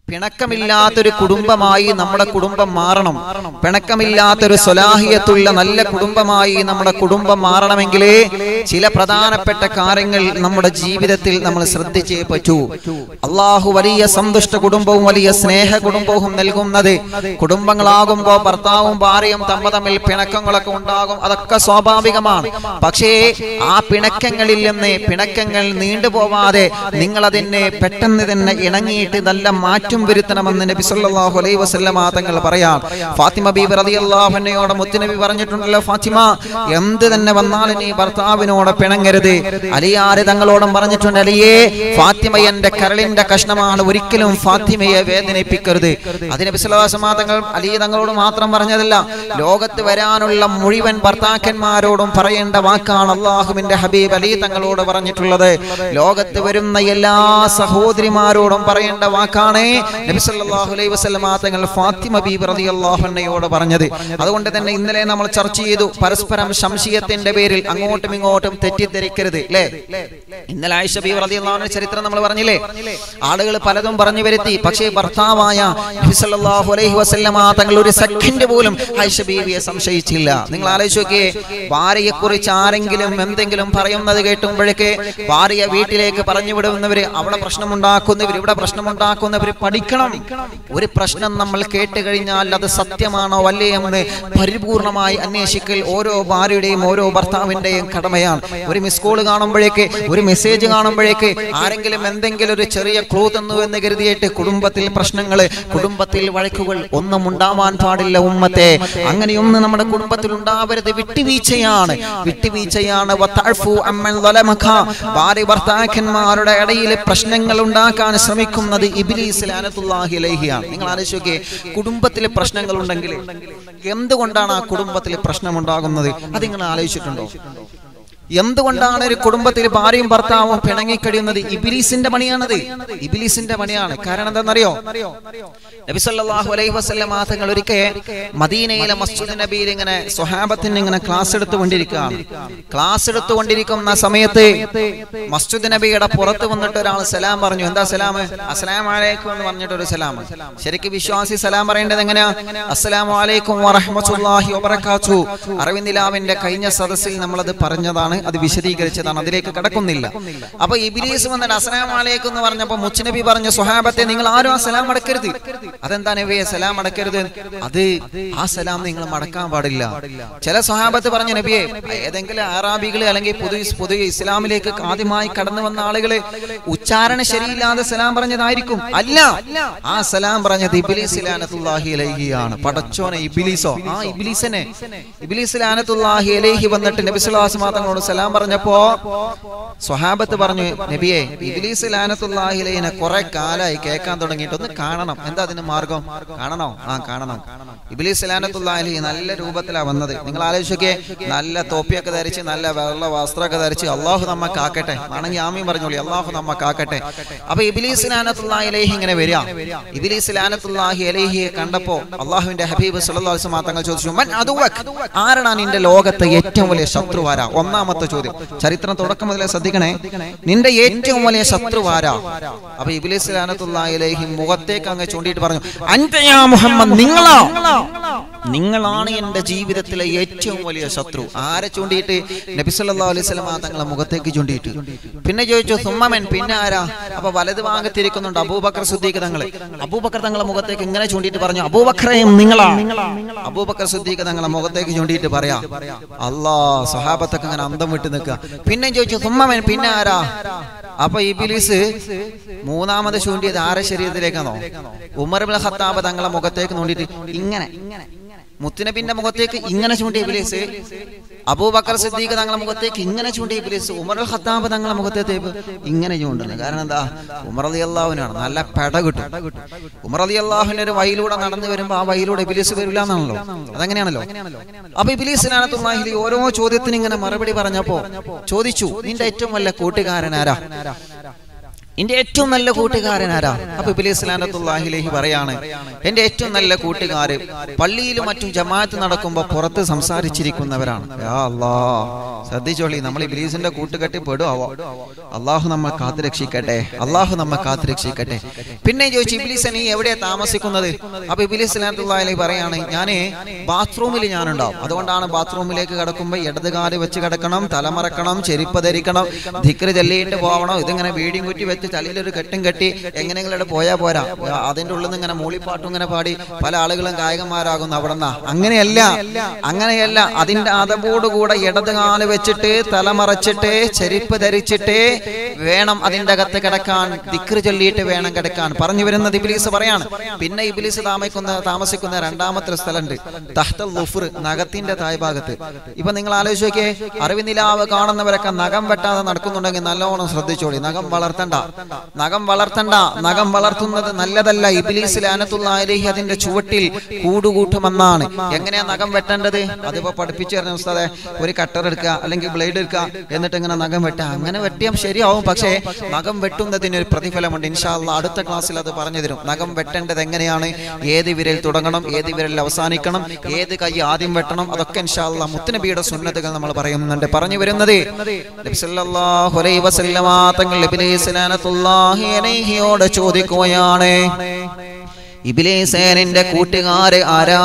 പിണക്കമില്ലാത്തൊരു കുടുംബമായി നമ്മുടെ കുടുംബം മാറണം പിണക്കമില്ലാത്തൊരു സ്വലാഹിയത്തുള്ള നല്ല കുടുംബമായി നമ്മുടെ കുടുംബം മാറണമെങ്കിൽ ചില പ്രധാനപ്പെട്ട കാര്യങ്ങൾ നമ്മുടെ ജീവിതത്തിൽ നമ്മൾ ശ്രദ്ധിച്ചേ പറ്റൂ അള്ളാഹു വലിയ സന്തുഷ്ട കുടുംബവും വലിയ സ്നേഹ കുടുംബവും നൽകുന്നത് കുടുംബങ്ങളാകുമ്പോൾ ഭർത്താവും ഭാര്യയും തമ്മ തമ്മിൽ പിണക്കങ്ങളൊക്കെ ഉണ്ടാകും അതൊക്കെ സ്വാഭാവികമാണ് പക്ഷേ ആ പിണക്കങ്ങളിൽ നിന്ന് പിണക്കങ്ങൾ നീണ്ടുപോവാതെ നിങ്ങൾ അതിനെ പെട്ടെന്ന് തന്നെ ഇണങ്ങിയിട്ട് നല്ല മാറ്റം വരുത്തണമെന്ന് നബി സല്ലല്ലാഹു അലൈഹി വസല്ലമ തങ്ങൾ പറയാം ഫാത്തിമ ബീബി റളിയല്ലാഹു അൻഹയോട് മുത്തുനബി പറഞ്ഞിട്ടുണ്ടല്ലോ ഫാത്തിമ എന്ത് തന്നെ വന്നാലും നീ ഭർത്താവിനോട് പിണങ്ങരുത് അലിയാര് തങ്ങളോടും പറഞ്ഞിട്ടുണ്ട് അലിയേ ഫാത്തിമ എന്റെ കരളിന്റെ കഷ്ണമാണ് ഒരിക്കലും ഫാത്തിമയെ വേദനിപ്പിക്കരുത് അതിന് നബി സല്ലല്ലാഹു അലൈഹി വസല്ലമ തങ്ങൾ അലി തങ്ങളോട് മാത്രം പറഞ്ഞതല്ല ലോകത്ത് വരാനുള്ള മുഴുവൻ ഭർത്താക്കന്മാരോടും പറയേണ്ട വാക്കാണ് അള്ളാഹുവിന്റെ ഹബീബ് അലി തങ്ങളോട് പറഞ്ഞിട്ടുള്ളത് ലോകത്ത് വരുന്ന എല്ലാ സഹോദരിമാരോടും പറയേണ്ട വാക്കാണ് നബി സല്ലല്ലാഹു അലൈഹി വസല്ലമ തങ്ങൾ ഫാത്തിമ ബീബി റളിയല്ലാഹു അൻഹയോട് പറഞ്ഞത് അതുകൊണ്ട് തന്നെ ഇന്നലെ നമ്മൾ ചർച്ച ചെയ്തു പരസ്പരം സംശയത്തിന്റെ പേരിൽ അങ്ങോട്ടും ഇങ്ങോട്ടും തെറ്റിദ്ധരിക്കരുത് അല്ലേ ഇന്നലെ ആയിഷ ബീബി റളിയല്ലാഹു അൻഹ ചരിത്രം നമ്മൾ പറഞ്ഞില്ലേ ആളുകൾ പലതും പറഞ്ഞു വരുത്തി പക്ഷേ ഭർത്താവായ നബി സല്ലല്ലാഹു അലൈഹി വസല്ലമ തങ്ങൾ ഒരു സെക്കൻഡ് പോലും ആയിഷ ബീവിയെ സംശയിച്ചില്ല നിങ്ങൾ ആലോചിച്ച് നോക്കിയേ ഭാര്യയെ കുറിച്ച് ആരെങ്കിലും എന്തെങ്കിലും പറയുന്നത് കേട്ടുമ്പോഴേക്ക് ഭാര്യ വീട്ടിലേക്ക് പറഞ്ഞു വിടുന്നവര് അവിടെ പ്രശ്നമുണ്ടാക്കുന്നവർ ഇവിടെ പ്രശ്നമുണ്ടാക്കുന്നവർ പഠിക്കണം ഒരു പ്രശ്നം നമ്മൾ കേട്ട് കഴിഞ്ഞാൽ അത് സത്യമാണോ അല്ലേ എന്ന് പരിപൂർണമായി അന്വേഷിക്കൽ ഓരോ ഭാര്യയുടെയും ഓരോ ഭർത്താവിന്റെയും കടമയാണ് ഒരു മിസ് കോൾ കാണുമ്പോഴേക്ക് ഒരു മെസ്സേജ് കാണുമ്പോഴേക്ക് ആരെങ്കിലും എന്തെങ്കിലും ഒരു ചെറിയ ക്ലൂ തന്നു എന്ന് കരുതിയിട്ട് കുടുംബത്തിൽ പ്രശ്നങ്ങൾ കുടുംബത്തിൽ വഴക്കുകൾ ഒന്നും ഉണ്ടാവാൻ പാടില്ല ഉമ്മത്തെ അങ്ങനെയൊന്നും നമ്മുടെ കുടുംബത്തിൽ ഉണ്ടാവരുത് വിട്ടുവീഴ്ചയാണ് വിട്ടുവീഴ്ചയാണ് വതഅഫു അമ്മൻ ളലമക. ഭാര്യ ഭർത്താക്കന്മാരുടെ ഇടയിൽ പ്രശ്നങ്ങൾ ഉണ്ടാക്കാൻ ശ്രമിക്കുന്നത് ഇബ്ലീസ് ലാനത്തുല്ലാഹി അലൈഹിയാണ് നിങ്ങൾ ആലോചിച്ച് നോക്കിയേ കുടുംബത്തിൽ പ്രശ്നങ്ങൾ ഉണ്ടെങ്കിൽ എന്തുകൊണ്ടാണ് ആ കുടുംബത്തിൽ പ്രശ്നം ഉണ്ടാകുന്നത് അത് നിങ്ങൾ ആലോചിച്ചിട്ടുണ്ടോ എന്തുകൊണ്ടാണ് ഒരു കുടുംബത്തിൽ ഭാര്യയും ഭർത്താവും പിണങ്ങിക്കഴിയുന്നത് ഇബിലീസിന്റെ പണിയാണത് ഇബിലീസിന്റെ പണിയാണ് കാരണം എന്താണെന്നറിയോ നബി സല്ലല്ലാഹു അലൈഹി വസല്ലം തങ്ങൾ ഒരിക്കൽ മദീനയിലെ മസ്ജിദ് നബിയിൽ ഇങ്ങനെ സ്വഹാബത്തിന് ഇങ്ങനെ ക്ലാസ് എടുത്തുകൊണ്ടിരിക്കുകയാണ് ക്ലാസ് എടുത്തുകൊണ്ടിരിക്കുന്ന സമയത്ത് മസ്ജിദ് നബിയുടെ പുറത്ത് വന്നിട്ട് ഒരാൾ സലാം പറഞ്ഞു എന്താ സലാം അസ്സലാം അലൈക്കും എന്ന് പറഞ്ഞിട്ട് ഒരു സലാം ശരിക്കും വിശ്വാസി സലാം പറയേണ്ടത് എങ്ങനെയാ അസ്സലാമു അലൈക്കും വറഹ്മത്തുള്ളാഹി വബറകാതുഹു അറിവിന്ദിലാവിന്റെ കഴിഞ്ഞ സദസ്സിൽ നമ്മളത് പറഞ്ഞതാണ് അത് വിശദീകരിച്ചതാണ് അതിലേക്ക് കടക്കുന്നില്ല അപ്പൊ ഇബിലീസ് വന്നിട്ട് അസ്സലാം അലൈക്കും എന്ന് പറഞ്ഞപ്പോ മുച്ചനബി പറഞ്ഞ സ്വഹാബത്തെ നിങ്ങൾ ആരും ആ സലാം അടക്കരുത് അതെന്താ നബിയെ സലാം അടക്കരുത് അത് ആ സലാം നിങ്ങൾ മടക്കാൻ പാടില്ല ചില സ്വഹാബത്ത് പറഞ്ഞ നബിയെ ഏതെങ്കിലും അറാബികള് അല്ലെങ്കിൽ പൊതു പൊതു ഇസ്ലാമിലേക്ക് ആദ്യമായി കടന്നു വന്ന ആളുകള് ഉച്ചാരണ ശരിയില്ലാതെ സലാം പറഞ്ഞതായിരിക്കും അല്ല ആ സലാം പറഞ്ഞത് ഇബിലീസ് ലാനത്തുല്ലാഹി അലൈഹിയാണ് പടച്ചോനെ ഇബിലീസോ ആ ഇബിലീസിനെ ഇബിലീസ് ലാനത്തുല്ലാഹി അലൈഹി വന്നിട്ട് നബി സ്വലാസ് തങ്ങളോട് സലാം പറഞ്ഞപ്പോ സ്വഹാബത്ത് പറഞ്ഞു നബിയെ ഇബിലീസ് ലാനത്തുല്ലാഹി അലൈഹിനെ കുറെ കാലായി കേൾക്കാൻ തുടങ്ങിയിട്ട് ഒന്ന് കാണണം എന്താ അതിന് മാർഗം കാണണോ ആ കാണണം ഇബിലീസ് ലാനത്തുല്ലാഹി അലൈഹി നല്ല രൂപത്തിലാണ് വന്നത് നിങ്ങൾ ആലോചിച്ചൊക്കെ നല്ല തോപ്പിയൊക്കെ ധരിച്ച് നല്ല വെള്ള വസ്ത്രമൊക്കെ ധരിച്ച് അള്ളാഹു നമ്മ കാക്കട്ടെ ആണെങ്കിൽ ആമീൻ പറഞ്ഞോളി അള്ളാഹു നമ്മ കാക്കട്ടെ അപ്പൊ ഇബിലീസ് ലാനത്തുല്ലാഹി അലൈഹി ഇങ്ങനെ വരിക ഇബിലീസ് ലാനത്തുല്ലാഹി അലൈഹിയെ കണ്ടപ്പോ അള്ളാഹുവിന്റെ ഹബീബ് സല്ലല്ലാഹു അലൈഹി വസല്ലം തങ്ങൾ ചോദിച്ചു മൻ അതുവക് ആരാണ് നിന്റെ ലോകത്തെ ഏറ്റവും വലിയ ശത്രുവാരാ ഒന്നാമത്തെ ചോദ്യം ചരിത്രം തുടക്കം മുതലേ ശ്രദ്ധിക്കണേ നിന്റെ ഏറ്റവും വലിയ ശത്രുവാരാ അപ്പൊ ഇബിലിസ് ലാനത്തുല്ലാഹി അലൈഹി മുഖത്തേക്ക് അങ്ങ് ചൂണ്ടിയിട്ട് പറഞ്ഞു അൻതയാ മുഹമ്മദ് നിങ്ങളാ നിങ്ങളാണ് എന്റെ ജീവിതത്തിലെ ഏറ്റവും വലിയ ശത്രു ആരെ ചൂണ്ടിയിട്ട് നബി സല്ലല്ലാഹു അലൈഹി വസല്ലം തങ്ങളെ മുഖത്തേക്ക് ചൂണ്ടിയിട്ട് പിന്നെ ചോദിച്ചു സുമ്മമൻ പിന്നെ ആരാ അപ്പൊ വലത് ഭാഗത്തിരിക്കുന്നുണ്ട് അബൂബക്കർ സുദ്ദീഖ് തങ്ങള് അബൂബക്കർ തങ്ങളെ മുഖത്തേക്ക് ഇങ്ങനെ ചൂണ്ടിയിട്ട് പറഞ്ഞു അബൂബക്കറേയും നിങ്ങളാ അബൂബക്കർ സുദ്ദീഖ് തങ്ങളെ മുഖത്തേക്ക് ചൂണ്ടിയിട്ട് പറയാ അല്ലാ സഹാബത്തൊക്കെ ഇങ്ങനെ അന്തം വിട്ട് നിൽക്കുക പിന്നെ ചോദിച്ചു സുമ്മമൻ പിന്നെ ആരാ അപ്പൊ ഇബിലിസ് മൂന്നാമത് ചൂണ്ടിയത് ആരെ ശരീരത്തിലേക്കാണോ ഉമർ ഇബ്നുൽ ഖത്താബ് തങ്ങളെ മുഖത്തേക്ക് നോണ്ടിയിട്ട് ഇങ്ങനെ മുത്തുനബിന്റെ മുഖത്തേക്ക് ഇങ്ങനെ ചൂണ്ടിയ ഇബിലിസ് അബൂബക്കർ സിദ്ദീഖ് തങ്ങളെ മുഖത്തേക്ക് ഇങ്ങനെ ചൂണ്ടിയ ഇബിലിസ് ഉമർ അൽ ഖത്താബ് തങ്ങളെ മുഖത്തേക്ക് ഇങ്ങനെ ചൂണ്ടുന്നത് കാരണം എന്താ ഉമർ അലി അള്ളാഹുവിനാണ് നല്ല പെട കിട്ടും ഉമർ അലി അള്ളാഹുവിന്റെ ഒരു വഴിയിലൂടെ നടന്നു വരുമ്പോ ആ വഴിയിലൂടെ ഇബിലിസ് വരില്ല എന്നാണല്ലോ അതങ്ങനെയാണല്ലോ അപ്പൊ ഇബിലിസിനകത്തുള്ളാഹിലി ഓരോ ചോദ്യത്തിന് ഇങ്ങനെ മറുപടി പറഞ്ഞപ്പോ ചോദിച്ചു നിന്റെ ഏറ്റവും വലിയ കൂട്ടുകാരൻ ആരാ എന്റെ ഏറ്റവും നല്ല കൂട്ടുകാരൻ ആരാ അപ്പൊ ഇബ്ലീസ് ലാനത്തുല്ലാഹിലേഹി പറയാണ് എന്റെ ഏറ്റവും നല്ല കൂട്ടുകാര് പള്ളിയിലും മറ്റും ജമാഅത്ത് നടക്കുമ്പോൾ പുറത്ത് സംസാരിച്ചിരിക്കുന്നവരാണ് യാ അല്ലാ ശ്രദ്ധിച്ചോളി നമ്മൾ ഇബ്ലീസിന്റെ കൂട്ടുകെട്ടി പെടുവോ അള്ളാഹു നമ്മെ കാത്തു രക്ഷിക്കട്ടെ അള്ളാഹു നമ്മെ കാത്തു രക്ഷിക്കട്ടെ പിന്നെ ചോദിച്ചു ഇബ്ലീസ് നീ എവിടെയാ താമസിക്കുന്നത് അപ്പൊ ഇബ്ലീസ് ലാനത്തുല്ലാഹിലേഹി പറയാണ് ഞാന് ബാത്റൂമിൽ ഞാനുണ്ടാവും അതുകൊണ്ടാണ് ബാത്റൂമിലേക്ക് കിടക്കുമ്പോൾ ഇടത് കാല് വെച്ച് കിടക്കണം തലമറക്കണം ചെരുപ്പ് ധരിക്കണം ധിക്ര ചൊല്ലിയിട്ട് പോകണം ഇതിങ്ങനെ വീടിയും കുറ്റി വെച്ച് തലയിലൊരു കെട്ടും കെട്ടി എങ്ങനെയെങ്കിലും പോയാ പോരാ അതിന്റെ ഉള്ളിൽ നിന്ന് ഇങ്ങനെ മൂളിപ്പാട്ടും ഇങ്ങനെ പാടി പല ആളുകളും ഗായകന്മാരാകുന്നു അവിടെ നിന്നാ അങ്ങനെയല്ല അങ്ങനെയല്ല അതിന്റെ അതപോടുകൂടെ ഇടത് കാല് വെച്ചിട്ട് തലമറച്ചിട്ട് ചെരുപ്പ് ധരിച്ചിട്ട് വേണം അതിന്റെ അകത്ത് കിടക്കാൻ ദിക്റ് ചൊല്ലിയിട്ട് വേണം കിടക്കാൻ പറഞ്ഞു വരുന്നത് ഇബിലീസ് പറയാണ് പിന്നെ ഇബിലീസ് താമസിക്കുന്ന താമസിക്കുന്ന രണ്ടാമത്തെ സ്ഥലമുണ്ട് തഹ്തൽ ലുഫർ നഖത്തിന്റെ തായ്ഭാഗത്ത് ഇപ്പൊ നിങ്ങൾ ആലോചിച്ച് നോക്കിയേ അറിവിനിലാവ് കാണുന്നവരൊക്കെ നഖം വെട്ടാതെ നടക്കുന്നുണ്ടെങ്കിൽ നല്ലോണം ശ്രദ്ധിച്ചോളി നഖം വളർത്തണ്ട നഖം വളർത്തണ്ട നഖം വളർത്തുന്നത് നല്ലതല്ല ഇബിലീസ് ലാനത്തുള്ളാഹി അതിന്റെ ചുവട്ടിൽ കൂടുകൂട്ടുമെന്നാണ് എങ്ങനെയാ നഖം വെട്ടേണ്ടത് അതിപ്പോ പഠിപ്പിച്ചു തരുന്ന ഉസ്താദെ ഒരു കട്ടർ എടുക്കുക അല്ലെങ്കിൽ ബ്ലേഡ് എടുക്കുക എന്നിട്ട് ഇങ്ങനെ നഖം വെട്ടുക അങ്ങനെ വെട്ടിയാൽ ശരിയാവും പക്ഷേ നഖം വെട്ടുന്നതിന് ഒരു പ്രതിഫലമുണ്ട് ഇൻഷാല്ല അടുത്ത ക്ലാസ്സിൽ അത് പറഞ്ഞു തരും നഖം വെട്ടേണ്ടത് എങ്ങനെയാണ് ഏത് വിരൽ തുടങ്ങണം ഏത് വിരൽ അവസാനിക്കണം ഏത് കൈ ആദ്യം വെട്ടണം അതൊക്കെ ഇൻഷാല്ല മുത്തുനബിയുടെ സുന്നതകൾ നമ്മൾ പറയുന്നുണ്ട് പറഞ്ഞു വരുന്നത് നബി സല്ലല്ലാഹു അലൈഹി വസല്ലമ തങ്ങൾ ഇബ്ലീസ് ലഅനത്തുല്ലാഹി അലൈഹിയോട് ചോദിക്കുകയാണ് ഇബ്ലീസേനിന്റെ കൂട്ടുകാര് ആരാ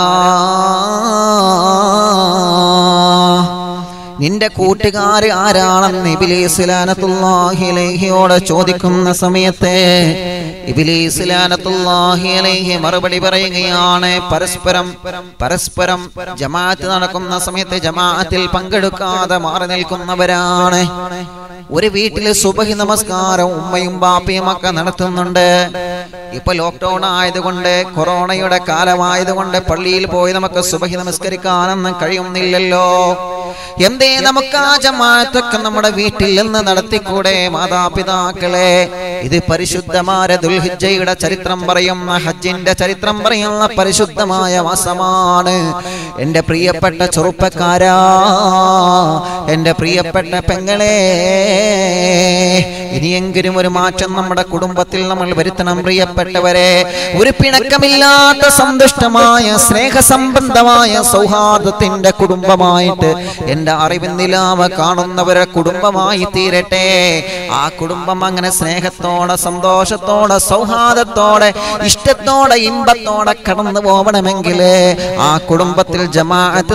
നിന്റെ കൂട്ടുകാര് ആരാണെന്ന് ഇബിലീസ് ലാനത്തുല്ലാഹി അലൈഹിയോട് ചോദിക്കുന്ന സമയത്ത് ഇബിലീസ് ലാനത്തുല്ലാഹി അലൈഹി മറുപടി പറയുകയാണ് പരസ്പരം പരസ്പരം ജമാഅത്ത് നടക്കുന്ന സമയത്ത് ജമാഅത്തിൽ പങ്കെടുക്കാതെ മാറി നിൽക്കുന്നവരാണ് ഒരു വീട്ടില് സുബഹി നമസ്കാരം ഉമ്മയും ബാപ്പയും ഒക്കെ നടത്തുന്നുണ്ട് ഇപ്പൊ ലോക്ക്ഡൌൺ ആയതുകൊണ്ട് കൊറോണയുടെ കാലമായതുകൊണ്ട് പള്ളിയിൽ പോയി നമുക്ക് സുബഹി നമസ്കരിക്കാനൊന്നും കഴിയുന്നില്ലല്ലോ എന്തേ നമുക്ക് ആ ജമാഅത്തൊക്കെ നമ്മുടെ വീട്ടിൽ നിന്ന് നടത്തിക്കൂടെ മാതാപിതാക്കളെ ഇത് പരിശുദ്ധമായ ദുൽഹിജയുടെ ചരിത്രം പറയുന്ന ഹജ്ജിന്റെ ചരിത്രം പറയുന്ന പരിശുദ്ധമായ മാസമാണ് എന്റെ പ്രിയപ്പെട്ട ചെറുപ്പക്കാരാ എന്റെ പ്രിയപ്പെട്ട പെങ്ങളെ ഇനിയെങ്കിലും ഒരു മാറ്റം നമ്മുടെ കുടുംബത്തിൽ നമ്മൾ വരുത്തണം പ്രിയപ്പെട്ടവരെ ഒരു പിണക്കമില്ലാത്ത സന്തുഷ്ടമായ സ്നേഹസംബന്ധമായ സൗഹാർദ്ദത്തിന്റെ കുടുംബമായിട്ട് എന്റെ അറിവിൻ നിലാവ് കാണുന്നവരെ കുടുംബമായി തീരട്ടെ ആ കുടുംബം അങ്ങനെ സ്നേഹത്തോടെ സന്തോഷത്തോടെ സൗഹാർദ്ദത്തോടെ ഇഷ്ടത്തോടെ ഇമ്പത്തോടെ കടന്നു പോകണമെങ്കിൽ ആ കുടുംബത്തിൽ ജമാഅത്ത്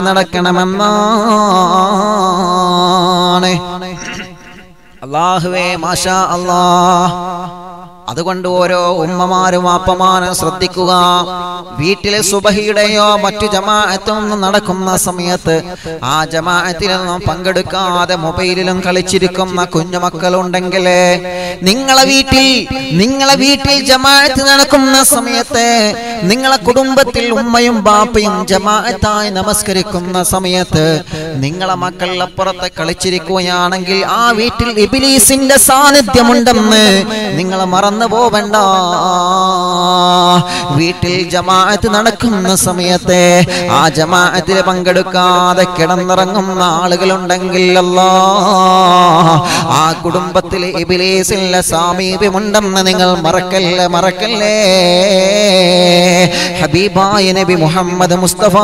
നടക്കണമെന്നാണ് അള്ളാഹുവേ മാഷാ അല്ലാ അതുകൊണ്ട് ഓരോ ഉമ്മമാരും അപ്പമാരും ശ്രദ്ധിക്കുക വീട്ടിലെ സുബഹിയുടെയോ മറ്റു ജമാഅത്തൊന്നും നടക്കുന്ന സമയത്ത് ആ ജമാഅത്തിലൊന്നും പങ്കെടുക്കാതെ മൊബൈലിലും കളിച്ചിരിക്കുന്ന കുഞ്ഞുമക്കളുണ്ടെങ്കിൽ നിങ്ങളെ വീട്ടിൽ നിങ്ങളെ വീട്ടിൽ ജമാഅത്ത് നടക്കുന്ന സമയത്ത് നിങ്ങളെ കുടുംബത്തിൽ ഉമ്മയും ബാപ്പയും ജമാഅത്തായി നമസ്കരിക്കുന്ന സമയത്ത് നിങ്ങളെ മക്കൾ അപ്പുറത്ത് കളിച്ചിരിക്കുകയാണെങ്കിൽ ആ വീട്ടിൽ ഇബിലീസിന്റെ സാന്നിധ്യമുണ്ടെന്ന് നിങ്ങൾ മറന്നു പോവണ്ട വീട്ടിൽ ജമാഅത്ത് നടക്കുന്ന സമയത്ത് ആ ജമാഅത്തിൽ പങ്കെടുക്കാതെ കിടന്നിറങ്ങുന്ന ആളുകളുണ്ടെങ്കിൽ അല്ലാ ആ കുടുംബത്തിൽ ഇബിലീസിന്റെ സാമീപ്യമുണ്ടെന്ന് നിങ്ങൾ മറക്കല്ലേ മറക്കല്ലേ ഹബീബായ നബി മുഹമ്മദ് മുസ്തഫ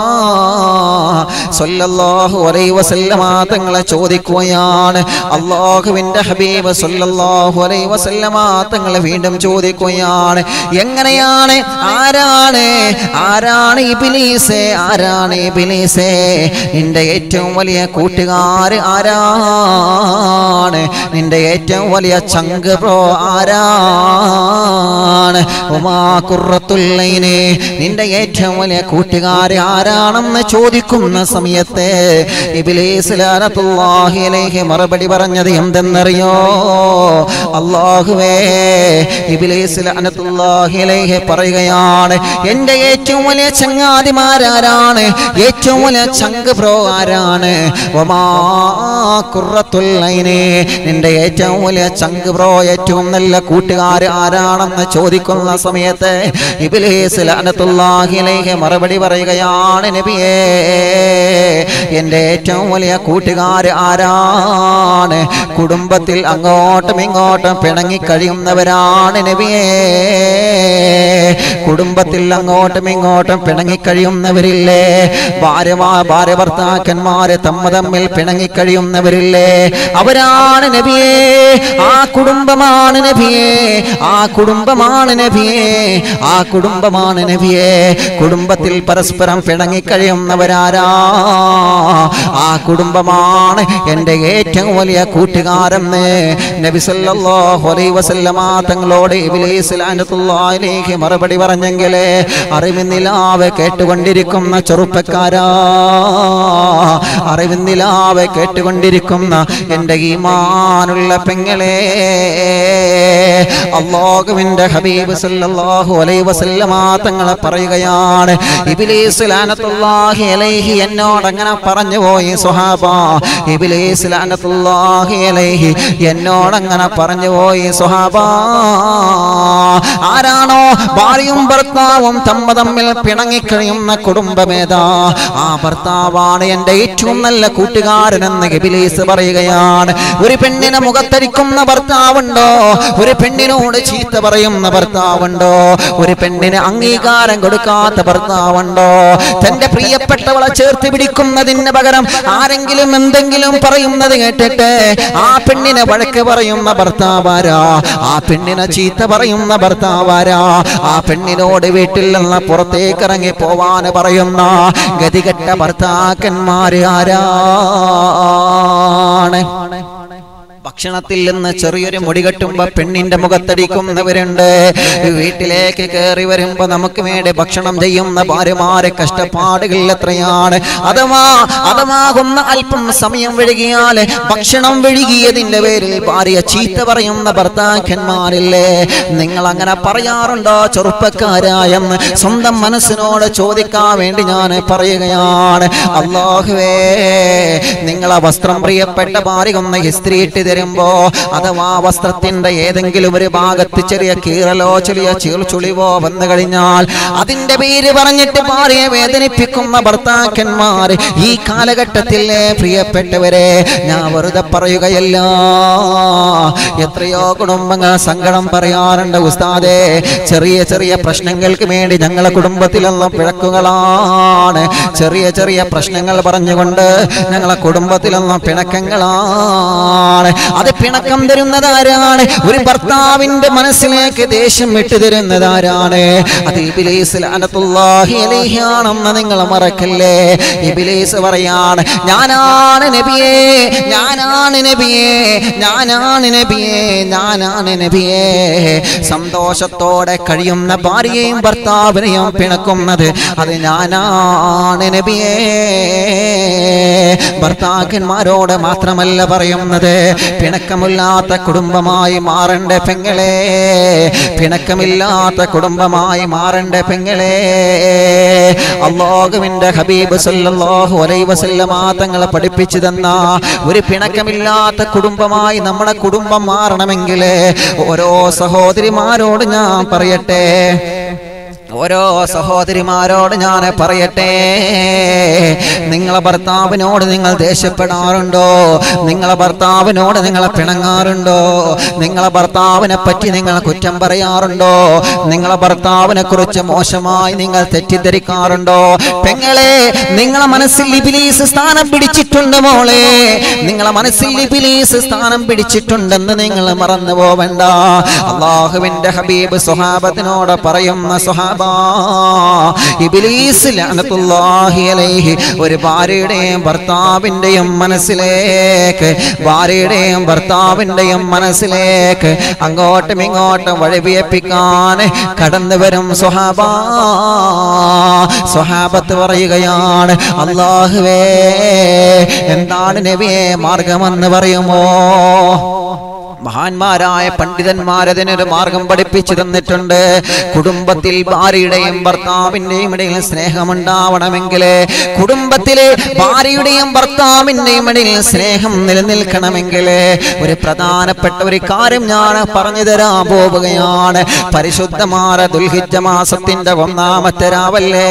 സല്ലല്ലാഹു അലൈഹി വസല്ലമ തങ്ങളെ ചോദിക്കുകയാണ് അള്ളാഹുവിന്റെ ഹബീബ് സല്ലല്ലാഹു അലൈഹി വസല്ലമ തങ്ങളെ വീണ്ടും ചോദിക്കുകയാണ് എങ്ങനെയാണ് ആരാണ് ആരാണ് ഇബിലീസേ ആരാണ് ഇബിലീസേ നിന്റെ ഏറ്റവും വലിയ കൂട്ടുകാർ ആരാണ് നിന്റെ ഏറ്റവും വലിയ ചങ്ക് ബ്രോ ആരാണ് ഉമാ ഖുർറത്തുല്ലൈനെ നിന്റെ ഏറ്റവും വലിയ കൂട്ടുകാർ ആരാണെന്ന് ചോദിക്കുന്ന സമയത്ത് ഇബ്ലീസ് ലാനത്തുല്ലാഹി അലൈഹി മറുപടി പറഞ്ഞത് എന്തെന്നറിയോ അള്ളാഹുവേ ഇബ്ലീസ് ലാനത്തുല്ലാഹി അലൈഹി പറയുകയാണ് എന്റെ ഏറ്റവും വലിയ ചങ്ങാതിമാരാരാണ് ഏറ്റവും വലിയ ചങ്ക് ബ്രോ ആരാണ് വമാ ഖുറത്തുൽ ഐനി. നിന്റെ ഏറ്റവും വലിയ ചങ്ക് ബ്രോ ഏറ്റവും നല്ല കൂട്ടുകാർ ആരാണെന്ന് ചോദിക്കുന്ന സമയത്ത് ഇബ്ലീസ് ലഅനത്തുല്ലാഹി അലൈഹി മറുപടി പറയുകയാണ് നബിയേ എൻ്റെ ഏറ്റവും വലിയ കൂട്ടുകാർ ആരാണ് കുടുംബത്തിൽ അങ്ങോട്ടും ഇങ്ങോട്ടും പിണങ്ങി കഴിയുന്നവരാണ് നബിയേ കുടുംബത്തിൽ അങ്ങോട്ടും ഇങ്ങോട്ടും പിണങ്ങി കഴിയുന്നവരില്ലേ ഭാര്യ ഭാര്യ ഭർത്താക്കന്മാര് തമ്മ തമ്മിൽ പിണങ്ങി കഴിയുന്നവരില്ലേ അവരാണ് നബിയേ ആ കുടുംബമാണ് നബിയേ ആ കുടുംബമാണ് നബിയേ ആ കുടുംബമാണ് നബിയേ കുടുംബത്തിൽ പരസ്പരം പിണങ്ങി കഴിയുന്നവരാരാ ആ കുടുംബമാണ് എൻ്റെ ഏറ്റവും വലിയ കൂട്ടുകാരെന്ന് നബി സല്ലല്ലാഹു അലൈഹി വസല്ലമ തങ്ങളോട് ഇബ്ലീസ് ലഅനത്തുല്ലാഹിലേക്ക് മറുപടി പറഞ്ഞെങ്കിൽ അറിവിന്നിലാവ് കേട്ടുകൊണ്ടിരിക്കുന്ന ചെറുപ്പക്കാരാ അറിവിന്നിലാവ് കേട്ടുകൊണ്ടിരിക്കുന്ന എൻ്റെ ഈമാനുള്ള പെങ്ങളെ അള്ളാഹുവിൻ്റെ ഹബീബ് സല്ലല്ലാഹു അലൈഹി വസല്ലമ തങ്ങളെ പറയുകയാണ് ഇബ്ലീസ് ലഅനത്തുല്ലാഹി അലൈഹി എന്നോട് അങ്ങനെ പറഞ്ഞു പോയി സുഹാബ ഇബ്ലീസ് ലഅനത്തുല്ലാഹി അലൈഹി എന്നോട് അങ്ങനെ പറഞ്ഞു പോയി സുഹാബ ആരാണോ ഭാര്യയും ഭർത്താവും തമ്മ തമ്മിൽ പിണങ്ങിക്കഴിയുന്ന കുടുംബമേതാ ആ ഭർത്താവാണ് എൻ്റെ ഏറ്റവും നല്ല കൂട്ടുകാരനെന്ന് ഇബ്ലീസ് പറയുകയാണ് ഒരു പെണ്ണിനെ മുഖത്തടിക്കുന്ന ഭർത്താവുണ്ടോ ഒരു പെണ്ണിനോട് ചീത്ത പറയുന്ന ഭർത്താവുണ്ടോ ഒരു പെണ്ണിന് അംഗീകാരം കൊടുക്കാത്ത ഭർത്താവുണ്ടോ തന്റെ പ്രിയപ്പെട്ടവളെ ചേർത്ത് പിടിക്കുന്നതിന് പകരം ആരെങ്കിലും എന്തെങ്കിലും പറയുന്നത് കേട്ടിട്ട് ആ പെണ്ണിനെ വഴക്ക് പറയുന്ന ഭർത്താവാരാ ആ പെണ്ണിനെ ചീത്ത പറയുന്ന ഭർത്താവാരാ ആ പെണ്ണിനോട് വീട്ടിൽ നിന്ന് പുറത്തേക്ക് ഇറങ്ങി പോവാൻ പറയുന്ന ഗതികെട്ട ഭർത്താക്കന്മാര് ആരാണ് ഭക്ഷണത്തിൽ നിന്ന് ചെറിയൊരു മുടി കെട്ടുമ്പോ പെണ്ണിന്റെ മുഖത്തടിക്കുന്നവരുണ്ട് വീട്ടിലേക്ക് കയറി വരുമ്പോ നമുക്ക് വേണ്ടി ഭക്ഷണം ചെയ്യുന്ന ഭാര്യമാരെ കഷ്ടപ്പാടുകൾ എത്രയാണ് അഥവാ അഥവാകുന്ന അല്പം സമയം വഴുകിയാല് ഭക്ഷണം വഴുകിയതിന്റെ പേരിൽ ഭാര്യ ചീത്ത പറയുന്ന ഭർത്താക്കന്മാരില്ലേ നിങ്ങൾ അങ്ങനെ പറയാറുണ്ടോ ചെറുപ്പക്കാരായെന്ന് സ്വന്തം മനസ്സിനോട് ചോദിക്കാൻ വേണ്ടി ഞാൻ പറയുകയാണ് അള്ളാഹുവേ നിങ്ങളെ വസ്ത്രം പ്രിയപ്പെട്ട ഭാര്യ ഒന്ന് ഇസ്ത്രീ ഇട്ട് തരുമ്പോ അഥവാ വസ്ത്രത്തിന്റെ ഏതെങ്കിലും ഒരു ഭാഗത്ത് ചെറിയ കീറലോ ചെറിയ ചീർച്ചുളിവോ വന്നു കഴിഞ്ഞാൽ അതിന്റെ പേര് പറഞ്ഞിട്ട് ഭാര്യയെ വേദനിപ്പിക്കുന്ന ഭർത്താക്കന്മാർ ഈ കാലഘട്ടത്തിലെ പ്രിയപ്പെട്ടവരെ ഞാൻ വെറുതെ പറയുകയല്ല എത്രയോ കുടുംബങ്ങൾ സങ്കടം പറയാറുണ്ട് ഉസ്താദേ ചെറിയ ചെറിയ പ്രശ്നങ്ങൾക്ക് വേണ്ടി ഞങ്ങളെ കുടുംബത്തിലെല്ലാം പിഴക്കുകളാണ് ചെറിയ ചെറിയ പ്രശ്നങ്ങൾ പറഞ്ഞുകൊണ്ട് ഞങ്ങളെ കുടുംബത്തിലെല്ലാം പിണക്കങ്ങളാണ് അത് പിണക്കം തരുന്നത് ആരാണ് ഒരു ഭർത്താവിന്റെ മനസ്സിലേക്ക് ദേഷ്യം വിട്ടു തരുന്നത് ആരാണ് അത് ഇബിലീസ് ലഅനത്തുല്ലാഹി അലൈഹി ആണെന്ന് നിങ്ങൾ മറക്കല്ലേ ഇബിലീസ് പറയാണ് ഞാനാണ് നബിയേ ഞാനാണ് നബിയേ ഞാനാണ് നബിയേ ഞാനാണ് നബിയേ സന്തോഷത്തോടെ കഴിയുന്ന ഭാര്യയെയും ഭർത്താവിനെയും പിണക്കുന്നത് അത് ഞാനാണ് നബിയേ ഭർത്താക്കന്മാരോട് മാത്രമല്ല പറയുന്നത് പിണക്കമില്ലാത്ത കുടുംബമായി മാറണ്ട പെങ്ങളെ പിണക്കമില്ലാത്ത കുടുംബമായി മാറണ്ട പെങ്ങളെ അള്ളാഹുവിന്റെ ഹബീബ് സല്ലല്ലാഹു അലൈഹി വസല്ലമ തങ്ങളെ പഠിപ്പിച്ചു തന്ന ഒരു പിണക്കമില്ലാത്ത കുടുംബമായി നമ്മുടെ കുടുംബം മാറണമെങ്കിൽ ഓരോ സഹോദരിമാരോട് ഞാൻ പറയട്ടെ ഓരോ സഹോദരിമാരോട് ഞാൻ പറയട്ടെ നിങ്ങളെ ഭർത്താവിനോട് നിങ്ങൾ ദേഷ്യപ്പെടാറുണ്ടോ നിങ്ങളെ ഭർത്താവിനോട് നിങ്ങൾ പിണങ്ങാറുണ്ടോ നിങ്ങളെ ഭർത്താവിനെ പറ്റി നിങ്ങൾ കുറ്റം പറയാറുണ്ടോ നിങ്ങളെ ഭർത്താവിനെ കുറിച്ച് മോശമായി നിങ്ങൾ തെറ്റിദ്ധരിക്കാറുണ്ടോ പെങ്ങളെ നിങ്ങളെ മനസ്സിൽ ഇബിലീസ് സ്ഥാനം പിടിച്ചിട്ടുണ്ട് മോളെ നിങ്ങളെ മനസ്സിൽ ഇബിലീസ് സ്ഥാനം പിടിച്ചിട്ടുണ്ടെന്ന് നിങ്ങൾ മറന്നു പോവണ്ട അള്ളാഹുവിന്റെ ഹബീബ് സുഹാബത്തിനോട് പറയുന്ന സുഹാബ ഇബിലീസ് ലഅനത്തുല്ലാഹി അലൈഹി ഒരു ഭാര്യയുടെയും ഭർത്താവിന്റെയും മനസ്സിലേക്ക് ഭാര്യയുടെയും ഭർത്താവിന്റെയും മനസ്സിലേക്ക് അങ്ങോട്ടും ഇങ്ങോട്ടും വഴിവിയപ്പിക്കാൻ കടന്നു വരും സുഹാബ സുഹാബത്ത് പറയുകയാണ് അള്ളാഹുവേ എന്താണ് നബിയെ മാർഗമെന്ന് പറയുമോ മഹാന്മാരായ പണ്ഡിതന്മാരതിനൊരു മാർഗം പഠിപ്പിച്ചു തന്നിട്ടുണ്ട് കുടുംബത്തിൽ ഭാര്യയുടെയും ഭർത്താവിന്റെയും ഇടയിൽ സ്നേഹമുണ്ടാവണമെങ്കിൽ കുടുംബത്തിലെ ഭാര്യയുടെയും ഭർത്താവിന്റെയും ഇടയിൽ സ്നേഹം നിലനിൽക്കണമെങ്കിൽ ഒരു പ്രധാനപ്പെട്ട ഒരു കാര്യം ഞാൻ പറഞ്ഞു തരാൻ പോവുകയാണ് പരിശുദ്ധമായ ദുൽഹിജ മാസത്തിന്റെ ഒന്നാമത്തെ രാവല്ലേ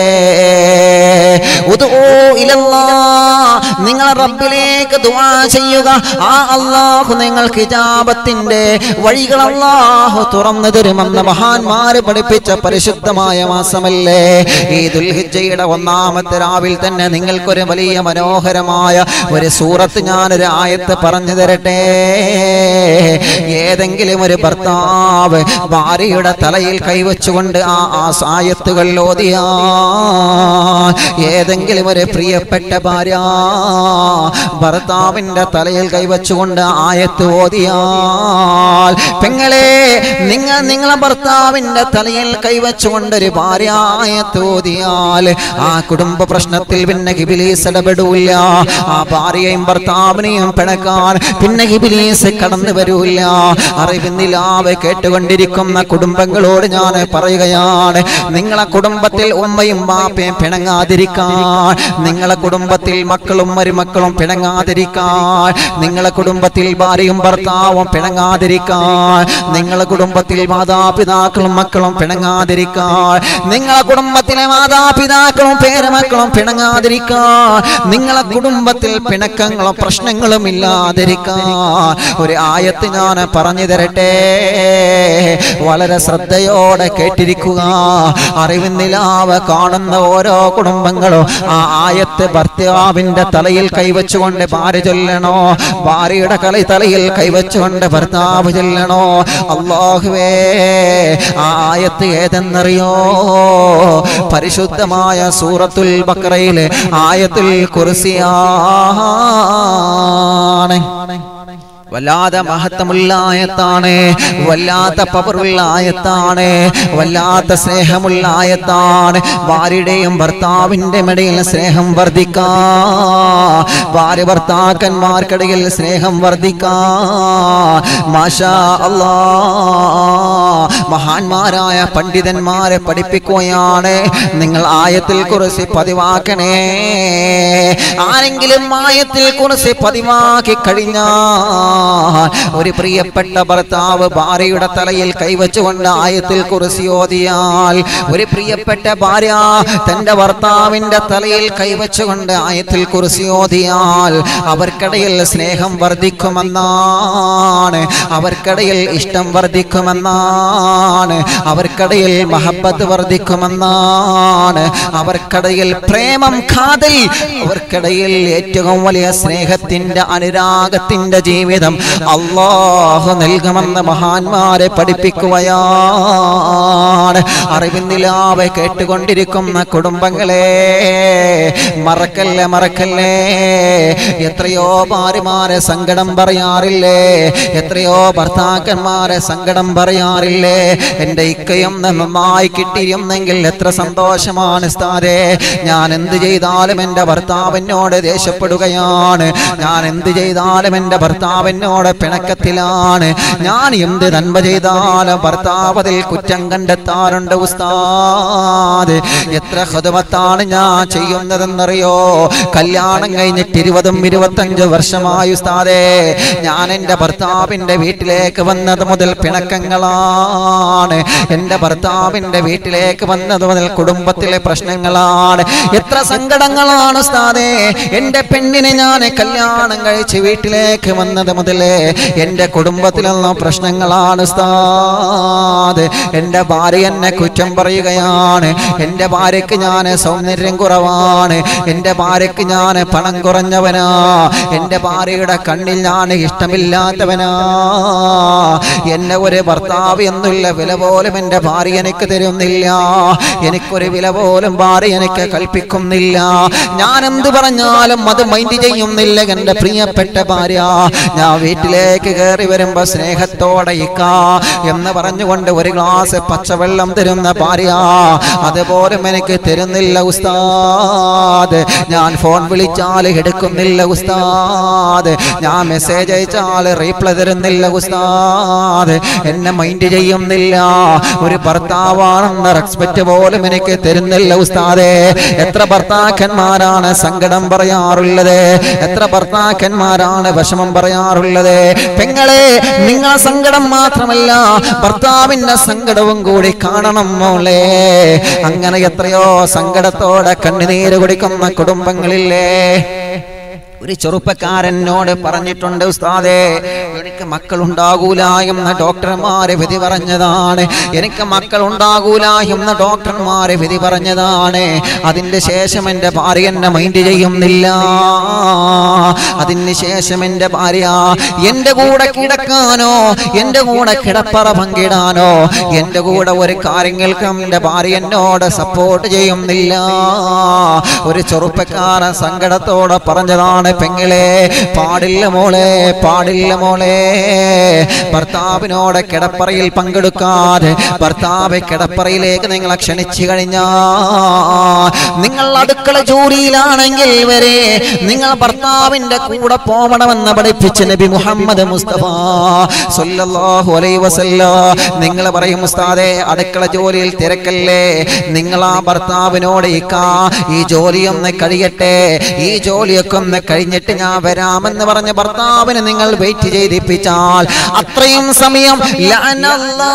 ഉദൂ ഇലല്ലാ. നിങ്ങൾ റബ്ബിലേക്ക് ദുആ ചെയ്യുക ആ അള്ളാഹു നിങ്ങൾക്ക് ഇജാബത്തിന്റെ വഴികൾ അള്ളാഹു തുറന്നു തരുമെന്ന് മഹാന്മാര് പഠിപ്പിച്ച പരിശുദ്ധമായ മാസമല്ലേ ഈ ദുൽഹിജയുടെ ഒന്നാമത്തെ രാവിൽ തന്നെ നിങ്ങൾക്കൊരു വലിയ മനോഹരമായ ഒരു സൂറത്ത് ഞാനൊരു ആയത്ത് പറഞ്ഞു തരട്ടെ ഏതെങ്കിലും ഒരു ഭർത്താവ് ഭാര്യയുടെ തലയിൽ കൈവച്ചുകൊണ്ട് ആ ആ ആയത്തുകൾ ഓതിയാ ഏതെങ്കിലും ഒരു പ്രിയപ്പെട്ട ഭാര്യ ഭർത്താവിന്റെ തലയിൽ കൈവച്ചുകൊണ്ട് ആയത്ത് ഓതിയാൽ പെങ്ങളെ നിങ്ങൾ നിങ്ങളെ ഭർത്താവിന്റെ തലയിൽ കൈവച്ചുകൊണ്ട് ഒരു ഭാര്യ ആയത്ത് ഓതിയാൽ ആ കുടുംബ പ്രശ്നത്തിൽ പിന്നെ ഹിബിലീസ് ഇടപെടൂല ആ ഭാര്യയും ഭർത്താവിനെയും പിണക്കാൻ പിന്നെ ഹിബിലീസ് കടന്നു വരൂല അറിവിന്നിലാവ് കേട്ടുകൊണ്ടിരിക്കുന്ന കുടുംബങ്ങളോട് ഞാൻ പറയുകയാണ് നിങ്ങളെ കുടുംബത്തിൽ ഉമ്മയും ബാപ്പയും പിണങ്ങാതിരിക്കാൻ നിങ്ങളെ കുടുംബത്തിൽ മക്കളും മരുമക്കളും പിണങ്ങാതിരിക്കാൻ നിങ്ങളെ കുടുംബത്തിൽ ഭാര്യയും ഭർത്താവും പിണങ്ങാതിരിക്കാൻ നിങ്ങളെ കുടുംബത്തിൽ മാതാപിതാക്കളും മക്കളും പിണങ്ങാതിരിക്കാൻ നിങ്ങളെ കുടുംബത്തിലെ മാതാപിതാക്കളും പേരമക്കളും പിണങ്ങാതിരിക്കാൻ നിങ്ങളെ കുടുംബത്തിൽ പിണക്കങ്ങളും പ്രശ്നങ്ങളും ഇല്ലാതിരിക്കാൻ ഒരു ആയത്ത് ഞാൻ പറഞ്ഞു തരട്ടെ വളരെ ശ്രദ്ധയോടെ കേട്ടിരിക്കുക അറിവിന്നിലാവ് കാണുന്ന ഓരോ കുടുംബങ്ങളും ആ ആയത്ത് ഭർത്താവിന്റെ തലയിൽ കൈവച്ചുകൊണ്ട് ഭാര്യ ചൊല്ലണോ ഭാര്യയുടെ കളി തലയിൽ കൈവച്ചുകൊണ്ട് ഭർത്താവ് ചൊല്ലണോ അള്ളാഹുവേ ആ ആയത്ത് ഏതെന്നറിയോ പരിശുദ്ധമായ സൂറത്തുൽ ബക്രയിലെ ആയത്തുൽ കുർസിയാണ് വല്ലാതെ മഹത്വമുള്ള ആയത്താണ് വല്ലാത്ത പവറുള്ള ആയത്താണ് വല്ലാത്ത സ്നേഹമുള്ള ആയത്താണ് ഭാര്യയുടെയും ഭർത്താവിന്റെ ഇടയിൽ സ്നേഹം വർദ്ധിക്കാ ഭാര്യ ഭർത്താക്കന്മാർക്കിടയിൽ സ്നേഹം വർദ്ധിക്കാ മാഷാ അല്ലാ മഹാന്മാരായ പണ്ഡിതന്മാരെ പഠിപ്പിക്കുകയാണ് നിങ്ങൾ ആയത്തിൽ കുറിച്ച് പതിവാക്കണേ ആരെങ്കിലും ആയത്തിൽ കുറിച്ച് പതിവാക്കി കഴിഞ്ഞാൽ ഒരു പ്രിയപ്പെട്ട ഭർത്താവ് ഭാര്യയുടെ തലയിൽ കൈവച്ചുകൊണ്ട് ആയത്തിൽ കുറിച്ച് ഓതിയാൽ ഒരു പ്രിയപ്പെട്ട ഭാര്യ തന്റെ ഭർത്താവിന്റെ തലയിൽ കൈവച്ചുകൊണ്ട് ആയത്തിൽ കുറിച്ച് ഓതിയാൽ അവർക്കിടയിൽ സ്നേഹം വർദ്ധിക്കുമെന്നാണ് അവർക്കിടയിൽ ഇഷ്ടം വർദ്ധിക്കുമെന്നാണ് അവർക്കിടയിൽ മഹബത്ത് വർദ്ധിക്കുമെന്നാണ് അവർക്കിടയിൽ പ്രേമം കാതൽ അവർക്കിടയിൽ ഏറ്റവും വലിയ സ്നേഹത്തിന്റെ അനുരാഗത്തിന്റെ ജീവിതം അള്ളാഹു നൽകുമെന്ന് മഹാന്മാരെ പഠിപ്പിക്കുകയാണ് അറിവിന്ദിലാവെ കേട്ടുകൊണ്ടിരിക്കുന്ന കുടുംബങ്ങളെ മറക്കല്ലേ മറക്കല്ലേ എത്രയോ ഭാര്യമാരെ സങ്കടം പറയാറില്ലേ എത്രയോ ഭർത്താക്കന്മാരെ സങ്കടം പറയാറില്ലേ എൻ്റെ ഇക്കയും നന്നായി കിട്ടിയിരുന്നെങ്കിൽ എത്ര സന്തോഷമാണ് സ്ഥാരെ ഞാൻ എന്ത് ചെയ്താലും എൻ്റെ ഭർത്താവിനോട് ദേഷ്യപ്പെടുകയാണ് ഞാൻ എന്ത് ചെയ്താലും എൻ്റെ ഭർത്താവിനോട് പിണക്കത്തിലാണ് ഞാൻ എന്ത് നന്മ ചെയ്താലും ഭർത്താവ് അതിൽ കുറ്റം കണ്ടെത്താറുണ്ട് ഉസ്താദ് എത്ര ഹൃദവത്താണ് ഞാൻ ചെയ്യുന്നതെന്നറിയോ കല്യാണം കഴിഞ്ഞിട്ട് ഇരുപതും ഇരുപത്തഞ്ച് വർഷമായി ഉസ്താദേ ഞാൻ എൻ്റെ ഭർത്താവിൻ്റെ വീട്ടിലേക്ക് വന്നത് മുതൽ പിണക്കങ്ങളാണ് എൻ്റെ ഭർത്താവിൻ്റെ വീട്ടിലേക്ക് വന്നത് മുതൽ കുടുംബത്തിലെ പ്രശ്നങ്ങളാണ് എത്ര സങ്കടങ്ങളാണ് ഉസ്താദേ എൻ്റെ പെണ്ണിനെ ഞാൻ കല്യാണം കഴിച്ച് വീട്ടിലേക്ക് വന്നത് മുതലേ എൻ്റെ കുടുംബത്തിലുള്ള പ്രശ്നങ്ങളാണ് ഉസ്താദ് എൻ്റെ ഭാര്യ എന്നെ കുറ്റം പറയുകയാണ് എൻ്റെ ഭാര്യയ്ക്ക് ഞാൻ സൗന്ദര്യം കുറവാണ് എൻ്റെ ഭാര്യയ്ക്ക് ഞാൻ പണം കുറഞ്ഞവനാ എൻ്റെ ഭാര്യയുടെ കണ്ണിൽ ഞാൻ ഇഷ്ടമില്ലാത്തവനാ എന്നെ ഒരു ഭർത്താവ് എന്നുള്ള വില പോലും എൻ്റെ ഭാര്യ എനിക്ക് തരുന്നില്ല എനിക്കൊരു വില പോലും ഭാര്യ എനിക്ക് കൽപ്പിക്കുന്നില്ല ഞാൻ എന്ത് പറഞ്ഞാലും അത് മൈൻഡ് ചെയ്യുന്നില്ല എൻ്റെ പ്രിയപ്പെട്ട ഭാര്യ ഞാൻ വീട്ടിലേക്ക് കയറി വരുമ്പോ സ്നേഹത്തോടെ ഇക്ക എന്ന് പറഞ്ഞുകൊണ്ട് ഒരു ഗ്ലാസ് പച്ചവെള്ളം തരുന്ന ഭാര്യ അതുപോലും എനിക്ക് തരുന്നില്ല ഉസ്താദ് ഞാൻ ഫോൺ വിളിച്ചാൽ എടുക്കുന്നില്ല ഉസ്താദ് ഞാൻ മെസ്സേജ് അയച്ചാൽ റീപ്ലൈ തരുന്നില്ല ഉസ്താദ് എന്നെ മൈൻഡ് ചെയ്യുന്നില്ല ഒരു ഭർത്താവാണെന്ന റെസ്പെക്ട് പോലും എനിക്ക് തരുന്നില്ല ഉസ്താദേ എത്ര ഭർത്താക്കന്മാരാണ് സങ്കടം പറയാറുള്ളത് എത്ര ഭർത്താക്കന്മാരാണ് വിഷമം പറയാറുള്ളത് പെങ്ങളെ നിങ്ങളെ സങ്കടം മാത്രമല്ല ഭർത്താവിന്റെ സങ്കടവും കൂടി കാണണം മോളെ അങ്ങനെ എത്രയോ സങ്കടത്തോടെ കണ്ണുനീര് കുടിക്കുന്ന കുടുംബങ്ങളില്ലേ ഒരു ചെറുപ്പക്കാരനോട് പറഞ്ഞിട്ടുണ്ട് ഉസ്താദേ എനിക്ക് മക്കൾ ഉണ്ടാകൂല എന്ന ഡോക്ടർമാര് വിധി പറഞ്ഞതാണ് എനിക്ക് മക്കൾ ഉണ്ടാകൂല എന്ന ഡോക്ടർമാര് വിധി പറഞ്ഞതാണ് അതിന്റെ ശേഷം എൻ്റെ ഭാര്യ എന്നെ മൈൻഡ് ചെയ്യുന്നില്ല അതിന് ശേഷം എൻ്റെ ഭാര്യ എൻ്റെ കൂടെ കിടക്കാനോ എൻ്റെ കൂടെ കിടപ്പറ പങ്കിടാനോ എൻ്റെ കൂടെ ഒരു കാര്യങ്ങൾക്കും എൻ്റെ ഭാര്യ എന്നോട് സപ്പോർട്ട് ചെയ്യുന്നില്ല ഒരു ചെറുപ്പക്കാരൻ സങ്കടത്തോടെ പറഞ്ഞതാണ് പെങ്ങളെ പാടില്ല മോളെ പാടില്ല മോളെ ഭർത്താവിനോട് കിടപ്പറയിൽ പങ്കെടുക്കാതെ ഭർത്താവ് കിടപ്പറയിലേക്ക് നിങ്ങളെ ക്ഷണിച്ചു കഴിഞ്ഞാ നിങ്ങൾ അടുക്കള ജോലിയിലാണെങ്കിൽ വരെ നിങ്ങൾ ഭർത്താവിന്റെ കൂടെ പോകണമെന്ന് പഠിപ്പിച്ച നബി മുഹമ്മദ് മുസ്തഫ സല്ലല്ലാഹു അലൈഹി വസല്ല നിങ്ങൾ പറയും ഉസ്താദെ അടുക്കള ജോലിയിൽ തിരക്കല്ലേ നിങ്ങൾ ആ ഭർത്താവിനോട് ഇക്കാ ഈ ജോലിയൊന്ന് കഴിയട്ടെ ഈ ജോലിയൊക്കെ ഒന്ന് കഴിഞ്ഞിട്ട് ഞാൻ വരാമെന്ന് പറഞ്ഞ ഭർത്താവിന് നിങ്ങൾ വെയിറ്റ് ചെയ്തിപ്പിച്ചാൽ അത്രയും സമയം ലഅനല്ലാ.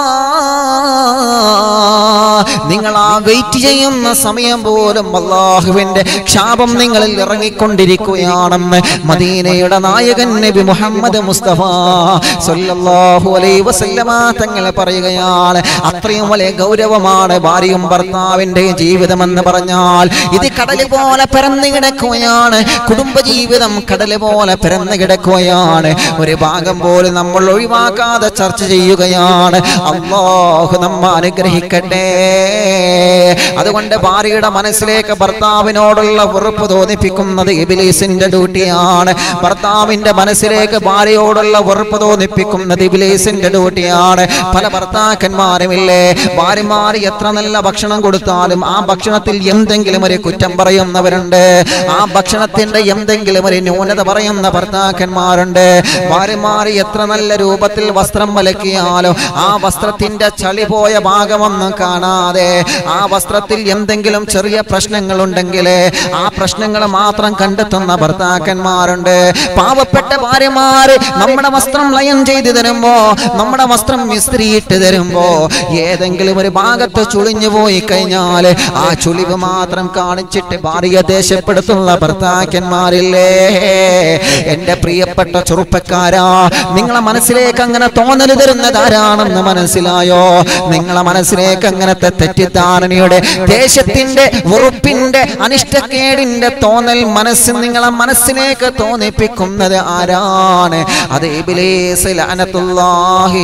നിങ്ങൾ ആ വെയിറ്റ് ചെയ്യുന്ന സമയം പോലും അള്ളാഹുവിന്റെ ക്ഷാപം നിങ്ങളിൽ ഇറങ്ങിക്കൊണ്ടിരിക്കുകയാണെന്ന് മദീനയുടെ നായകൻ നബി മുഹമ്മദ് മുസ്തഫ സല്ലല്ലാഹു അലൈഹി വസല്ലമ തങ്ങൾ പറയുകയാണ് അത്രയും വലിയ ഗൗരവമാണ് ഭാര്യയും ഭർത്താവിന്റെയും ജീവിതം എന്ന് പറഞ്ഞാൽ ഇത് കടല് പോലെ പരന്നു കിടക്കുകയാണ് കുടുംബജീവിതം കടല് പോലെ പരന്നു കിടക്കുകയാണ് ഒരു ഭാഗം പോലും നമ്മൾ ഒഴിവാക്കാതെ ചർച്ച ചെയ്യുകയാണ് അള്ളാഹു നമ്മ അനുഗ്രഹിക്കട്ടെ അതുകൊണ്ട് ഭാര്യയുടെ മനസ്സിലേക്ക് ഭർത്താവിനോടുള്ള വെറുപ്പ് തോന്നിപ്പിക്കുന്നത് ഇബിലീസിന്റെ ഡ്യൂട്ടിയാണ് ഭർത്താവിന്റെ മനസ്സിലേക്ക് ഭാര്യയോടുള്ള വെറുപ്പ് തോന്നിപ്പിക്കുന്നത് ഇബിലീസിന്റെ ഡ്യൂട്ടിയാണ് പല ഭർത്താക്കന്മാരുമില്ലേ ഭാര്യമാർ എത്ര നല്ല ഭക്ഷണം കൊടുത്താലും ആ ഭക്ഷണത്തിൽ എന്തെങ്കിലും ഒരു കുറ്റം പറയുന്നവരുണ്ട് ആ ഭക്ഷണത്തിന്റെ എന്തെങ്കിലും ഒരു ന്യൂനത പറയുന്ന ഭർത്താക്കന്മാരുണ്ട് ഭാര്യമാർ എത്ര നല്ല രൂപത്തിൽ വസ്ത്രം വലക്കിയാലോ ആ വസ്ത്രത്തിന്റെ ചളി പോയ ഭാഗമൊന്നും കാണാതെ ആ വസ്ത്രത്തിൽ എന്തെങ്കിലും ചെറിയ പ്രശ്നങ്ങൾ ഉണ്ടെങ്കിൽ ആ പ്രശ്നങ്ങൾ മാത്രം കണ്ടെത്തുന്ന ഭർത്താക്കന്മാരുണ്ട് പാവപ്പെട്ട ഭാര്യമാര് നമ്മുടെ വസ്ത്രം ലയം ചെയ്തു തരുമ്പോ നമ്മുടെ വസ്ത്രം മിസ്ത്രിയിട്ട് തരുമ്പോ ഏതെങ്കിലും ഒരു ഭാഗത്ത് ചുളിഞ്ഞു പോയി കഴിഞ്ഞാൽ ആ ചുളിവ് മാത്രം കാണിച്ചിട്ട് ഭാര്യ ദേഷ്യപ്പെടുത്തുന്ന ഭർത്താക്കന്മാരില്ലേ എന്റെ പ്രിയപ്പെട്ട ചെറുപ്പക്കാരാ നിങ്ങളെ മനസ്സിലേക്ക് അങ്ങനെ തോന്നൽ തരുന്നത് ആരാണെന്ന് മനസ്സിലായോ നിങ്ങളെ മനസ്സിലേക്ക് അങ്ങനത്തെ തെറ്റിദ്ധാരണയുടെ ദേശത്തിന്റെ വെറുപ്പിന്റെ അനിഷ്ടക്കേടിന്റെ തോന്നൽ മനസ്സ് നിങ്ങളെ മനസ്സിലേക്ക് തോന്നിപ്പിക്കുന്നത് ആരാണ് അത് ഇബ്ലീസ് ലഅനത്തുല്ലാഹി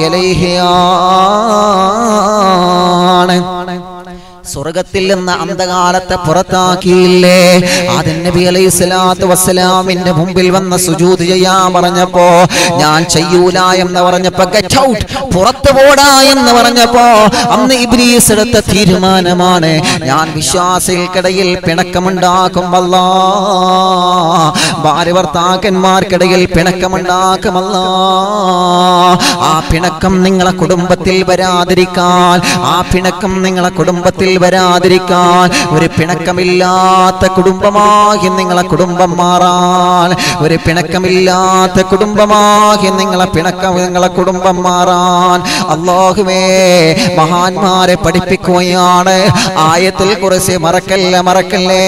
അലൈഹിയാണ് സ്വർഗത്തിൽ നിന്ന് അന്ധകാലത്തെ പുറത്താക്കിയില്ലേ ആദ്യം നബി അലൈഹി സ്വലാത്തു വസ്സലാമിന്റെ മുമ്പിൽ വന്ന് സുജൂത് ചെയ്യാൻ പറഞ്ഞപ്പോ ഞാൻ ചെയ്യൂല എന്ന് പറഞ്ഞപ്പോ ഗെറ്റ് ഔട്ട് പുറത്തു പോടാ എന്ന് പറഞ്ഞപ്പോ അന്ന് ഇബ്ലീസ് എടുത്ത തീരുമാനമാണ് ഞാൻ വിശ്വാസികൾക്കിടയിൽ പിണക്കമുണ്ടാക്കുമല്ല ഭാര്യ ഭർത്താക്കന്മാർക്കിടയിൽ പിണക്കമുണ്ടാക്കുമല്ല ആ പിണക്കം നിങ്ങളെ കുടുംബത്തിൽ വരാതിരിക്കാൻ ആ പിണക്കം നിങ്ങളെ കുടുംബത്തിൽ വരാതിരിക്കാൻ ഒരു പിണക്കമില്ലാത്ത കുടുംബമാകി നിങ്ങളെ കുടുംബം മാറാൻ ഒരു പിണക്കമില്ലാത്ത കുടുംബമാകി നിങ്ങളെ പിണക്കം നിങ്ങളെ കുടുംബം മാറാൻ അള്ളാഹുവേ മഹാന്മാരെ പഠിപ്പിക്കുകയാണ് ആയത്തിൽ കുറിച്ച് മറക്കല്ലേ മറക്കല്ലേ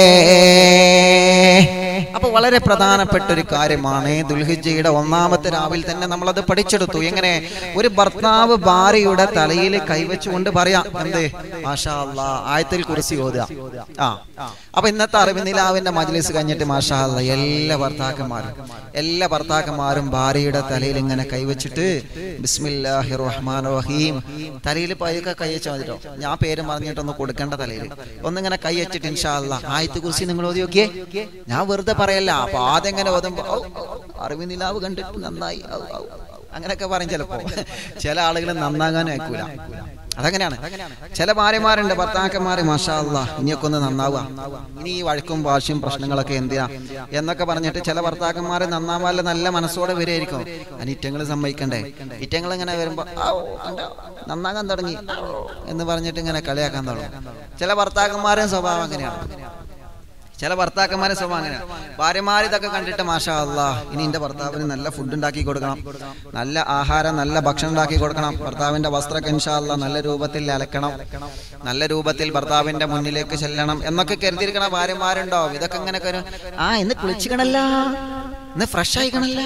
അപ്പൊ വളരെ പ്രധാനപ്പെട്ട ഒരു കാര്യമാണ് ദുൽഹിജയുടെ ഒന്നാമത്തെ രാവിൽ തന്നെ നമ്മളത് പഠിച്ചെടുത്തു എങ്ങനെ ഒരു ഭർത്താവ് ഭാര്യയുടെ തലയിൽ കൈവച്ചുകൊണ്ട് പറയാം എന്ത് മാഷാ അല്ലാ ആയത്തിൽ കുറിച്ച് ഓതുക ആ അപ്പൊ ഇന്നത്തെ അറിവ് നിലാവിന്റെ മജ്ലിസ് കഴിഞ്ഞിട്ട് മാഷാ അല്ലാ എല്ലാ ഭർത്താക്കന്മാരും എല്ലാ ഭർത്താക്കന്മാരും ഭാര്യയുടെ തലയിൽ ഇങ്ങനെ കൈവച്ചിട്ട് ബിസ്മില്ലാഹി റഹ്മാൻ റഹീം തലയിൽ പയ്യൊക്കെ കൈവച്ചാൽ മതിട്ടോ ഞാൻ പേര് പറഞ്ഞിട്ടൊന്ന് കൊടുക്കേണ്ട തലയിൽ ഒന്നിങ്ങനെ കൈവച്ചിട്ട് ഇൻഷാ അല്ലാ ആയത്ത് കുറിച്ച് നിങ്ങൾ ഓതി നോക്കിയേ ഞാൻ വെറുതെ പറയല്ല അപ്പൊ ആദ്യം ഇങ്ങനെ ഓതുമ്പോ ഔ, ഔ, അറിവ് നിലാവ് കണ്ടിട്ട് നന്നായി ഔ, ഔ. അങ്ങനെയൊക്കെ പറയും ചിലപ്പോ ചില ആളുകൾ നന്നാകാൻ അയക്കൂല അതങ്ങനെയാണ് ചില ഭാര്യമാരുണ്ട് ഭർത്താക്കന്മാര് മാഷാ അല്ലാ ഇനിയൊക്കെ ഒന്ന് നന്നാവുക ഇനി ഈ വഴക്കും വാശിയും പ്രശ്നങ്ങളൊക്കെ എന്തിനാ എന്നൊക്കെ പറഞ്ഞിട്ട് ചില ഭർത്താക്കന്മാര് നന്നാവാല്ല നല്ല മനസ്സോടെ വരികയായിരിക്കും അനിറ്റങ്ങൾ സമ്മതിക്കണ്ടേ ഇറ്റങ്ങൾ ഇങ്ങനെ വരുമ്പോ ഔ, കണ്ടോ? നന്നാകാൻ തുടങ്ങി ഔ, എന്ന് പറഞ്ഞിട്ട് ഇങ്ങനെ കളിയാക്കാൻ തുടങ്ങും ചില ഭർത്താക്കന്മാരും സ്വഭാവം അങ്ങനെയാണ് ചില ഭർത്താക്കന്മാരെ സ്വഭാവം അങ്ങനെയാണ് ഭാര്യമാർ ഇതൊക്കെ കണ്ടിട്ട് മാഷാ അല്ലാ ഇനി എന്റെ ഭർത്താവിന് നല്ല ഫുഡ് ഉണ്ടാക്കി കൊടുക്കണം നല്ല ആഹാരം നല്ല ഭക്ഷണം ഉണ്ടാക്കി കൊടുക്കണം ഭർത്താവിന്റെ വസ്ത്രമൊക്കെ ഇൻഷാ അല്ലാ നല്ല രൂപത്തിൽ അലക്കണം നല്ല രൂപത്തിൽ ഭർത്താവിന്റെ മുന്നിലേക്ക് ചെല്ലണം എന്നൊക്കെ കരുതിയിരിക്കണ ഭാര്യമാരുണ്ടാവും ഇതൊക്കെ ഇങ്ങനെ ഒരു ആ ഇന്ന് കുളിച്ചിക്കണല്ല ഇന്ന് ഫ്രഷ് ആയിക്കണല്ല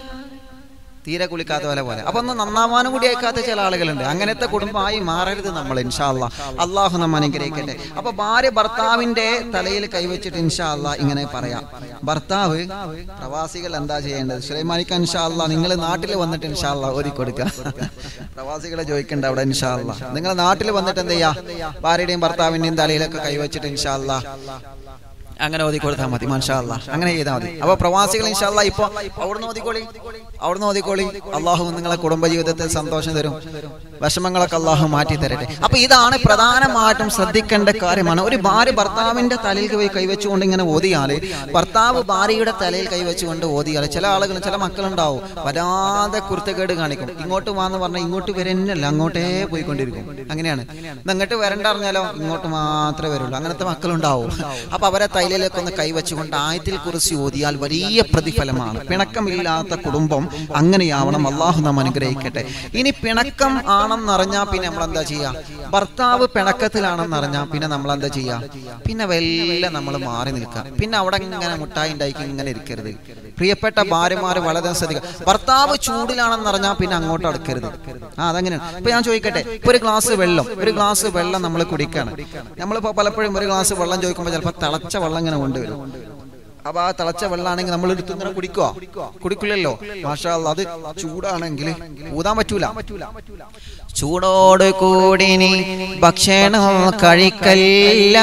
തീരെ കുളിക്കാത്ത പോലെ പോലെ അപ്പൊ ഒന്ന് നന്നാവാനും കൂടി അയക്കാത്ത ചില ആളുകളുണ്ട് അങ്ങനത്തെ കുടുംബമായി മാറരുത് നമ്മൾ ഇൻഷാ അല്ലാ അള്ളാഹു നമ്മ അനുഗ്രഹിക്കട്ടെ അപ്പൊ ഭാര്യ ഭർത്താവിന്റെ തലയിൽ കൈവച്ചിട്ട് ഇൻഷാ അല്ലാ ഇങ്ങനെ പറയാം ഭർത്താവ് പ്രവാസികൾ എന്താ ചെയ്യേണ്ടത് സുലൈമാനിക്ക് ഇൻഷാ അല്ലാ നിങ്ങൾ നാട്ടിൽ വന്നിട്ട് ഇൻഷാ അല്ലാ ഓതി കൊടുക്കുക പ്രവാസികളെ ചോദിക്കണ്ട അവിടെ ഇൻഷാ അല്ലാ നിങ്ങൾ നാട്ടിൽ വന്നിട്ട് എന്ത് ചെയ്യാ ഭാര്യയുടെയും ഭർത്താവിന്റെയും തലയിലൊക്കെ കൈവച്ചിട്ട് ഇൻഷാ അല്ലാ അങ്ങനെ ഓതി കൊടുത്താൽ മതി മാഷാ അല്ലാ അങ്ങനെ ചെയ്താൽ മതി അപ്പൊ പ്രവാസികൾ ഇൻഷാല്ല ഇപ്പൊ അവിടുന്ന് ഓതിക്കോളി അവിടുന്ന് ഓതിക്കോളി അള്ളാഹു നിങ്ങളെ കുടുംബ ജീവിതത്തിൽ സന്തോഷം തരും വിഷമങ്ങളൊക്കെ അള്ളാഹു മാറ്റി തരട്ടെ അപ്പൊ ഇതാണ് പ്രധാനമായിട്ടും ശ്രദ്ധിക്കേണ്ട കാര്യമാണ് ഒരു ഭാര്യ ഭർത്താവിന്റെ തലയിൽ കൈ കൈവച്ചുകൊണ്ട് ഇങ്ങനെ ഓതിയാല് ഭർത്താവ് ഭാര്യയുടെ തലയിൽ കൈവച്ചുകൊണ്ട് ഓതിയാല് ചില ആളുകൾ ചില മക്കളുണ്ടാവും വരാതെ കുരുത്തക്കേട് കാണിക്കും ഇങ്ങോട്ട് വാന്ന് പറഞ്ഞാൽ ഇങ്ങോട്ട് വരുന്നല്ല അങ്ങോട്ടേ പോയിക്കൊണ്ടിരിക്കും അങ്ങനെയാണ് ഇത് അങ്ങോട്ട് വരണ്ട അറിഞ്ഞാലോ ഇങ്ങോട്ട് മാത്രമേ വരുള്ളൂ അങ്ങനത്തെ മക്കളുണ്ടാവും അപ്പൊ അവരെ തൈലിലേക്ക് ഒന്ന് കൈവച്ചുകൊണ്ട് ആയത്തിൽ കുറിച്ച് ഓതിയാൽ വലിയ പ്രതിഫലമാണ് പിണക്കമില്ലാത്ത കുടുംബം അങ്ങനെയാവണം അള്ളാഹു നാം അനുഗ്രഹിക്കട്ടെ ഇനി പിണക്കം ആണെന്നറിഞ്ഞാൽ പിന്നെ നമ്മൾ എന്താ ചെയ്യാ ഭർത്താവ് പിണക്കത്തിലാണെന്നറിഞ്ഞാൽ പിന്നെ നമ്മൾ എന്താ ചെയ്യാ പിന്നെ വല്ല നമ്മൾ മാറി നിൽക്കുക പിന്നെ അവിടെ ഇങ്ങനെ മുട്ടായി ഉണ്ടാക്കി ഇങ്ങനെ ഇരിക്കരുത് പ്രിയപ്പെട്ട ഭാര്യമാര് വളരെ ശ്രദ്ധിക്കുക ഭർത്താവ് ചൂടിലാണെന്നറിഞ്ഞാൽ പിന്നെ അങ്ങോട്ട് അടുക്കരുത് ആ അതങ്ങനെയാണ് ഇപ്പൊ ഞാൻ ചോദിക്കട്ടെ ഇപ്പൊ ഒരു ഗ്ലാസ് വെള്ളം ഒരു ഗ്ലാസ് വെള്ളം നമ്മൾ കുടിക്കാണ് നമ്മളിപ്പോ പലപ്പോഴും ഒരു ഗ്ലാസ് വെള്ളം ചോദിക്കുമ്പോൾ ചിലപ്പോൾ തിളച്ച വെള്ളം ഇങ്ങനെ കൊണ്ടുവരും അപ്പൊ ആ തിളച്ച വെള്ളമാണെങ്കിൽ നമ്മൾ എടുത്ത് ഇങ്ങനെ കുടിക്കോ കുടിക്കില്ലല്ലോ മാഷാ അല്ലാ, അത് ചൂടാണെങ്കിൽ ഊതാൻ പറ്റൂല ചൂടോട് കൂടി നീ ഭക്ഷണം കഴിക്കല്ല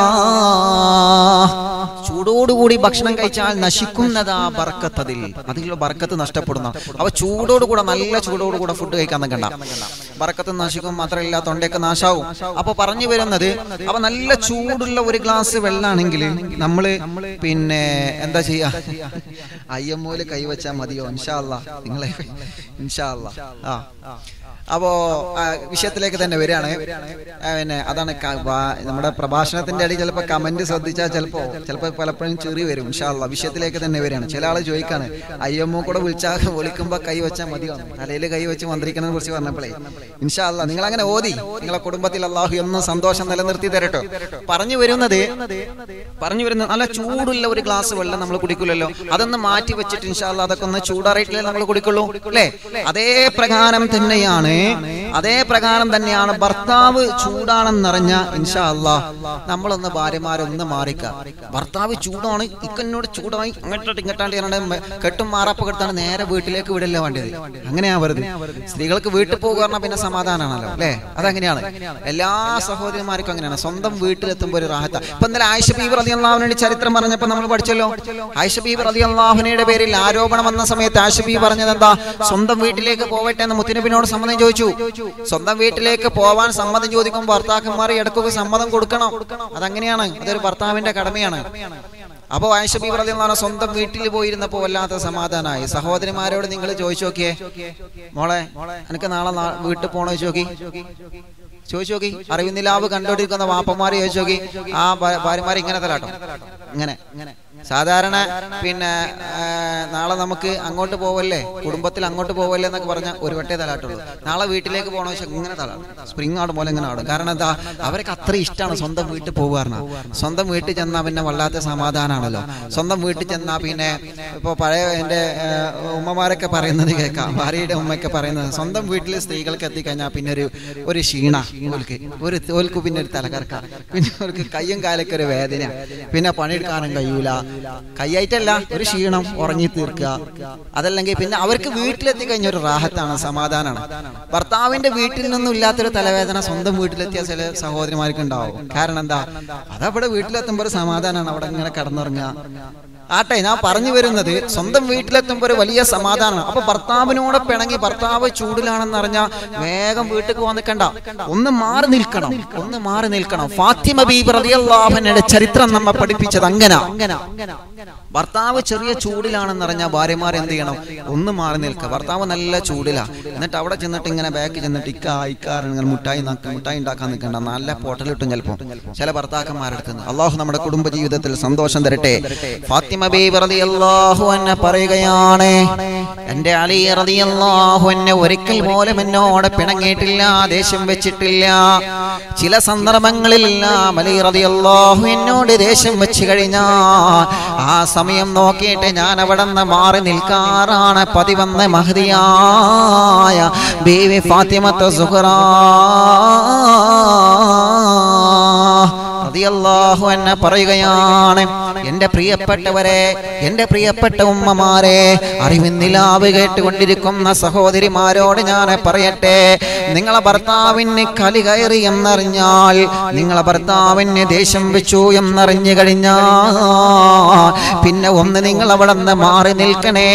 ചൂടോടുകൂടി ഭക്ഷണം കഴിച്ചാൽ നശിക്കുന്നതാ ബർക്കത്തതിൽ അതിലുള്ള ബർക്കത്ത് നഷ്ടപ്പെടുന്ന അവ ചൂടോടുകൂടെ നല്ല ചൂടോടുകൂടെ ഫുഡ് കഴിക്കാൻ നിൽക്കണ്ട ബർക്കത്ത് നശിക്കും മാത്രമല്ല തൊണ്ടയൊക്കെ നാശാവും അപ്പൊ പറഞ്ഞു വരുന്നത് അപ്പൊ നല്ല ചൂടുള്ള ഒരു ഗ്ലാസ് വെള്ളാണെങ്കിൽ നമ്മള് പിന്നെ എന്താ ചെയ്യാ അയ്യമ്മൂല് കൈവച്ചാൽ മതിയോ ഇൻഷാ അല്ലാ നിങ്ങളെ ഇൻഷാ അല്ലാ ആ അപ്പോ ആ, വിഷയത്തിലേക്ക് തന്നെ വരികയാണ് ആ, പിന്നെ അതാണ് ക- വാ- നമ്മുടെ പ്രഭാഷണത്തിന്റെ അടി ചിലപ്പോൾ കമന്റ് ശ്രദ്ധിച്ചാൽ ചിലപ്പോ ചിലപ്പോൾ പലപ്പോഴും ചെറി വരും ഇൻഷാല്ല വിഷയത്തിലേക്ക് തന്നെ വരികയാണ് ചില ആള് ചോദിക്കാണ് അയ്യമ്മ കൂടെ വിളിച്ചാൽ വിളിക്കുമ്പോ കൈ വെച്ചാൽ മതിയോ തലയിൽ കൈ വെച്ച് മന്ത്രിക്കണെ കുറിച്ച് പറഞ്ഞപ്പോഴേ ഇൻഷാല്ല നിങ്ങൾ അങ്ങനെ ഓതി നിങ്ങളെ കുടുംബത്തിൽ അള്ളാഹു എന്നും സന്തോഷം നിലനിർത്തി തരട്ടോ പറഞ്ഞു വരുന്നത് പറഞ്ഞു വരുന്നത് നല്ല ചൂടുള്ള ഒരു ഗ്ലാസ് വെള്ളം നമ്മൾ കുടിക്കില്ലല്ലോ അതൊന്ന് മാറ്റി വെച്ചിട്ട് ഇൻഷാല്ല അതൊക്കെ ഒന്ന് ചൂടാറിയിട്ടില്ലേ നമ്മൾ കുടിക്കുള്ളൂ അല്ലേ അതേ പ്രകാരം തന്നെയാണ് അതേ പ്രകാരം തന്നെയാണ് ഭർത്താവ് ചൂടാണെന്നറിഞ്ഞ ഇൻഷാ അല്ലാ നമ്മളൊന്ന് ഭാര്യമാരൊന്ന് മാറിക്ക ഭർത്താവ് ചൂടാണ് ഇക്കന്നോട് ചൂടായി അങ്ങോട്ടോട്ട് ഇങ്ങോട്ടാണ്ട് ഞാനുടെ കെട്ടും മാറാപ്പ് കെടുത്താണ് നേരെ വീട്ടിലേക്ക് വിടല്ലേ വേണ്ടത് അങ്ങനെയാ വെറുതെ സ്ത്രീകൾക്ക് വീട്ടിൽ പോകുക പറഞ്ഞാൽ പിന്നെ സമാധാനമാണല്ലോ അല്ലേ അതങ്ങനെയാണ് എല്ലാ സഹോദരിമാർക്കും അങ്ങനെയാണ് സ്വന്തം വീട്ടിലെത്തുമ്പോൾ ഒരു റാഹത്ത ഇപ്പൊ ഇന്നലെ ആയിഷ ബീബർ അലി അള്ളാഹുവിന്റെ ചരിത്രം പറഞ്ഞപ്പോൾ നമ്മൾ പഠിച്ചല്ലോ ആയിഷ ബീബർ അലി അള്ളാഹുനയുടെ പേരിൽ ആരോപണം വന്ന സമയത്ത് ആയിഷ ബീബി പറഞ്ഞത് എന്താ സ്വന്തം വീട്ടിലേക്ക് പോവട്ടെ എന്ന് മുത്തുനബിനോട് സമ്മതം ചോദിച്ചു സ്വന്തം വീട്ടിലേക്ക് പോവാൻ സമ്മതം ചോദിക്കുമ്പോൾ ഭർത്താക്കന്മാർ ഇടക്കൊക്കെ സമ്മതം കൊടുക്കണം അതങ്ങനെയാണ് അതൊരു ഭർത്താവിന്റെ കടമയാണ് അപ്പൊ ആയിഷ ബീബർ അലി അള്ളാഹു സ്വന്തം വീട്ടിൽ പോയിരുന്നപ്പോ വല്ലാത്ത സമാധാനമായി സഹോദരിമാരോട് നിങ്ങൾ ചോദിച്ചു നോക്കിയേ മോളെ എനിക്ക് നാളെ നാ- വീട്ടിൽ പോണോ ചോദിച്ചു നോക്കി ചോദിച്ചു നോക്കി അറിവിന്ദിലാവ് കണ്ടോണ്ടിരിക്കുന്ന വാപ്പന്മാരെ ചോദിച്ചു നോക്കി ആ ഭാ- ഭാര്യമാരെ ഇങ്ങനെ തലാട്ടോ ഇങ്ങനെ സാധാരണ പിന്നെ ആ, നാളെ നമുക്ക് അങ്ങോട്ട് പോവല്ലേ കുടുംബത്തിൽ അങ്ങോട്ട് പോവല്ലേ എന്നൊക്കെ പറഞ്ഞാൽ ഒരു വട്ടേ തലാട്ടുള്ളൂ നാളെ വീട്ടിലേക്ക് പോകണോ വെച്ചാൽ ഇങ്ങനെ തലാട്ടും സ്പ്രിങ് ആടും പോലെ ഇങ്ങനെ ആടും കാരണം എന്താ അവർക്ക് അത്ര ഇഷ്ടമാണ് സ്വന്തം വീട്ടിൽ പോകുക സ്വന്തം വീട്ടിൽ ചെന്നാൽ പിന്നെ വല്ലാത്ത സമാധാനമാണല്ലോ സ്വന്തം വീട്ടിൽ ചെന്നാൽ പിന്നെ ഇപ്പോൾ പഴയ എൻ്റെ ഉമ്മമാരൊക്കെ പറയുന്നത് കേൾക്കാം ഭാര്യയുടെ ഉമ്മയൊക്കെ പറയുന്നത് സ്വന്തം വീട്ടിൽ സ്ത്രീകൾക്ക് എത്തിക്കഴിഞ്ഞാൽ പിന്നെ ഒരു ഒരു ക്ഷീണ ഓൽക്ക് ഒരു ഓൽക്ക് പിന്നെ ഒരു തലകറക്ക പിന്നെ ഓൽക്ക് കയ്യും കാലൊക്കെ ഒരു വേദന പിന്നെ പണിയെടുക്കാനും കഴിയൂല കൈയായിട്ടല്ല ഒരു ക്ഷീണം ഉറങ്ങി തീർക്കുക അതല്ലെങ്കിൽ പിന്നെ അവർക്ക് വീട്ടിലെത്തി കഴിഞ്ഞ ഒരു റാഹത്താണ് സമാധാനമാണ് ഭർത്താവിന്റെ വീട്ടിൽ നിന്നും ഇല്ലാത്തൊരു തലവേദന സ്വന്തം വീട്ടിലെത്തിയ ചില സഹോദരിമാർക്ക് ഉണ്ടാവും കാരണം എന്താ അതവിടെ വീട്ടിലെത്തുമ്പോൾ ഒരു സമാധാനമാണ് അവിടെ ഇങ്ങനെ കിടന്നുറങ്ങുക ആട്ടെ ഞാൻ പറഞ്ഞു വരുന്നത് സ്വന്തം വീട്ടിലെത്തുമ്പോൾ ഒരു വലിയ സമാധാനമാണ് അപ്പൊ ഭർത്താവിനോട് പിണങ്ങി ഭർത്താവ് ചൂടിലാണെന്ന് അറിഞ്ഞാൽ വേഗം വീട്ടിൽ പോകാൻ നിൽക്കണ്ട ഒന്ന് മാറി നിൽക്കണം ഒന്ന് മാറി നിൽക്കണം ഫാത്തിമ ബീബി റളിയല്ലാഹുവിന്റെ ചരിത്രം നമ്മെ പഠിപ്പിച്ചത് അങ്ങനെ ഭർത്താവ് ചെറിയ ചൂടിലാണെന്ന് അറിഞ്ഞാൽ ഭാര്യമാർ എന്ത് ചെയ്യണം ഒന്ന് മാറി നിൽക്കുക ഭർത്താവ് നല്ല ചൂടിലാ എന്നിട്ട് അവിടെ ചെന്നിട്ട് ഇങ്ങനെ ബാക്ക് ചെന്നിട്ട് ഇക്ക ഇക്കാരൻ ഇങ്ങനെ മുട്ടായി നാക്ക മുട്ടായി ഉണ്ടാക്കാൻ നിൽക്കണ്ട നല്ല പോട്ടലിട്ടും ചിലപ്പോൾ ചില ഭർത്താക്കന്മാരെടുത്ത് നിന്ന് അള്ളാഹു നമ്മുടെ കുടുംബ ജീവിതത്തിൽ സന്തോഷം തരട്ടെ ഫാത്തിമ ബീബി റളിയല്ലാഹു അൻഹ പറയുകയാണ് എന്റെ അലി റളിയല്ലാഹു എന്നെ ഒരിക്കൽ പോലും എന്നോട് പിണങ്ങിയിട്ടില്ല ദേഷ്യം വെച്ചിട്ടില്ല ചില സന്ദർഭങ്ങളിൽ അലി റളിയല്ലാഹു എന്നോട് ദേഷ്യം വെച്ച് കഴിഞ്ഞാൽ ആ സമയം നോക്കിയിട്ട് ഞാൻ അവിടെ നിന്ന് മാറി നിൽക്കാറാണ് പതിവന്ന് മഹതിയായ ബീവി ഫാത്തിമത്ത് സുഹറ റളിയല്ലാഹു അൻഹ പറയുകയാണ് എന്റെ പ്രിയപ്പെട്ടവരെ എന്റെ പ്രിയപ്പെട്ട ഉമ്മമാരെ അറിവിന്നിലാവ് കേട്ടുകൊണ്ടിരിക്കുന്ന സഹോദരിമാരോട് ഞാൻ പറയട്ടെ നിങ്ങളെ ഭർത്താവിന് കലി കയറി എന്നറിഞ്ഞാൽ നിങ്ങളെ ഭർത്താവിന് ദേഷ്യം വെച്ചു എന്നറിഞ്ഞു കഴിഞ്ഞാൽ പിന്നെ ഒന്ന് നിങ്ങൾ അവിടെ നിന്ന് മാറി നിൽക്കണേ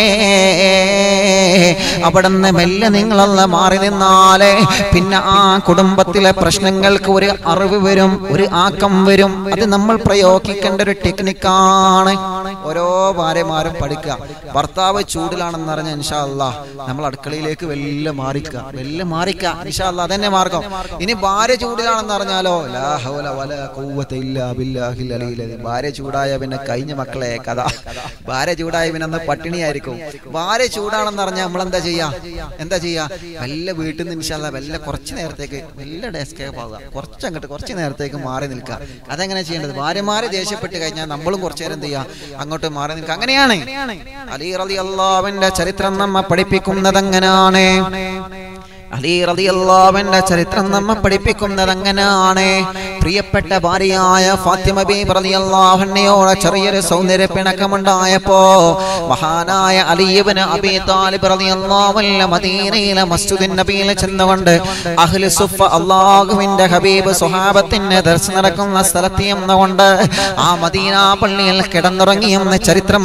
അവിടെ നിന്ന് മെല്ലെ നിങ്ങളൊന്ന് മാറി നിന്നാലേ പിന്നെ ആ കുടുംബത്തിലെ പ്രശ്നങ്ങൾക്ക് ഒരു അറിവ് വരും ഒരു ആക്കം വരും അത് നമ്മൾ പ്രയോഗിക്കേണ്ട ഒരു ടെക്നിക്കാണ് ഓരോ ഭാര്യമാരും പഠിക്കുക ഭർത്താവ് ചൂടിലാണെന്ന് അറിഞ്ഞ ഇൻഷാല്ല നമ്മൾ അടുക്കളയിലേക്ക് വെല്ല മാറിക്ക വെല്ല മാറിക്ക ഇൻഷാല്ല അതന്നെ മാർഗം ഇനി ഭാര്യ ചൂടിലാണെന്ന് അറിഞ്ഞാലോ ലാ ഹൗല വല ഖുവ്വത ഇല്ലാ ബില്ലാഹിൽ അലിയിൽ അലീം. ഭാര്യ ചൂടായ പിന്നെ കഴിഞ്ഞ മക്കളെ കഥ ഭാര്യ ചൂടായ പിന്നെ അന്ന് പട്ടിണിയായിരിക്കും ഭാര്യ ചൂടാണെന്ന് അറിഞ്ഞാൽ നമ്മൾ എന്താ ചെയ്യാ എന്താ ചെയ്യാ വല്ല വീട്ടിൽ നിന്ന് ഇൻഷാല്ല വല്ല കുറച്ച് നേരത്തേക്ക് വല്ല ഡെസ്കേപ്പ് ആവുക കുറച്ച് അങ്ങോട്ട് കുറച്ച് നേരത്തേക്ക് മാറി നിൽക്കുക അതെങ്ങനെ ചെയ്യേണ്ടത് ഭാര്യമാരെ ദേഷ്യപ്പെട്ട് കഴിഞ്ഞാൽ നമ്മളും കുറച്ചു നേരം എന്ത് ചെയ്യുക അങ്ങോട്ട് മാറി നിൽക്കുക അങ്ങനെയാണ് അലി റളി അള്ളാവിന്റെ ചരിത്രം നമ്മ പഠിപ്പിക്കുന്നത് അങ്ങനെയാണ് അലി റളിയല്ലാഹുവിന്റെ ചരിത്രം നമ്മെ പഠിപ്പിക്കുന്നത് അങ്ങനെയാണ് പ്രിയപ്പെട്ട ഭാര്യയായ ഫാത്തിമ ബീബി റളിയല്ലാഹുവിനോട് ചെറിയൊരു സൗന്ദര്യ പിണക്കമുണ്ടായപ്പോ മഹാനായ അലി ഇബ്നു അബീ താലിബ് റളിയല്ലാഹു അൻഹു മദീനയിലെ മസ്ജിദുൻ നബിയിൽ ചെന്നുകൊണ്ട് അഹ്ലു സുഫ അല്ലാഹുവിന്റെ ഹബീബ് സ്വഹാബത്തിന് ദർശനം നടക്കുന്ന സ്ഥലത്ത് ചെന്നുകൊണ്ട് ആ മദീന പള്ളിയിൽ കിടന്നുറങ്ങിയെന്ന് ചരിത്രം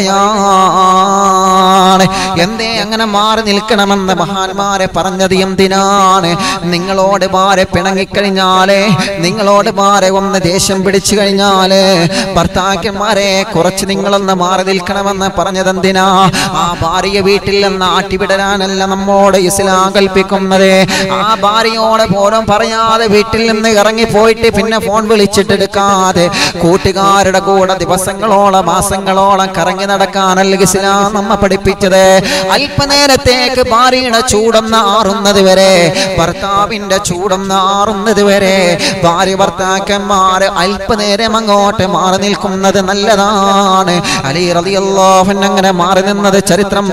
പറയുകയാണ് എന്തേ അങ്ങനെ മാറി നിൽക്കണമെന്ന് മഹാന്മാരെ പറഞ്ഞത് എന്തിനാണ് നിങ്ങളോട് ഭാര്യ പിണങ്ങിക്കഴിഞ്ഞാല് നിങ്ങളോട് ഭാര്യ ഒന്ന് ദേഷ്യം പിടിച്ചു കഴിഞ്ഞാല് ഭർത്താക്കന്മാരെ കുറച്ച് നിങ്ങളൊന്ന് മാറി നിൽക്കണമെന്ന് പറഞ്ഞത് എന്തിനാ ആ ഭാര്യ വീട്ടിൽ നിന്ന് ആട്ടിവിടരാനല്ല നമ്മോട് ഇസ്ലാം കൽപ്പിക്കുന്നത് ആ ഭാര്യയോട് പോലും പറയാതെ വീട്ടിൽ നിന്ന് ഇറങ്ങി പോയിട്ട് പിന്നെ ഫോൺ വിളിച്ചിട്ടെടുക്കാതെ കൂട്ടുകാരുടെ കൂടെ ദിവസങ്ങളോളം മാസങ്ങളോളം കറങ്ങി നടക്കാനല്ല ഇസ്ലാം നമ്മ പഠിപ്പിച്ചത് അല്പനേരത്തേക്ക് ഭാര്യയുടെ ചൂടൊന്ന് ആറുന്നത് വരെ ഭർത്താവിന്റെ ചൂടൊന്ന് ആറുന്നത് വരെ ഭാര്യ ഭർത്താക്കന്മാര് അല്പനേരം അങ്ങോട്ട് മാറി നിൽക്കുന്നത് നല്ലതാണ് അലി റളിയല്ലാഹു അങ്ങനെ മാറി നിന്നത് ചരിത്രം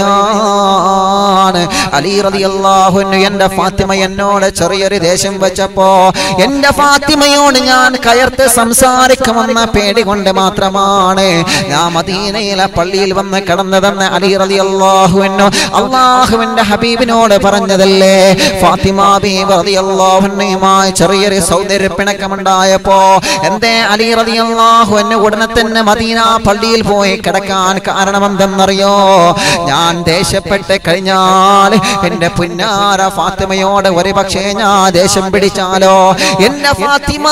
പറയുകയാണ് അലി റളിയല്ലാഹു എന്റെ ഫാത്തിമ എന്നോട് ചെറിയൊരു ദേഷ്യം വെച്ചപ്പോ എന്റെ ഫാത്തിമയോട് ഞാൻ കയർത്ത് സംസാരിക്കുമെന്ന പേടി കൊണ്ട് മാത്രമാണ് ഞാൻ മദീനയിലെ പള്ളിയിൽ വന്ന് കിടന്നതെന്ന് അലി റളിയല്ലാഹു എന്നോ അള്ളാഹുവിന്റെ ഹബീബിനോട് പറഞ്ഞതല്ലേ ഫാത്തിമ ബീബി റളിയല്ലാഹു അൻഹയുമായി ചെറിയൊരു സൗന്ദര്യ പിണക്കമുണ്ടായപ്പോ എന്തേ അലി റളിയല്ലാഹു എന്നെ ഉടനെ തന്നെ മദീന പള്ളിയിൽ പോയി കിടക്കാൻ കാരണം എന്തെന്നറിയോ ഞാൻ ദേഷ്യപ്പെട്ട് കഴിഞ്ഞാൽ എന്റെ പുന്നാര ഫാത്തിമയോട് ഒരു പക്ഷേ ഞാൻ ദേഷ്യം പിടിച്ചാലോ എന്റെ ഫാത്തിമ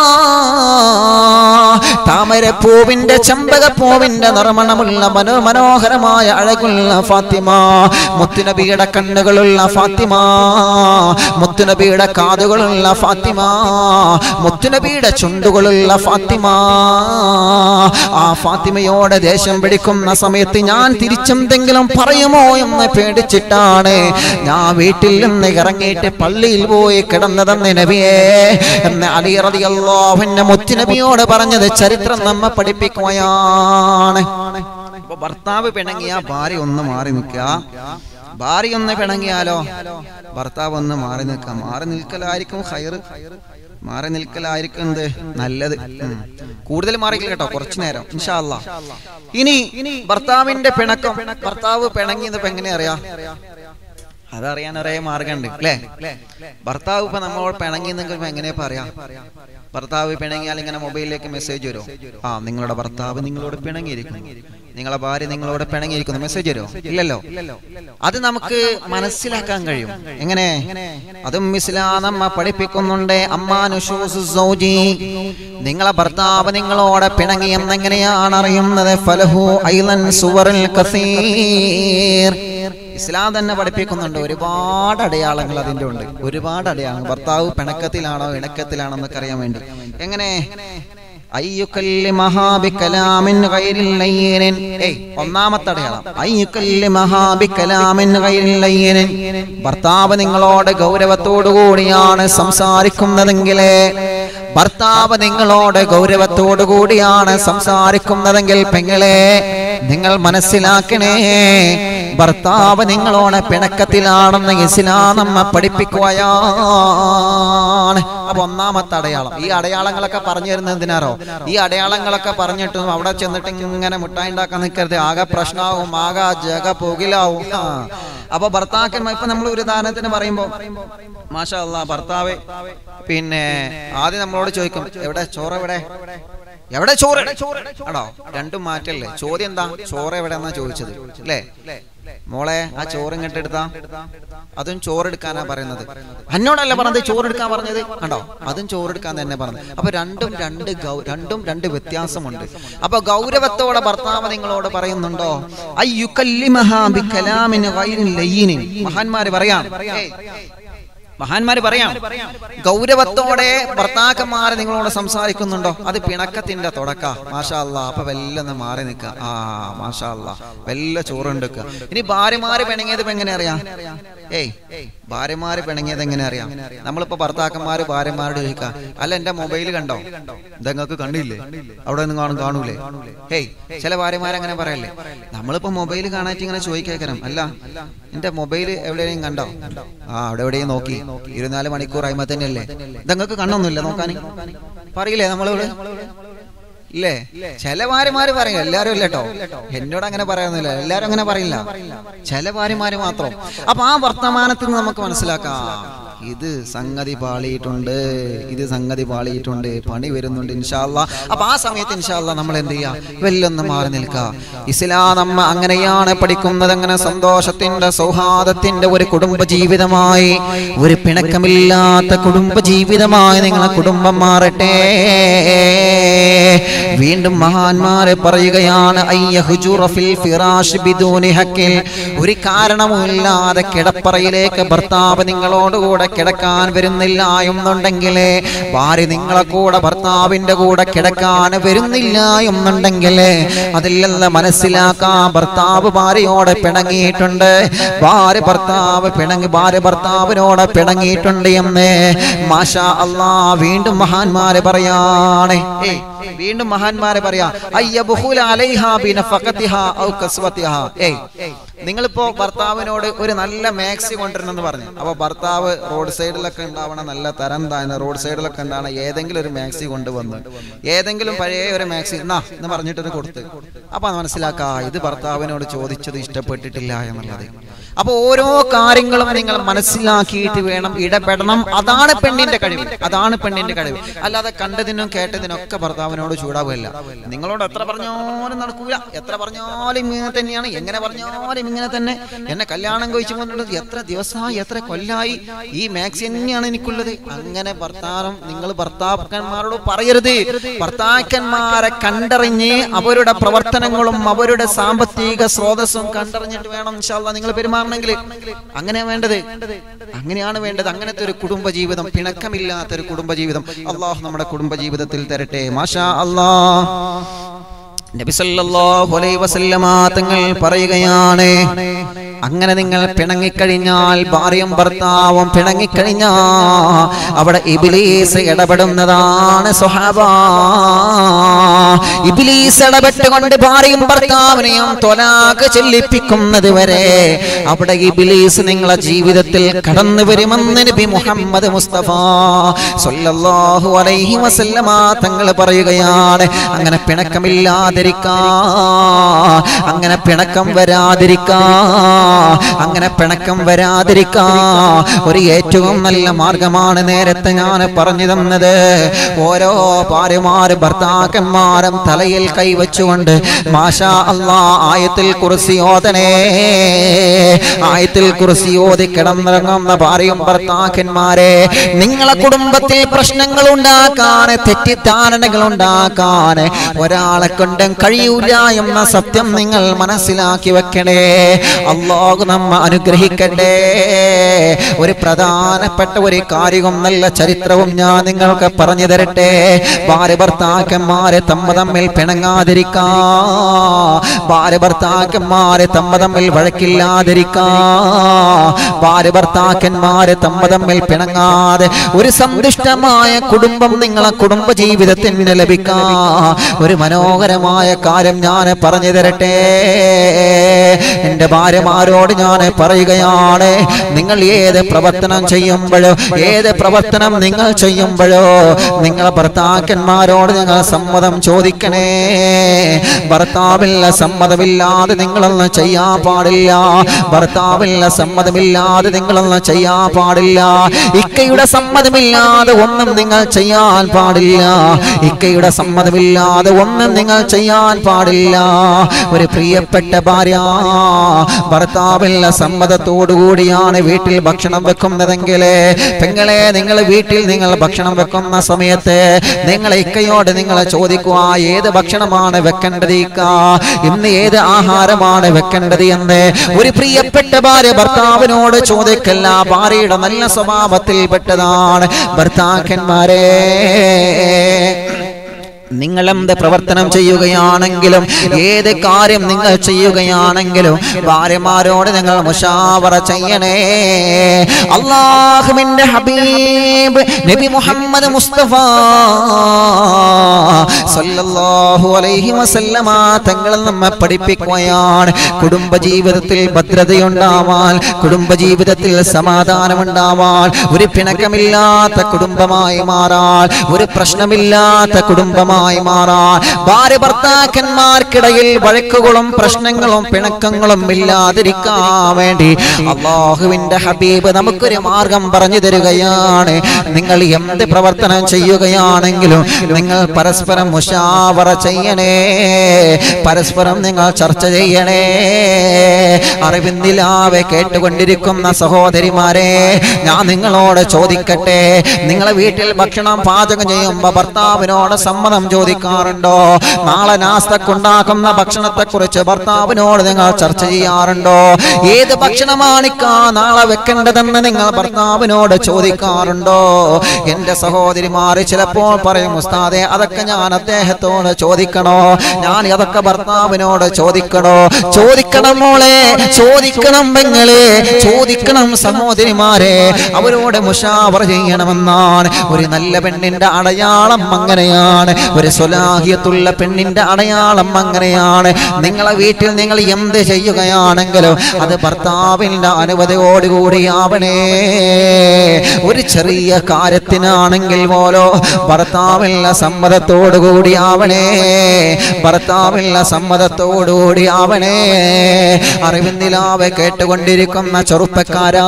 താമരപ്പൂവിന്റെ ചെമ്പകപ്പൂവിന്റെ നിർമ്മണമുള്ള മനോ മനോഹരമായ അഴകുള്ള ഫാത്തിമ മുത്തുനബിയുടെ കണ്ണുകളുള്ള ഫാത്തിമ മുത്തുനബിയുടെ കാതുകളുള്ള ഫാത്തിമ മുത്തുനബിയുടെ ചുണ്ടുകളുള്ള ഫാത്തിമ ആ ഫാത്തിമയോടെ ദേഷ്യം പിടിക്കുന്ന സമയത്ത് ഞാൻ തിരിച്ചെന്തെങ്കിലും പറയുമോ എന്ന് പേടിച്ചിട്ടാണ് ഞാൻ വീട്ടിൽ നിന്ന് ഇറങ്ങിയിട്ട് പള്ളിയിൽ പോയി കിടന്നതെന്ന് നബിയേ എന്ന് അലി റളിയല്ലാഹുവിന്റെ മുത്തുനബിയോട് പറഞ്ഞത് ചരിത്രം നമ്മെ പഠിപ്പിക്കുകയാണ് അപ്പൊ ഭർത്താവ് പിണങ്ങിയ ഭാര്യ ഒന്ന് മാറി നിൽക്കുക ഭാര്യ ഒന്ന് പിണങ്ങിയാലോ ഭർത്താവ് ഒന്ന് മാറി നിൽക്കാം മാറി നിൽക്കലായിരിക്കും ഹയർ മാറി നിൽക്കലായിരിക്കും എന്ത് നല്ലത് ഉം. കൂടുതൽ മാറിക്കില്ല കേട്ടോ കുറച്ചു നേരം ഇൻഷാ അല്ലാ ഇനി ഭർത്താവിന്റെ പിണക്കം ഭർത്താവ് പിണങ്ങി ഇപ്പൊ എങ്ങനെ അറിയാം അതറിയാൻ ഒരേ മാർഗമുണ്ട് അല്ലേ ഭർത്താവ് ഇപ്പൊ നമ്മളോട് പിണങ്ങി നിങ്ങൾ എങ്ങനെ പറയാ ഭർത്താവ് പിണങ്ങിയാൽ ഇങ്ങനെ മൊബൈലിലേക്ക് മെസ്സേജ് വരും ആ നിങ്ങളുടെ ഭർത്താവ് നിങ്ങളോട് പിണങ്ങിയിരിക്കുന്നു നിങ്ങളെ ഭാര്യ നിങ്ങളോട് പിണങ്ങിയിരിക്കുന്നു മെസ്സേജ് വരും ഇല്ലല്ലോ അത് നമുക്ക് മനസ്സിലാക്കാൻ കഴിയും എങ്ങനെ അതും ഇസ്ലാം നമ്മ പഠിപ്പിക്കുന്നുണ്ട് അമ്മാനുഷൂസ് സൗജി നിങ്ങളെ ഭർത്താവ് നിങ്ങളോട് പിണങ്ങി എന്നെങ്ങനെയാണ് അറിയുന്നത് ഫലഹു ഐലൻ സുവറിൽ കസീർ ഇസ്ലാം തന്നെ പഠിപ്പിക്കുന്നുണ്ട് ഒരുപാട് അടയാളങ്ങൾ അതിന്റെ ഉണ്ട് ഒരുപാട് അടയാളങ്ങൾ ഭർത്താവ് പിണക്കത്തിലാണോ ഇണക്കത്തിലാണോ എന്നൊക്കെ അറിയാൻ വേണ്ടി എങ്ങനെ അയ്യുക്കല്ലി മഹാബിക്കലാമിൻ ഗൈരിൽ ലയ്യിനിൻ. ഏയ്, ഒന്നാമത്തെ അടയാളം അയ്യുക്കല്ലി മഹാബിക്കലാമിൻ ഗൈരിൽ ലയ്യിനിൻ. ഭർത്താവ് നിങ്ങളോട് ഗൗരവത്തോടു കൂടിയാണ് സംസാരിക്കുന്നതെങ്കിലേ ഭർത്താവ് നിങ്ങളോട് ഗൗരവത്തോടു കൂടിയാണ് സംസാരിക്കുന്നതെങ്കിൽ പെങ്ങളെ നിങ്ങൾ മനസ്സിലാക്കണേ ഭർത്താവ് നിങ്ങളോട് പിണക്കത്തിലാണെന്ന് ഇസ്ലാം നമ്മ പഠിപ്പിക്കുകയാണ് അപ്പൊ ഒന്നാമത്തെ അടയാളം ഈ അടയാളങ്ങളൊക്കെ പറഞ്ഞു തരുന്നത് എന്തിനാറോ ഈ അടയാളങ്ങളൊക്കെ പറഞ്ഞിട്ടും അവിടെ ചെന്നിട്ട് ഇങ്ങനെ മുട്ടായി ഉണ്ടാക്കാൻ നിൽക്കരുത് ആകെ പ്രശ്നമാവും ആകെ ജഗ പുകിലാവും ആ. അപ്പൊ ഭർത്താക്കന്മാർ ഇപ്പൊ നമ്മൾ ഒരു ഉദാഹരണത്തിന് പറയുമ്പോ മാഷാ അല്ലാ ഭർത്താവ് പിന്നെ ആദ്യം നമ്മളോട് ചോദിക്കും എവിടെ ചോറ് എവിടെ എവിടെ ചോറ് ആണോ രണ്ടും മാറ്റല്ലേ ചോദ്യം എന്താ ചോറ് എവിടെ എന്നാ ചോദിച്ചത് അല്ലേ മോളെ ആ ചോറ് ഇങ്ങോട്ട് എടുത്താ അതും ചോറെടുക്കാനാ പറയുന്നത് എന്നോടല്ല പറഞ്ഞത് ചോറെടുക്കാൻ പറഞ്ഞത് കണ്ടോ അതും ചോറെടുക്കാൻ തന്നെ പറഞ്ഞത് അപ്പൊ രണ്ടും രണ്ട് ഗൗ- രണ്ടും രണ്ട് വ്യത്യാസമുണ്ട് അപ്പൊ ഗൗരവത്തോടെ ഭർത്താവ് നിങ്ങളോട് പറയുന്നുണ്ടോ അയ്യുക്കല്ലിമഹാ ബികലാമിൻ ഗൈരിൻ ലയ്യിനിൻ. മഹാന്മാര് പറയാം ഏയ്, മഹാന്മാര് പറയാം ഗൗരവത്തോടെ ഭർത്താക്കന്മാരെ നിങ്ങളോട് സംസാരിക്കുന്നുണ്ടോ അത് പിണക്കത്തിന്റെ തുടക്ക മാഷാ അല്ലാ അപ്പൊ വെല്ലൊന്ന് മാറി നിക്ക ആ മാഷാ അല്ലാ വെല്ല ചോറുണ്ടെക്കുക ഇനി ഭാര്യമാര് പിണങ്ങിയത് ഇപ്പൊ എങ്ങനെ അറിയാം ഏയ് ഭാര്യമാര് പിണങ്ങിയത് എങ്ങനെ അറിയാം നമ്മളിപ്പോ ഭർത്താക്കന്മാര് ഭാര്യമാരോട് ചോദിക്കാം അല്ല എന്റെ മൊബൈൽ കണ്ടോ ഇതങ്ങൾക്ക് കണ്ടില്ലേ അവിടെ നിന്ന് കാണും കാണൂലേ ഹേയ് ചില ഭാര്യമാര് അങ്ങനെ പറയല്ലേ നമ്മളിപ്പോ മൊബൈൽ കാണാറ്റ് ഇങ്ങനെ ചോദിക്കേക്കരം അല്ല എന്റെ മൊബൈൽ എവിടെയെങ്കിലും കണ്ടോ ആ അവിടെ എവിടെയും നോക്കി ഇരുപത്തിനാല് മണിക്കൂർ ആയ്മ തന്നെയല്ലേ ഇതങ്ങൾക്ക് കണ്ണൊന്നുമില്ല നോക്കാൻ പറയില്ലേ നമ്മളോട് ഇല്ലേ ചില ഭാര്യമാര് പറയും എല്ലാരും ഇല്ല കേട്ടോ എന്നോട് അങ്ങനെ പറയാനൊന്നുമില്ല എല്ലാരും അങ്ങനെ പറയില്ല ചില ഭാര്യമാര് മാത്രം അപ്പൊ ആ വർത്തമാനത്തിൽ നിന്ന് നമുക്ക് മനസ്സിലാക്കാം ഇത് സംഗതി പാളിയിട്ടുണ്ട് ഇത് സംഗതി പാളിയിട്ടുണ്ട് പണി വരുന്നുണ്ട് ഇൻഷാല്ല അപ്പൊ ആ സമയത്ത് ഇൻഷാല്ല നമ്മൾ എന്ത് ചെയ്യാ വെല്ലൊന്ന് മാറി നിൽക്കുക ഇസ്ലാം നമ്മ അങ്ങനെയാണ് പഠിക്കുന്നത് അങ്ങനെ സന്തോഷത്തിന്റെ സൗഹാർദ്ദത്തിന്റെ ഒരു കുടുംബ ജീവിതമായി ഒരു പിണക്കമില്ലാത്ത കുടുംബ ജീവിതമായി നിങ്ങളെ കുടുംബം മാറട്ടെ വീണ്ടും മഹാന്മാരെ പറയുകയാണ് അയ്യഹുജുറ ഫിൽ ഫിറാശ് ബിദൂനി ഹക്കിൽ ഒരു കാരണവുമില്ലാതെ കിടപ്പറയിലേക്ക് ഭർത്താവ് നിങ്ങളോടുകൂടെ കിടക്കാൻ വരുന്നില്ല എന്നുണ്ടെങ്കിൽ ഭാര്യ നിങ്ങളെ കൂടെ ഭർത്താവിന്റെ കൂടെ കിടക്കാൻ വരുന്നില്ല എന്നുണ്ടെങ്കിൽ അതിൽ നിന്ന് മനസ്സിലാക്കാൻ ഭർത്താവ് ഭാര്യയോട് പിണങ്ങിയിട്ടുണ്ട് ഭാര്യ ഭർത്താവ് പിണങ്ങി ഭാര്യ ഭർത്താവിനോട് പിണങ്ങിയിട്ടുണ്ട് എന്ന് മാഷാ അല്ലാ വീണ്ടും മഹാന്മാര് പറയാണ് ഏയ് വീണ്ടും മഹാന്മാരെ പറയാ അയ്യ ബുഹുല അലൈഹാ ബിനഫഖതിഹാ ഔ കസ്വതിഹാ ഏയ് നിങ്ങളിപ്പോ ഭർത്താവിനോട് ഒരു നല്ല മാക്സി കൊണ്ടുവരണമെന്ന് പറഞ്ഞു അപ്പൊ ഭർത്താവ് റോഡ് സൈഡിലൊക്കെ ഉണ്ടാവണ നല്ല തരം താഴ്ന്ന റോഡ് സൈഡിലൊക്കെ ഉണ്ടാവണ ഏതെങ്കിലും ഒരു മാക്സി കൊണ്ടുവന്ന് ഏതെങ്കിലും പഴയ ഒരു മാക്സി എന്നാ എന്ന് പറഞ്ഞിട്ട് കൊടുത്ത് അപ്പൊ മനസ്സിലാക്കാ ഇത് ഭർത്താവിനോട് ചോദിച്ചത് ഇഷ്ടപ്പെട്ടിട്ടില്ല എന്നുള്ളത് അപ്പൊ ഓരോ കാര്യങ്ങളും നിങ്ങൾ മനസ്സിലാക്കിയിട്ട് വേണം ഇടപെടണം അതാണ് പെണ്ണിന്റെ കഴിവ് അതാണ് പെണ്ണിന്റെ കഴിവ് അല്ലാതെ കണ്ടതിനും കേട്ടതിനും ഒക്കെ ഭർത്താവിനോട് ചൂടാവുകയല്ല നിങ്ങളോട് എത്ര പറഞ്ഞാലും നടക്കൂല എത്ര പറഞ്ഞാലും ഇങ്ങനെ തന്നെയാണ് എങ്ങനെ പറഞ്ഞാലും ഇങ്ങനെ തന്നെ എന്നെ കല്യാണം കഴിച്ചു കൊണ്ടുള്ളത് എത്ര ദിവസമായി എത്ര കൊല്ലായി ഈ മാക്സി തന്നെയാണ് എനിക്കുള്ളത് അങ്ങനെ ഭർത്താനം നിങ്ങൾ ഭർത്താക്കന്മാരോട് പറയരുത് ഭർത്താക്കന്മാരെ കണ്ടറിഞ്ഞ് അവരുടെ പ്രവർത്തനങ്ങളും അവരുടെ സാമ്പത്തിക സ്രോതസ്സും കണ്ടറിഞ്ഞിട്ട് വേണം ഇൻഷാല്ല നിങ്ങൾ പെരുമാറണമെങ്കിൽ അങ്ങനെ വേണ്ടത് അങ്ങനെയാണ് വേണ്ടത് അങ്ങനത്തെ ഒരു കുടുംബ ജീവിതം പിണക്കമില്ലാത്ത ഒരു കുടുംബ ജീവിതം അള്ളാഹു നമ്മുടെ കുടുംബ ജീവിതത്തിൽ തരട്ടെ മാഷാ അള്ളാഹ് നബി സല്ലല്ലാഹു അലൈഹി വസല്ലമ തങ്ങൾ പറയുകയാണ് അങ്ങനെ നിങ്ങൾ പിണങ്ങിക്കഴിഞ്ഞാൽ ഭാര്യയും ഭർത്താവും പിണങ്ങിക്കഴിഞ്ഞാ അവിടെ ഇബിലീസ് ഇടപെടുന്നതാണ് സ്വഹാബ ഇബിലീസ് ഇടപെട്ടുകൊണ്ട് ഭാര്യയും ഭർത്താവിനെയും തൊലാക്ക് ചെല്ലിപ്പിക്കുന്നത് വരെ അവിടെ ഇബിലീസ് നിങ്ങളെ ജീവിതത്തിൽ കടന്നു വരുമെന്ന് നബി മുഹമ്മദ് മുസ്തഫ സല്ലല്ലാഹു അലൈഹി വസല്ലമ തങ്ങൾ പറയുകയാണ് അങ്ങനെ പിണക്കമില്ലാതിരിക്കാൻ അങ്ങനെ പിണക്കം വരാതിരിക്കാൻ അങ്ങനെ പിണക്കം വരാതിരിക്കാ ഒരു ഏറ്റവും നല്ല മാർഗമാണ് നേരത്തെ ഞാൻ പറഞ്ഞു തന്നത് ഓരോ ഭാര്യമാര് ഭർത്താക്കന്മാരും തലയിൽ കൈവച്ചുകൊണ്ട് മാഷാ അള്ളാ ആയത്തിൽ കുറിച്ച് ഓതനേ ആയത്തിൽ കുറിച്ച് ഓതി കിടന്നിറങ്ങുന്ന ഭാര്യയും ഭർത്താക്കന്മാരെ നിങ്ങളെ കുടുംബത്തിൽ പ്രശ്നങ്ങൾ ഉണ്ടാക്കാൻ തെറ്റിദ്ധാരണകൾ ഉണ്ടാക്കാൻ ഒരാളെ കൊണ്ടും കഴിയൂല എന്ന സത്യം നിങ്ങൾ മനസ്സിലാക്കി വെക്കണേ അള്ളാഹു നമ്മ അനുഗ്രഹിക്കട്ടെ ഒരു പ്രധാനപ്പെട്ട ഒരു കാര്യവും നല്ല ചരിത്രവും ഞാൻ നിങ്ങൾക്ക് പറഞ്ഞു തരട്ടെ ഭാര്യ ഭർത്താക്കന്മാരെ തമ്മ തമ്മിൽ പിണങ്ങാതിരിക്കാ ഭാര്യ ഭർത്താക്കന്മാരെ തമ്മ തമ്മിൽ വഴക്കില്ലാതിരിക്കാ ഭാര്യ ഭർത്താക്കന്മാരെ തമ്മ തമ്മിൽ പിണങ്ങാതെ ഒരു സന്തുഷ്ടമായ കുടുംബം നിങ്ങളെ കുടുംബ ജീവിതത്തിന് ലഭിക്കാ ഒരു മനോഹരമായ കാര്യം ഞാൻ പറഞ്ഞു തരട്ടെ എൻ്റെ ഭാര്യമാരോട് ഞാൻ പറയുകയാണ് നിങ്ങൾ ഏത് പ്രവർത്തനം ചെയ്യുമ്പോഴോ ഏത് പ്രവർത്തനം നിങ്ങൾ ചെയ്യുമ്പോഴോ നിങ്ങളെ ഭർത്താക്കന്മാരോട് നിങ്ങൾ സമ്മതം ചോദിക്കണേ ഭർത്താവില്ല സമ്മതമില്ലാതെ നിങ്ങളൊന്നും ചെയ്യാൻ പാടില്ല ഭർത്താവില്ല സമ്മതമില്ലാതെ നിങ്ങളൊന്നും ചെയ്യാൻ പാടില്ല ഇക്കയുടെ സമ്മതമില്ലാതെ ഒന്നും നിങ്ങൾ ചെയ്യാൻ പാടില്ല ഇക്കയുടെ സമ്മതമില്ലാതെ ഒന്നും നിങ്ങൾ ചെയ്യാൻ പാടില്ല ഒരു പ്രിയപ്പെട്ട ഭാര്യ ഭർത്താവില്ല സമ്മതത്തോടു കൂടിയാണ് വീട്ടിൽ ഭക്ഷണം വെക്കുന്നതെങ്കിൽ പെങ്ങളെ നിങ്ങൾ വീട്ടിൽ നിങ്ങൾ ഭക്ഷണം വെക്കുന്ന സമയത്ത് നിങ്ങൾ ഇക്കയോട് നിങ്ങൾ ചോദിക്കുക ഏത് ഭക്ഷണമാണ് വെക്കേണ്ടത് ഇക്ക ഇന്ന് ഏത് ആഹാരമാണ് വെക്കേണ്ടത് എന്ന് ഒരു പ്രിയപ്പെട്ട ഭാര്യ ഭർത്താവിനോട് ചോദിക്കല്ല ഭാര്യയുടെ നല്ല സ്വഭാവത്തിൽപ്പെട്ടതാണ് ഭർത്താക്കന്മാരെ നിങ്ങൾ എന്ത് പ്രവർത്തനം ചെയ്യുകയാണെങ്കിലും ഏത് കാര്യം നിങ്ങൾ ചെയ്യുകയാണെങ്കിലും ഭാര്യമാരോട് നിങ്ങൾ മുഷാവറ ചെയ്യണേ അള്ളാഹുവിന്റെ ഹബീബ് നബി മുഹമ്മദ് മുസ്തഫ സല്ലല്ലാഹു അലൈഹി വസല്ലമ തങ്ങൾ നമ്മെ പഠിപ്പിക്കുകയാണ് കുടുംബ ജീവിതത്തിൽ ഭദ്രതയുണ്ടാവാൻ കുടുംബ ജീവിതത്തിൽ സമാധാനമുണ്ടാവാൻ ഒരു പിണക്കമില്ലാത്ത കുടുംബമായി മാറാൻ ഒരു പ്രശ്നമില്ലാത്ത കുടുംബമായി മാറാൻ ഭാര്യ ഭർത്താക്കന്മാർക്കിടയിൽ വഴക്കുകളും പ്രശ്നങ്ങളും പിണക്കങ്ങളും ഇല്ലാതിരിക്കാൻ വേണ്ടി അള്ളാഹുവിന്റെ ഹബീബ് നമുക്കൊരു മാർഗം പറഞ്ഞു തരികയാണ് നിങ്ങൾ എന്ത് പ്രവർത്തനം ചെയ്യുകയാണെങ്കിലും നിങ്ങൾ പരസ്പരം മുഷാവറ ചെയ്യണേ പരസ്പരം നിങ്ങൾ ചർച്ച ചെയ്യണേ അറിവിന്ദിലാവെ കേട്ടുകൊണ്ടിരിക്കുന്ന സഹോദരിമാരെ ഞാൻ നിങ്ങളോട് ചോദിക്കട്ടെ നിങ്ങളെ വീട്ടിൽ ഭക്ഷണം പാചകം ചെയ്യുമ്പോ ഭർത്താവിനോട് സമ്മതം ചോദിക്കാറുണ്ടോ നാളെ നാസ്തക്കുണ്ടാക്കുന്ന ഭക്ഷണത്തെ കുറിച്ച് ഭർത്താവിനോട് നിങ്ങൾ ചർച്ച ചെയ്യാറുണ്ടോ ഏത് ഭക്ഷണമാണിക്കാ നാളെ വെക്കേണ്ടതെന്ന് നിങ്ങൾ ഭർത്താവിനോട് ചോദിക്കാറുണ്ടോ എന്റെ സഹോദരിമാര് ചിലപ്പോൾ പറയും ഉസ്താദെ അതൊക്കെ ഞാൻ അദ്ദേഹത്തോട് ചോദിക്കണോ ഞാൻ അതൊക്കെ ഭർത്താവിനോട് ചോദിക്കണോ ചോദിക്കണം മോളെ ചോദിക്കണം പെങ്ങളെ ചോദിക്കണം സഹോദരിമാരെ അവരോട് മുഷാവർ ചെയ്യണമെന്നാണ് ഒരു നല്ല പെണ്ണിന്റെ അടയാളം അങ്ങനെയാണ് ഒരു സ്വലാഹിയത്തുള്ള പെണ്ണിന്റെ അടയാളം അങ്ങനെയാണ് നിങ്ങളെ വീട്ടിൽ നിങ്ങൾ എന്ത് ചെയ്യുകയാണെങ്കിലും അത് ഭർത്താവിന്റെ അനുമതിയോടുകൂടി ആവണേ ഒരു ചെറിയ കാര്യത്തിനാണെങ്കിൽ പോലോ ഭർത്താവിന്റെ സമ്മതത്തോടുകൂടി ആവണേ ഭർത്താവിന്റെ സമ്മതത്തോടുകൂടി ആവണേ അറിവിന്ദിലാവെ കേട്ടുകൊണ്ടിരിക്കുന്ന ചെറുപ്പക്കാരാ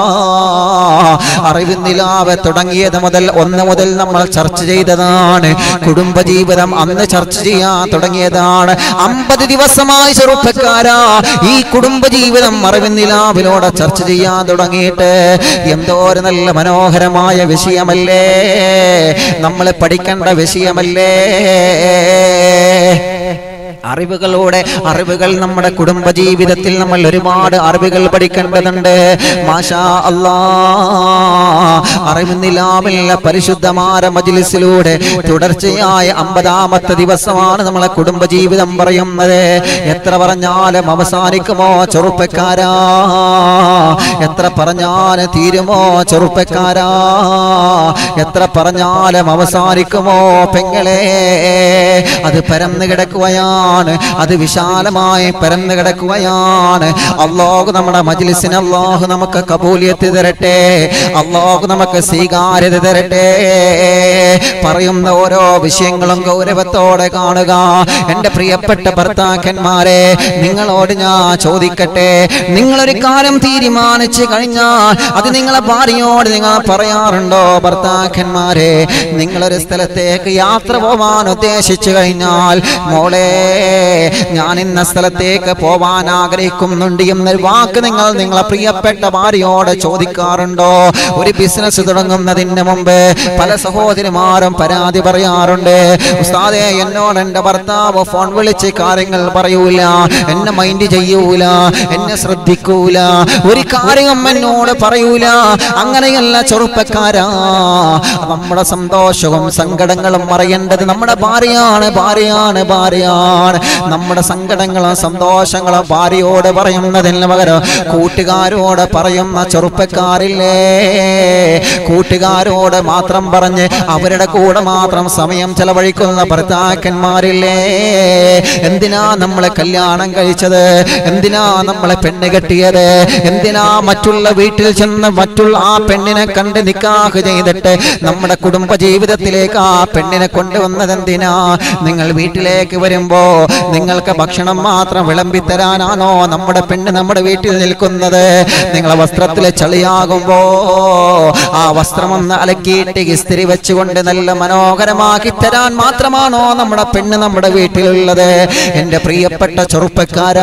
അറിവിന്ദിലാവെ തുടങ്ങിയത് മുതൽ ഒന്ന് മുതൽ നമ്മൾ ചർച്ച ചെയ്തതാണ് കുടുംബജീവിതം അന്ന് ചർച്ച ചെയ്യാൻ തുടങ്ങിയതാണ് അമ്പത് ദിവസമായി ചെറുപ്പക്കാരാ ഈ കുടുംബജീവിതം അറിവിന്ദിലാവിലൂടെ ചർച്ച ചെയ്യാൻ തുടങ്ങിയിട്ട് എന്തോ ഒരു നല്ല മനോഹരമായ വിഷയമല്ലേ നമ്മൾ പഠിക്കേണ്ട വിഷയമല്ലേ അറിവുകളോടെ അറിവുകൾ നമ്മുടെ കുടുംബജീവിതത്തിൽ നമ്മൾ ഒരുപാട് അറിവുകൾ പഠിക്കേണ്ടതുണ്ട് മാഷാ അല്ലാ അറിവുന്നിലാമില്ല പരിശുദ്ധമായ മജിലിസിലൂടെ തുടർച്ചയായ അമ്പതാമത്തെ ദിവസമാണ് നമ്മളെ കുടുംബജീവിതം പറയുന്നത് എത്ര പറഞ്ഞാലും അവസാനിക്കുമോ ചെറുപ്പക്കാരാ എത്ര പറഞ്ഞാലും തീരുമോ ചെറുപ്പക്കാരാ എത്ര പറഞ്ഞാലും അവസാനിക്കുമോ പെങ്ങളെ അത് പരന്നു കിടക്കുകയാണ് കിടക്കുകയാണ് അത് വിശാലമായി പരന്നു കിടക്കുകയാണ് അള്ളാഹു നമ്മുടെ മജ്ലിസിന് അള്ളാഹു നമുക്ക് കബൂലിയത്ത് തരട്ടെ അള്ളാഹു നമുക്ക് സ്വീകാര്യത തരട്ടെ പറയുന്ന ഓരോ വിഷയങ്ങളും ഗൗരവത്തോടെ കാണുക എൻ്റെ പ്രിയപ്പെട്ട ഭർത്താക്കന്മാരെ നിങ്ങളോട് ഞാൻ ചോദിക്കട്ടെ നിങ്ങളൊരു കാലം തീരുമാനിച്ചു കഴിഞ്ഞാൽ അത് നിങ്ങളെ ഭാര്യയോട് നിങ്ങൾ പറയാറുണ്ടോ ഭർത്താക്കന്മാരെ നിങ്ങളൊരു സ്ഥലത്തേക്ക് യാത്ര പോവാൻ ഉദ്ദേശിച്ചു കഴിഞ്ഞാൽ മോളെ ഞാൻ ഇന്ന സ്ഥലത്തേക്ക് പോവാൻ ആഗ്രഹിക്കുന്നുണ്ട് എന്നൊരു വാക്ക് നിങ്ങൾ നിങ്ങളെ പ്രിയപ്പെട്ട ഭാര്യയോട് ചോദിക്കാറുണ്ടോ ഒരു ബിസിനസ് തുടങ്ങുന്നതിന് മുമ്പ് പല സഹോദരിമാരും പരാതി പറയാറുണ്ട് ഉസ്താദെ എന്നോട് എൻ്റെ ഭർത്താവ് ഫോൺ വിളിച്ച് കാര്യങ്ങൾ പറയൂല എന്നെ മൈൻഡ് ചെയ്യൂല എന്നെ ശ്രദ്ധിക്കൂല ഒരു കാര്യം എന്നോട് പറയൂല അങ്ങനെയല്ല ചെറുപ്പക്കാരാ നമ്മുടെ സന്തോഷവും സങ്കടങ്ങളും അറിയേണ്ടത് നമ്മുടെ ഭാര്യയാണ് ഭാര്യയാണ് ഭാര്യയാണ് നമ്മുടെ സങ്കടങ്ങളും സന്തോഷങ്ങളും ഭാര്യയോട് പറയുന്നതിന് പകരം കൂട്ടുകാരോട് പറയുന്ന ചെറുപ്പക്കാരില്ലേ കൂട്ടുകാരോട് മാത്രം പറഞ്ഞ് അവരുടെ കൂടെ മാത്രം സമയം ചെലവഴിക്കുന്ന ഭർത്താക്കന്മാരില്ലേ എന്തിനാ നമ്മളെ കല്യാണം കഴിച്ചത് എന്തിനാ നമ്മളെ പെണ്ണ് കെട്ടിയത് എന്തിനാ മറ്റുള്ള വീട്ടിൽ ചെന്ന് മറ്റുള്ള ആ പെണ്ണിനെ കണ്ട് നിക്കാഹ് ചെയ്തിട്ട് നമ്മുടെ കുടുംബ ജീവിതത്തിലേക്ക് ആ പെണ്ണിനെ കൊണ്ടുവന്നത് എന്തിനാ നിങ്ങൾ വീട്ടിലേക്ക് വരുമ്പോ നിങ്ങൾക്ക് ഭക്ഷണം മാത്രം വിളമ്പി തരാനാണോ നമ്മുടെ പെണ്ണ് നമ്മുടെ വീട്ടിൽ നിൽക്കുന്നത് നിങ്ങളെ വസ്ത്രത്തിൽ ചളിയാകുമ്പോ ആ വസ്ത്രം ഒന്ന് അലക്കിയിട്ട് ഇസ്തിരി വെച്ചുകൊണ്ട് നല്ല മനോഹരമാക്കി തരാൻ മാത്രമാണോ നമ്മുടെ പെണ്ണ് നമ്മുടെ വീട്ടിലുള്ളത് എൻ്റെ പ്രിയപ്പെട്ട ചെറുപ്പക്കാരാ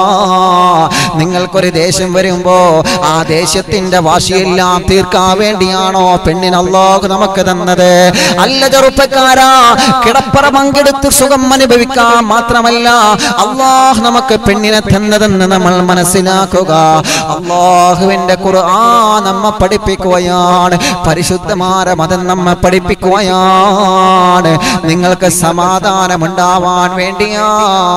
നിങ്ങൾക്കൊരു ദേഷ്യം വരുമ്പോ ആ ദേഷ്യത്തിന്റെ വാശിയെല്ലാം തീർക്കാൻ വേണ്ടിയാണോ പെണ്ണിന് അള്ളാഹു നമുക്ക് തന്നത് അല്ല ചെറുപ്പക്കാരാ കിടപ്പറ പങ്കെടുത്ത് സുഖം അനുഭവിക്കാൻ മാത്രമല്ല അള്ളാഹ് നമുക്ക് പെണ്ണിനെ തന്നതെന്ന് നമ്മൾ മനസ്സിലാക്കുക അള്ളാഹുവിന്റെ ഖുർആൻ നമ്മെ പഠിപ്പിക്കുകയാണ് പരിശുദ്ധമായ മതം നമ്മെ പഠിപ്പിക്കുകയാണ് നിങ്ങൾക്ക് സമാധാനമുണ്ടാവാൻ വേണ്ടിയാ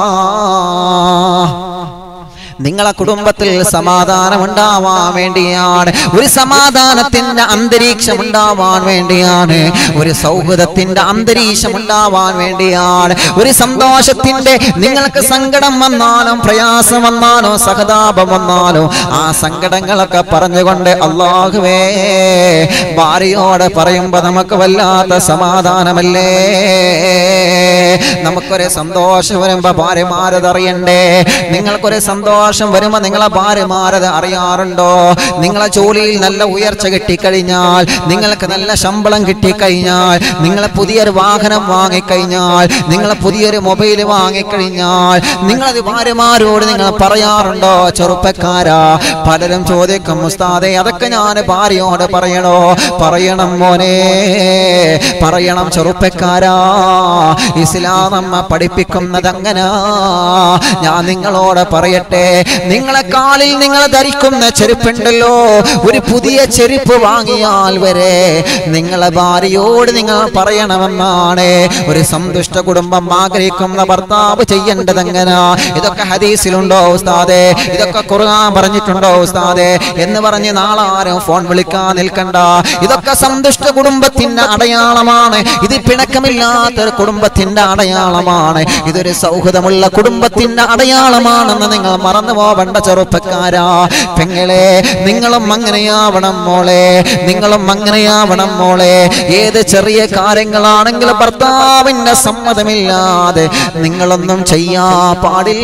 നിങ്ങളെ കുടുംബത്തിൽ സമാധാനം ഉണ്ടാവാൻ വേണ്ടിയാണ് ഒരു സമാധാനത്തിന്റെ അന്തരീക്ഷം ഉണ്ടാവാൻ വേണ്ടിയാണ് ഒരു സൗഹൃദത്തിന്റെ അന്തരീക്ഷം ഉണ്ടാവാൻ വേണ്ടിയാണ് ഒരു സന്തോഷത്തിന്റെ നിങ്ങൾക്ക് സങ്കടം വന്നാലും പ്രയാസം വന്നാലും സഹതാപം വന്നാലും ആ സങ്കടങ്ങളൊക്കെ പറഞ്ഞുകൊണ്ട് അള്ളാഹുവേ ഭാര്യയോട് പറയുമ്പോ നമുക്ക് വല്ലാത്ത സമാധാനമല്ലേ നമുക്കൊരു സന്തോഷം വരുമ്പോ ഭാര്യമാരത് അറിയണ്ടേ നിങ്ങൾക്കൊരു സന്തോഷം വരുമ്പോ നിങ്ങളെ ഭാര്യമാരത് അറിയാറുണ്ടോ നിങ്ങളെ ജോലിയിൽ നല്ല ഉയർച്ച കിട്ടിക്കഴിഞ്ഞാൽ നിങ്ങൾക്ക് നല്ല ശമ്പളം കിട്ടിക്കഴിഞ്ഞാൽ നിങ്ങളെ പുതിയൊരു വാഹനം വാങ്ങിക്കഴിഞ്ഞാൽ നിങ്ങളെ പുതിയൊരു മൊബൈൽ വാങ്ങിക്കഴിഞ്ഞാൽ നിങ്ങളത് ഭാര്യമാരോട് നിങ്ങൾ പറയാറുണ്ടോ ചെറുപ്പക്കാരാ പലരും ചോദിക്കും മുസ്താദെ അതൊക്കെ ഞാൻ ഭാര്യയോട് പറയണോ പറയണം മോനെ പറയണം ചെറുപ്പക്കാരാ ഇസ്ലാം നമ്മ പഠിപ്പിക്കുന്നത് അങ്ങനാ ഞാൻ നിങ്ങളോട് പറയട്ടെ നിങ്ങളെ കാലിൽ നിങ്ങൾ ധരിക്കുന്ന ചെരുപ്പുണ്ടല്ലോ ഒരു പുതിയ ചെരുപ്പ് വാങ്ങിയാൽ വരെ നിങ്ങളെ ഭാര്യയോട് നിങ്ങൾ പറയണമെന്നാണ് ഒരു സന്തുഷ്ട കുടുംബം ആഗ്രഹിക്കുന്ന ഭർത്താവ് ചെയ്യേണ്ടത് എങ്ങനാ ഇതൊക്കെ ഹദീസിലുണ്ടോ ഉസ്താദെ ഇതൊക്കെ ഖുർആൻ പറഞ്ഞിട്ടുണ്ടോ ഉസ്താദെ എന്ന് പറഞ്ഞ് നാളാരും ഫോൺ വിളിക്കാൻ നിൽക്കണ്ട ഇതൊക്കെ സന്തുഷ്ട കുടുംബത്തിന്റെ അടയാളമാണ് ഇത് പിണക്കമില്ലാത്തൊരു കുടുംബത്തിന്റെ അടയാളമാണ് ഇതൊരു സൗഹൃദമുള്ള കുടുംബത്തിന്റെ അടയാളമാണെന്ന് നിങ്ങൾ മറന്നു പോവണ്ട ചെറുപ്പക്കാരാ പെങ്ങളെ നിങ്ങളും അങ്ങനെയാവണം മോളെ നിങ്ങളും അങ്ങനെയാവണം മോളെ ഏത് ചെറിയ കാര്യങ്ങളാണെങ്കിലും ഭർത്താവിന്റെ സമ്മതമില്ലാതെ നിങ്ങളൊന്നും ചെയ്യാ പാടില്ല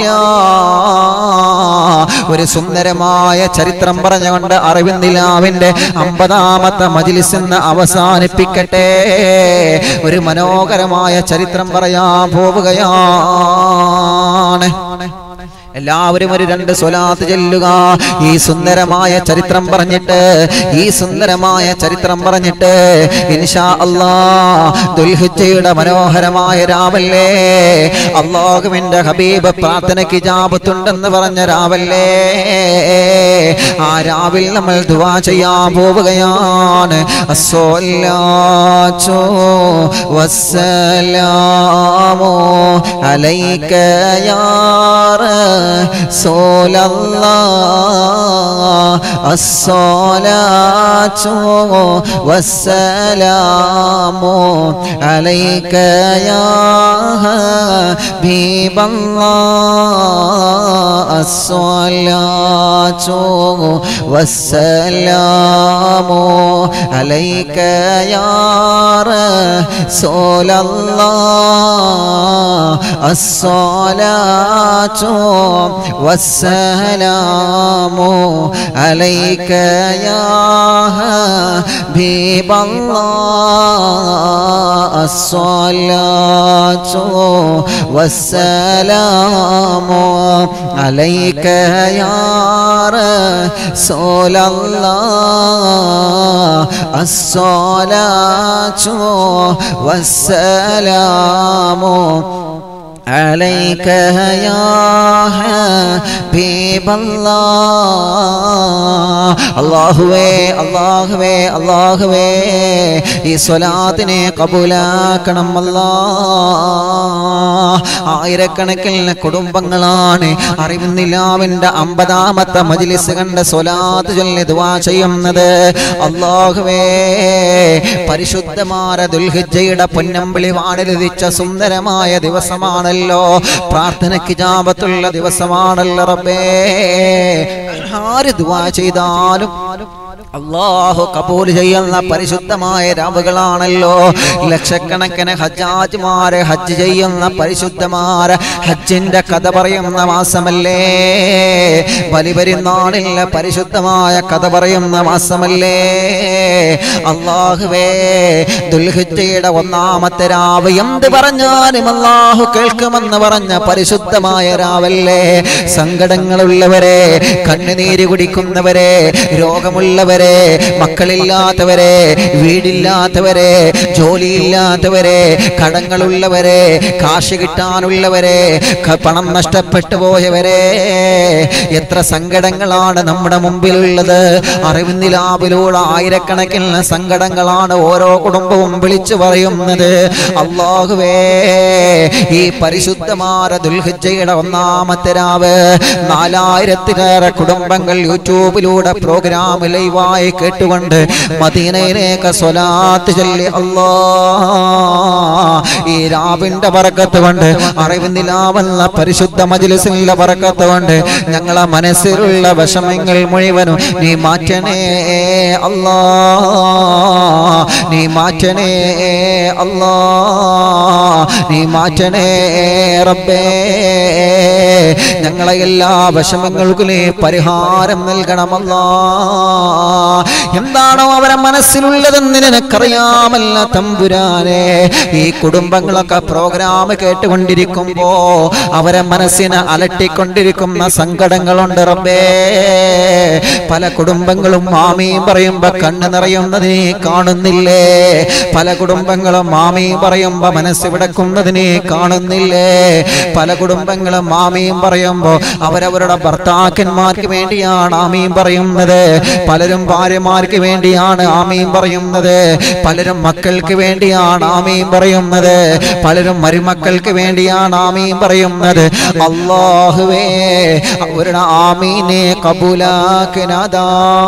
ഒരു സുന്ദരമായ ചരിത്രം പറഞ്ഞുകൊണ്ട് അറിവിന്ദിലാവിന്റെ അമ്പതാമത്തെ മജിലിസ് എന്ന് അവസാനിപ്പിക്കട്ടെ ഒരു മനോഹരമായ ചരിത്രം പറയാൻ പോവുകയാണ് എല്ലാവരും ഒരു രണ്ട് സ്വലാത്ത് ചെല്ലുക ഈ സുന്ദരമായ ചരിത്രം പറഞ്ഞിട്ട് ഈ സുന്ദരമായ ചരിത്രം പറഞ്ഞിട്ട് ഇൻഷാ അല്ലാ ദുൽഹിജയുടെ മനോഹരമായ രാവല്ലേ അള്ളാഹുവിന്റെ ഹബീബ് പ്രാർത്ഥനയ്ക്ക് ജാപത്തുണ്ടെന്ന് പറഞ്ഞ രാവല്ലേ ആ രാവിൽ നമ്മൾ ദുവാ ചെയ്യാൻ പോവുകയാണ് അസ്സലാത്തു വസ്സലാമു അലൈക യാ رسول الله الصلاة والسلام عليك يا حبيب الله الصلاة والسلام عليك يا رسول الله الصلاة والسلام عليك يا حبيب الله الصلاة والسلام عليك يا رسول الله الصلاة والسلام عليك يا حبيب الله അള്ളാഹുവേ അള്ളാഹുവേ അള്ളാഹുവേ ഈ സ്വലാത്തിനെ കബൂലാക്കണം അല്ലാ ആയിരക്കണക്കിന് കുടുംബങ്ങളാണ് അറിവുന്നില്ലാവിൻ്റെ അമ്പതാമത്തെ മജിലിസ് കണ്ട സ്വലാത്ത് ചൊല്ലി ദുവാ ചെയ്യുന്നത് അള്ളാഹുവേ പരിശുദ്ധമാര ദുൽഹിജയുടെ പൊന്നമ്പിളി വാണിലിച്ച സുന്ദരമായ ദിവസമാണല്ലോ പ്രാർത്ഥനയ്ക്ക് ജാപത്തുള്ള ദിവസമാണല്ലോ റബ്ബേ ആര് ദുവാ ചെയ്താലും അള്ളാഹു കബൂൽ ചെയ്യുന്ന പരിശുദ്ധമായ രാവുകളാണല്ലോ ലക്ഷക്കണക്കിന് ഹജ്ജാജ്മാരെ ഹജ്ജ് ചെയ്യുന്ന പരിശുദ്ധമാരെ ഹജ്ജിന്റെ കഥ പറയുന്ന മാസമല്ലേ ബലിപെരുന്നാളിലെ പരിശുദ്ധമായ കഥ പറയുന്ന മാസമല്ലേ അള്ളാഹുവേ ദുൽഹിജയുടെ ഒന്നാമത്തെ രാവ് എന്ത് പറഞ്ഞാലും അള്ളാഹു കേൾക്കുമെന്ന് പറഞ്ഞ പരിശുദ്ധമായ രാവല്ലേ സങ്കടങ്ങളുള്ളവരെ കണ്ണുനീര് കുടിക്കുന്നവരെ രോഗമുള്ളവരെ മക്കളില്ലാത്തവരെ വീടില്ലാത്തവരെ ജോലിയില്ലാത്തവരെ കടങ്ങളുള്ളവരെ കാശ് കിട്ടാനുള്ളവരെ ക- പണം നഷ്ടപ്പെട്ടു പോയവരെ എത്ര സങ്കടങ്ങളാണ് നമ്മുടെ മുമ്പിലുള്ളത് അറിവിന്ദിലാവിലൂടെ ആയിരക്കണക്കിന് സങ്കടങ്ങളാണ് ഓരോ കുടുംബവും വിളിച്ചു പറയുന്നത് അള്ളാഹുവേ ഈ പരിശുദ്ധമാര ദുൽഹിജയുടെ ഒന്നാമത്തെ രാവ് നാലായിരത്തിലേറെ കുടുംബങ്ങൾ യൂട്യൂബിലൂടെ പ്രോഗ്രാം ലൈവായി കേട്ടുകൊണ്ട് മദീനയിലേക്ക് സ്വലാത്ത് ചൊല്ലി അല്ലാ ഈ രാവിന്റെ പറക്കത്ത് കൊണ്ട് അറിവിന്ദിലാവുന്ന പരിശുദ്ധ മജിലിസിലെ പറക്കത്ത് കൊണ്ട് ഞങ്ങളെ മനസ്സിലുള്ള വിഷമങ്ങൾ മുഴുവനും നീ മാറ്റണേ അല്ലാ നീ മാറ്റണേ അല്ലാ നീ മാറ്റണേ റബ്ബേ ഞങ്ങളെ എല്ലാ വിഷമങ്ങൾക്കും നീ പരിഹാരം നൽകണമല്ലാ എന്താണോ അവരെ മനസ്സിലുള്ളതെന്ന് നിനക്കറിയാമല്ല തമ്പുരാനെ ഈ കുടുംബങ്ങളൊക്കെ പ്രോഗ്രാം കേട്ടുകൊണ്ടിരിക്കുമ്പോ അവരെ മനസ്സിനെ അലട്ടിക്കൊണ്ടിരിക്കുന്ന സങ്കടങ്ങളുണ്ട് റബ്ബേ പല കുടുംബങ്ങളും മാമിയും പറയുമ്പോ കണ്ണ് നിറയുന്നത് നീ കാണുന്നില്ലേ പല കുടുംബങ്ങളും മാമിയും പറയുമ്പോ മനസ്സ് വിടക്കുന്നത് നീ കാണുന്നില്ലേ പല കുടുംബങ്ങളും മാമിയും പറയുമ്പോ അവരവരുടെ ഭർത്താക്കന്മാർക്ക് വേണ്ടിയാണ് ആമീൻ പറയുന്നത് പലരും ഭാര്യമാർക്ക് വേണ്ടിയാണ് ആമീൻ പറയുന്നത് പലരും മക്കൾക്ക് വേണ്ടിയാണ് ആമീൻ പറയുന്നത് പലരും മരുമക്കൾക്ക് വേണ്ടിയാണ് ആമീൻ പറയുന്നത് അള്ളാഹുവേ അവരുടെ ആമീനെ കബൂലാക്കിനതാ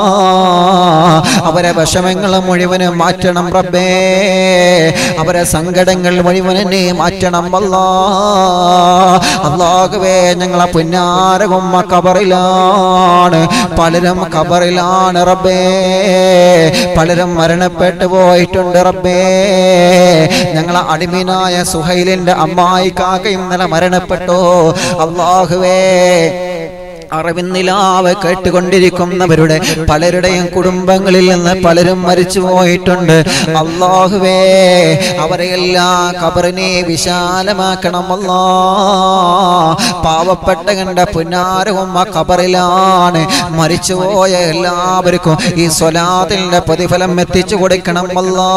അവരെ വിഷമങ്ങൾ മുഴുവനും മാറ്റണം റബ്ബേ അവരെ സങ്കടങ്ങൾ മുഴുവനും നീ മാറ്റണം അല്ലാ അള്ളാഹുവേ ഞങ്ങളെ പുന്നാരകുമ്മ കബറിലാണ് പലരും കബറിലാണ് റബ്ബേ പലരും മരണപ്പെട്ടു പോയിട്ടുണ്ട് റബ്ബേ ഞങ്ങളെ അടിമീനായ സുഹൈലിന്റെ അമ്മായി കാക്ക ഇന്നലെ മരണപ്പെട്ടു അള്ളാഹുവേ അറിവിന്നിലാവ് കേട്ടുകൊണ്ടിരിക്കുന്നവരുടെ പലരുടെയും കുടുംബങ്ങളിൽ നിന്ന് പലരും മരിച്ചു പോയിട്ടുണ്ട് അള്ളാഹുവേ അവരെല്ലാം കബറിനെ വിശാലമാക്കണം അല്ലാ പാവപ്പെട്ട കണ്ട പുന്നാരവും ആ കബറിലാണ് മരിച്ചുപോയ എല്ലാവർക്കും ഈ സ്വലാത്തിന്റെ പ്രതിഫലം എത്തിച്ചു കൊടുക്കണം അല്ലാ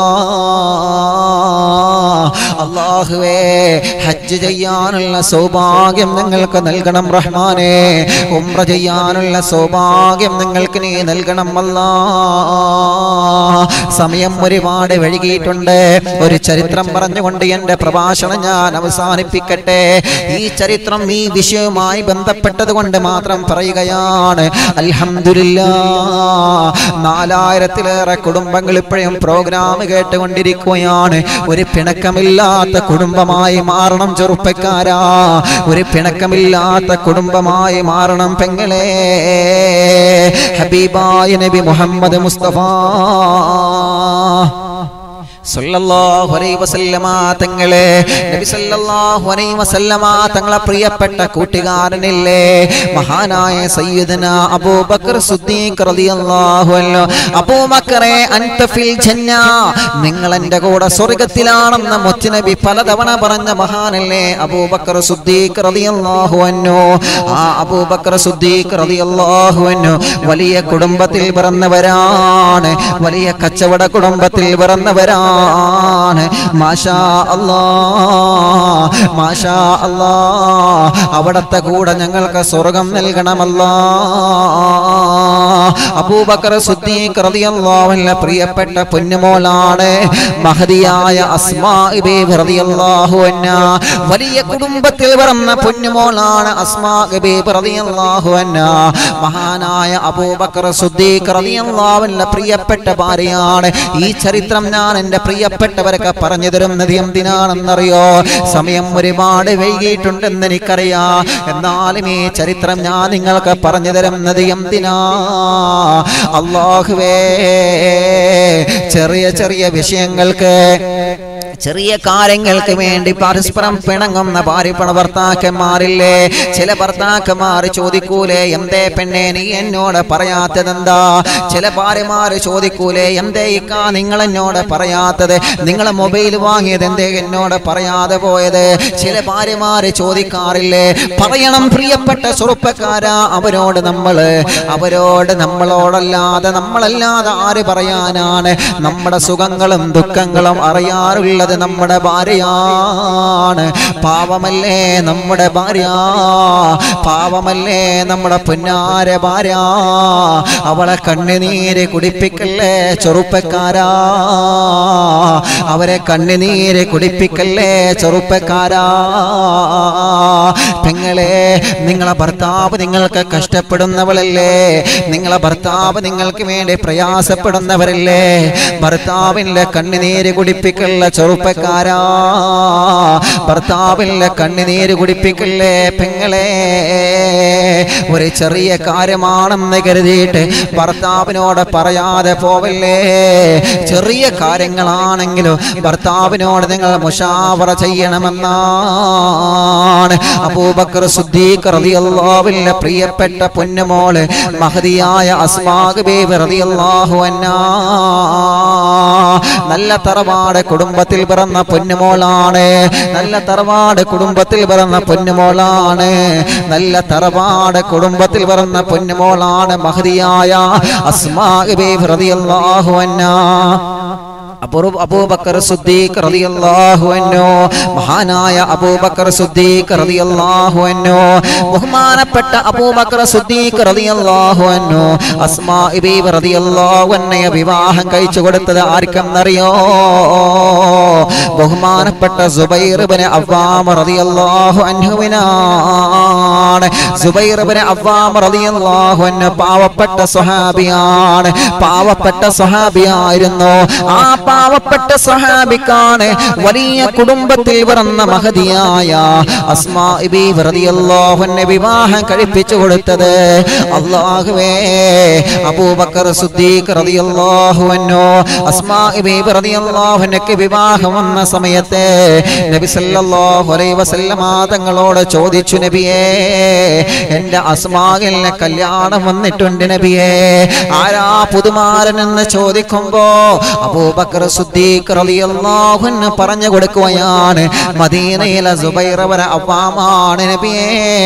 അള്ളാഹുവേ ഹജ്ജ് ചെയ്യാനുള്ള സൗഭാഗ്യം നിങ്ങൾക്ക് നൽകണം റഹ്മാനെ ഉംറ ചെയ്യാനുള്ള സൗഭാഗ്യം നിങ്ങൾക്ക് നീ നൽകണം അല്ലാ സമയം ഒരുപാട് വൈകിയിട്ടുണ്ട് ഒരു ചരിത്രം പറഞ്ഞുകൊണ്ട് എന്റെ പ്രഭാഷണം ഞാൻ അവസാനിപ്പിക്കട്ടെ ഈ ചരിത്രം ഈ വിഷയവുമായി ബന്ധപ്പെട്ടത് കൊണ്ട് മാത്രം പറയുകയാണ് അൽഹംദുലില്ലാ നാലായിരത്തിലേറെ കുടുംബങ്ങൾ ഇപ്പോഴും പ്രോഗ്രാം കേട്ടുകൊണ്ടിരിക്കുകയാണ് ഒരു പിണക്കമില്ലാത്ത കുടുംബമായി മാറണം ചെറുപ്പക്കാരാ ഒരു പിണക്കമില്ലാത്ത കുടുംബമായി മാറണം പെങ്ങളെ ഹബീബായ നബി മുഹമ്മദ് മുസ്തഫ സല്ലല്ലാഹു അലൈഹി വസല്ലമ തങ്ങളെ നബി സല്ലല്ലാഹു അലൈഹി വസല്ലമ തങ്ങളെ പ്രിയപ്പെട്ട കൂട്ടുകാരനില്ലേ മഹാനായ സയ്യിദന അബൂബക്കർ സിദ്ദീഖ് റളിയല്ലാഹു അൻഹു അബൂബക്കറെ അൻത ഫിൽ ജന്ന നിങ്ങൾ എൻ്റെ കൂടെ സ്വർഗ്ഗത്തിലാണെന്ന് മുത്തുനബി പലതവണ പറഞ്ഞ മഹാനല്ലേ അബൂബക്കർ സിദ്ദീഖ് റളിയല്ലാഹു അൻഹു ആ അബൂബക്കർ സിദ്ദീഖ് റളിയല്ലാഹു അൻഹു വലിയ കുടുംബത്തിൽ പിറന്നവരാണ് വലിയ കച്ചവട കുടുംബത്തിൽ പിറന്നവരാണ് മാഷാ അല്ലാ മാഷാ അല്ലാ അവിടത്തെ കൂടെ ഞങ്ങൾക്ക് സ്വർഗം നൽകണമല്ല അബൂബക്കർ സിദ്ദീഖ് റളിയല്ലാഹു അൻഹു പ്രിയപ്പെട്ട പൊന്നുമോളാണ് മഹദിയായ അസ്മാ ബീബി റളിയല്ലാഹു അൻഹ വലിയ കുടുംബത്തിൽ പിറന്ന പൊന്നുമോളാണ് അസ്മാ ബീബി റളിയല്ലാഹു അൻഹ മഹാനായ അബൂബക്കർ സിദ്ദീഖ് റളിയല്ലാഹു അൻഹു പ്രിയപ്പെട്ട ഭാര്യയാണ് ഈ ചരിത്രം ഞാൻ എൻ്റെ പ്രിയപ്പെട്ടവരൊക്കെ പറഞ്ഞു തരുന്നത് എന്തിനാണെന്നറിയോ സമയം ഒരുപാട് വൈകിയിട്ടുണ്ടെന്ന് എനിക്കറിയാം എന്നാലും ഈ ചരിത്രം ഞാൻ നിങ്ങൾക്ക് പറഞ്ഞു തരുന്നത് എന്തിനാ അള്ളാഹുവേ ചെറിയ ചെറിയ വിഷയങ്ങൾക്ക് ചെറിയ കാര്യങ്ങൾക്ക് വേണ്ടി പരസ്പരം പിണങ്ങുന്ന ഭാര്യപ്പണ ഭർത്താക്കന്മാരില്ലേ ചില ഭർത്താക്കന്മാർ ചോദിക്കൂലേ എന്തേ പെണ്ണെ നീ എന്നോട് പറയാത്തതെന്താ ചില ഭാര്യമാര് ചോദിക്കൂലേ എന്തേ ഇക്കാ നിങ്ങൾ എന്നോട് പറയാത്തത് നിങ്ങൾ മൊബൈൽ വാങ്ങിയത് എന്തേ എന്നോട് പറയാതെ പോയത് ചില ഭാര്യമാര് ചോദിക്കാറില്ലേ പറയണം പ്രിയപ്പെട്ട ചെറുപ്പക്കാരാ അവരോട് നമ്മള് അവരോട് നമ്മളോടല്ലാതെ നമ്മളല്ലാതെ ആര് പറയാനാണ് നമ്മുടെ സുഖങ്ങളും ദുഃഖങ്ങളും അറിയാറുള്ളത് നമ്മുടെ ഭാര്യയാണ് പാവമല്ലേ നമ്മുടെ ഭാര്യ പാവമല്ലേ നമ്മുടെ പൊന്നാര ഭാര്യ അവളെ കണ്ണുനീര് കുടിപ്പിക്കല്ലേ ചെറുപ്പക്കാരാ അവരെ കണ്ണുനീര് കുടിപ്പിക്കല്ലേ ചെറുപ്പക്കാരാ പെങ്ങളെ നിങ്ങളെ ഭർത്താവ് നിങ്ങൾക്ക് കഷ്ടപ്പെടുന്നവളല്ലേ നിങ്ങളെ ഭർത്താവ് നിങ്ങൾക്ക് വേണ്ടി പ്രയാസപ്പെടുന്നവരല്ലേ ഭർത്താവിൻ്റെ കണ്ണുനീര് കുടിപ്പിക്കല്ല ചെറുപ്പക്കാരാ ഭർത്താവിൻ്റെ കണ്ണുനീര് കുടിപ്പിക്കല്ലേ പെങ്ങളെ ഒരു ചെറിയ കാര്യമാണെന്ന് കരുതിയിട്ട് ഭർത്താവിനോട് പറയാതെ പോവല്ലേ ചെറിയ കാര്യങ്ങളാണെങ്കിലും ഭർത്താവിനോട് നിങ്ങൾ മുഷാവറ ചെയ്യണമെന്നാണ് അബൂബക്കർ സുദ്ദീഖ് റളിയല്ലാഹുവിന്റെ പ്രിയപ്പെട്ട പൊന്നുമോള് മഹദിയായ അസ്മാഗ് ബീബി റളിയല്ലാഹു അൻഹാ നല്ല തറവാട് കുടുംബത്തിൽ പിറന്ന പൊന്നുമോളാണ് നല്ല തറവാട് കുടുംബത്തിൽ പിറന്ന പൊന്നുമോളാണ് നല്ല തറവാട് കുടുംബത്തിൽ പിറന്ന പൊന്നുമോളാണ് മഹദിയായ അസ്മാഗ് ബീബി റളിയല്ലാഹു അൻഹാ അബൂ- അബൂബക്കർ സുദ്ദീഖ് റളിയല്ലാഹു അൻഹു മഹാനായ അബൂബക്കർ സുദ്ദീഖ് റളിയല്ലാഹു അൻഹു ബഹുമാനപ്പെട്ട അബൂബക്കർ സുദ്ദീഖ് റളിയല്ലാഹു അൻഹു അസ്മാ ബീബി റളിയല്ലാഹു അൻഹയെ വിവാഹം കഴിച്ചു കൊടുത്തത് ആർക്കെന്നറിയോ ബഹുമാനപ്പെട്ട സുബൈർ ഇബ്നു അവ്വാം റളിയല്ലാഹു അൻഹുവിനാണ് സുബൈർ ഇബ്നു അവ്വാം റളിയല്ലാഹു അൻഹു പാവപ്പെട്ട സ്വഹാബിയാണ് പാവപ്പെട്ട സ്വഹാബിയായിരുന്നു ആ പാവപ്പെട്ട സ്വഹാബിക്കാണ് വലിയ കുടുംബത്തിൽ പിറന്ന മഹതിയായ അസ്മാ ബീബി റളിയല്ലാഹു അൻഹ വിവാഹം കഴിപ്പിച്ചു കൊടുത്തത് അല്ലാഹുവേ അബൂബക്കർ സിദ്ദീഖ് റളിയല്ലാഹു അൻഹു അസ്മാ ബീബി റളിയല്ലാഹു അൻഹയ്ക്ക് വിവാഹം വന്ന സമയത്ത് നബി സല്ലല്ലാഹു അലൈഹി വസല്ലമ തങ്ങളോട് ചോദിച്ചു നബിയേ എൻ്റെ അസ്മാകിലിനെ കല്യാണം വന്നിട്ടുണ്ട് നബിയേ ആരാ പുതുമാരൻ എന്ന് ചോദിക്കുമ്പോ അബൂബക്കർ അബൂബക്കർ സിദ്ദീഖ് റളിയല്ലാഹു അൻഹു പറഞ്ഞു കൊടുക്കുകയാണ് മദീനയിലെ സുബൈറവര അവ്വാമാണ് നബിയേ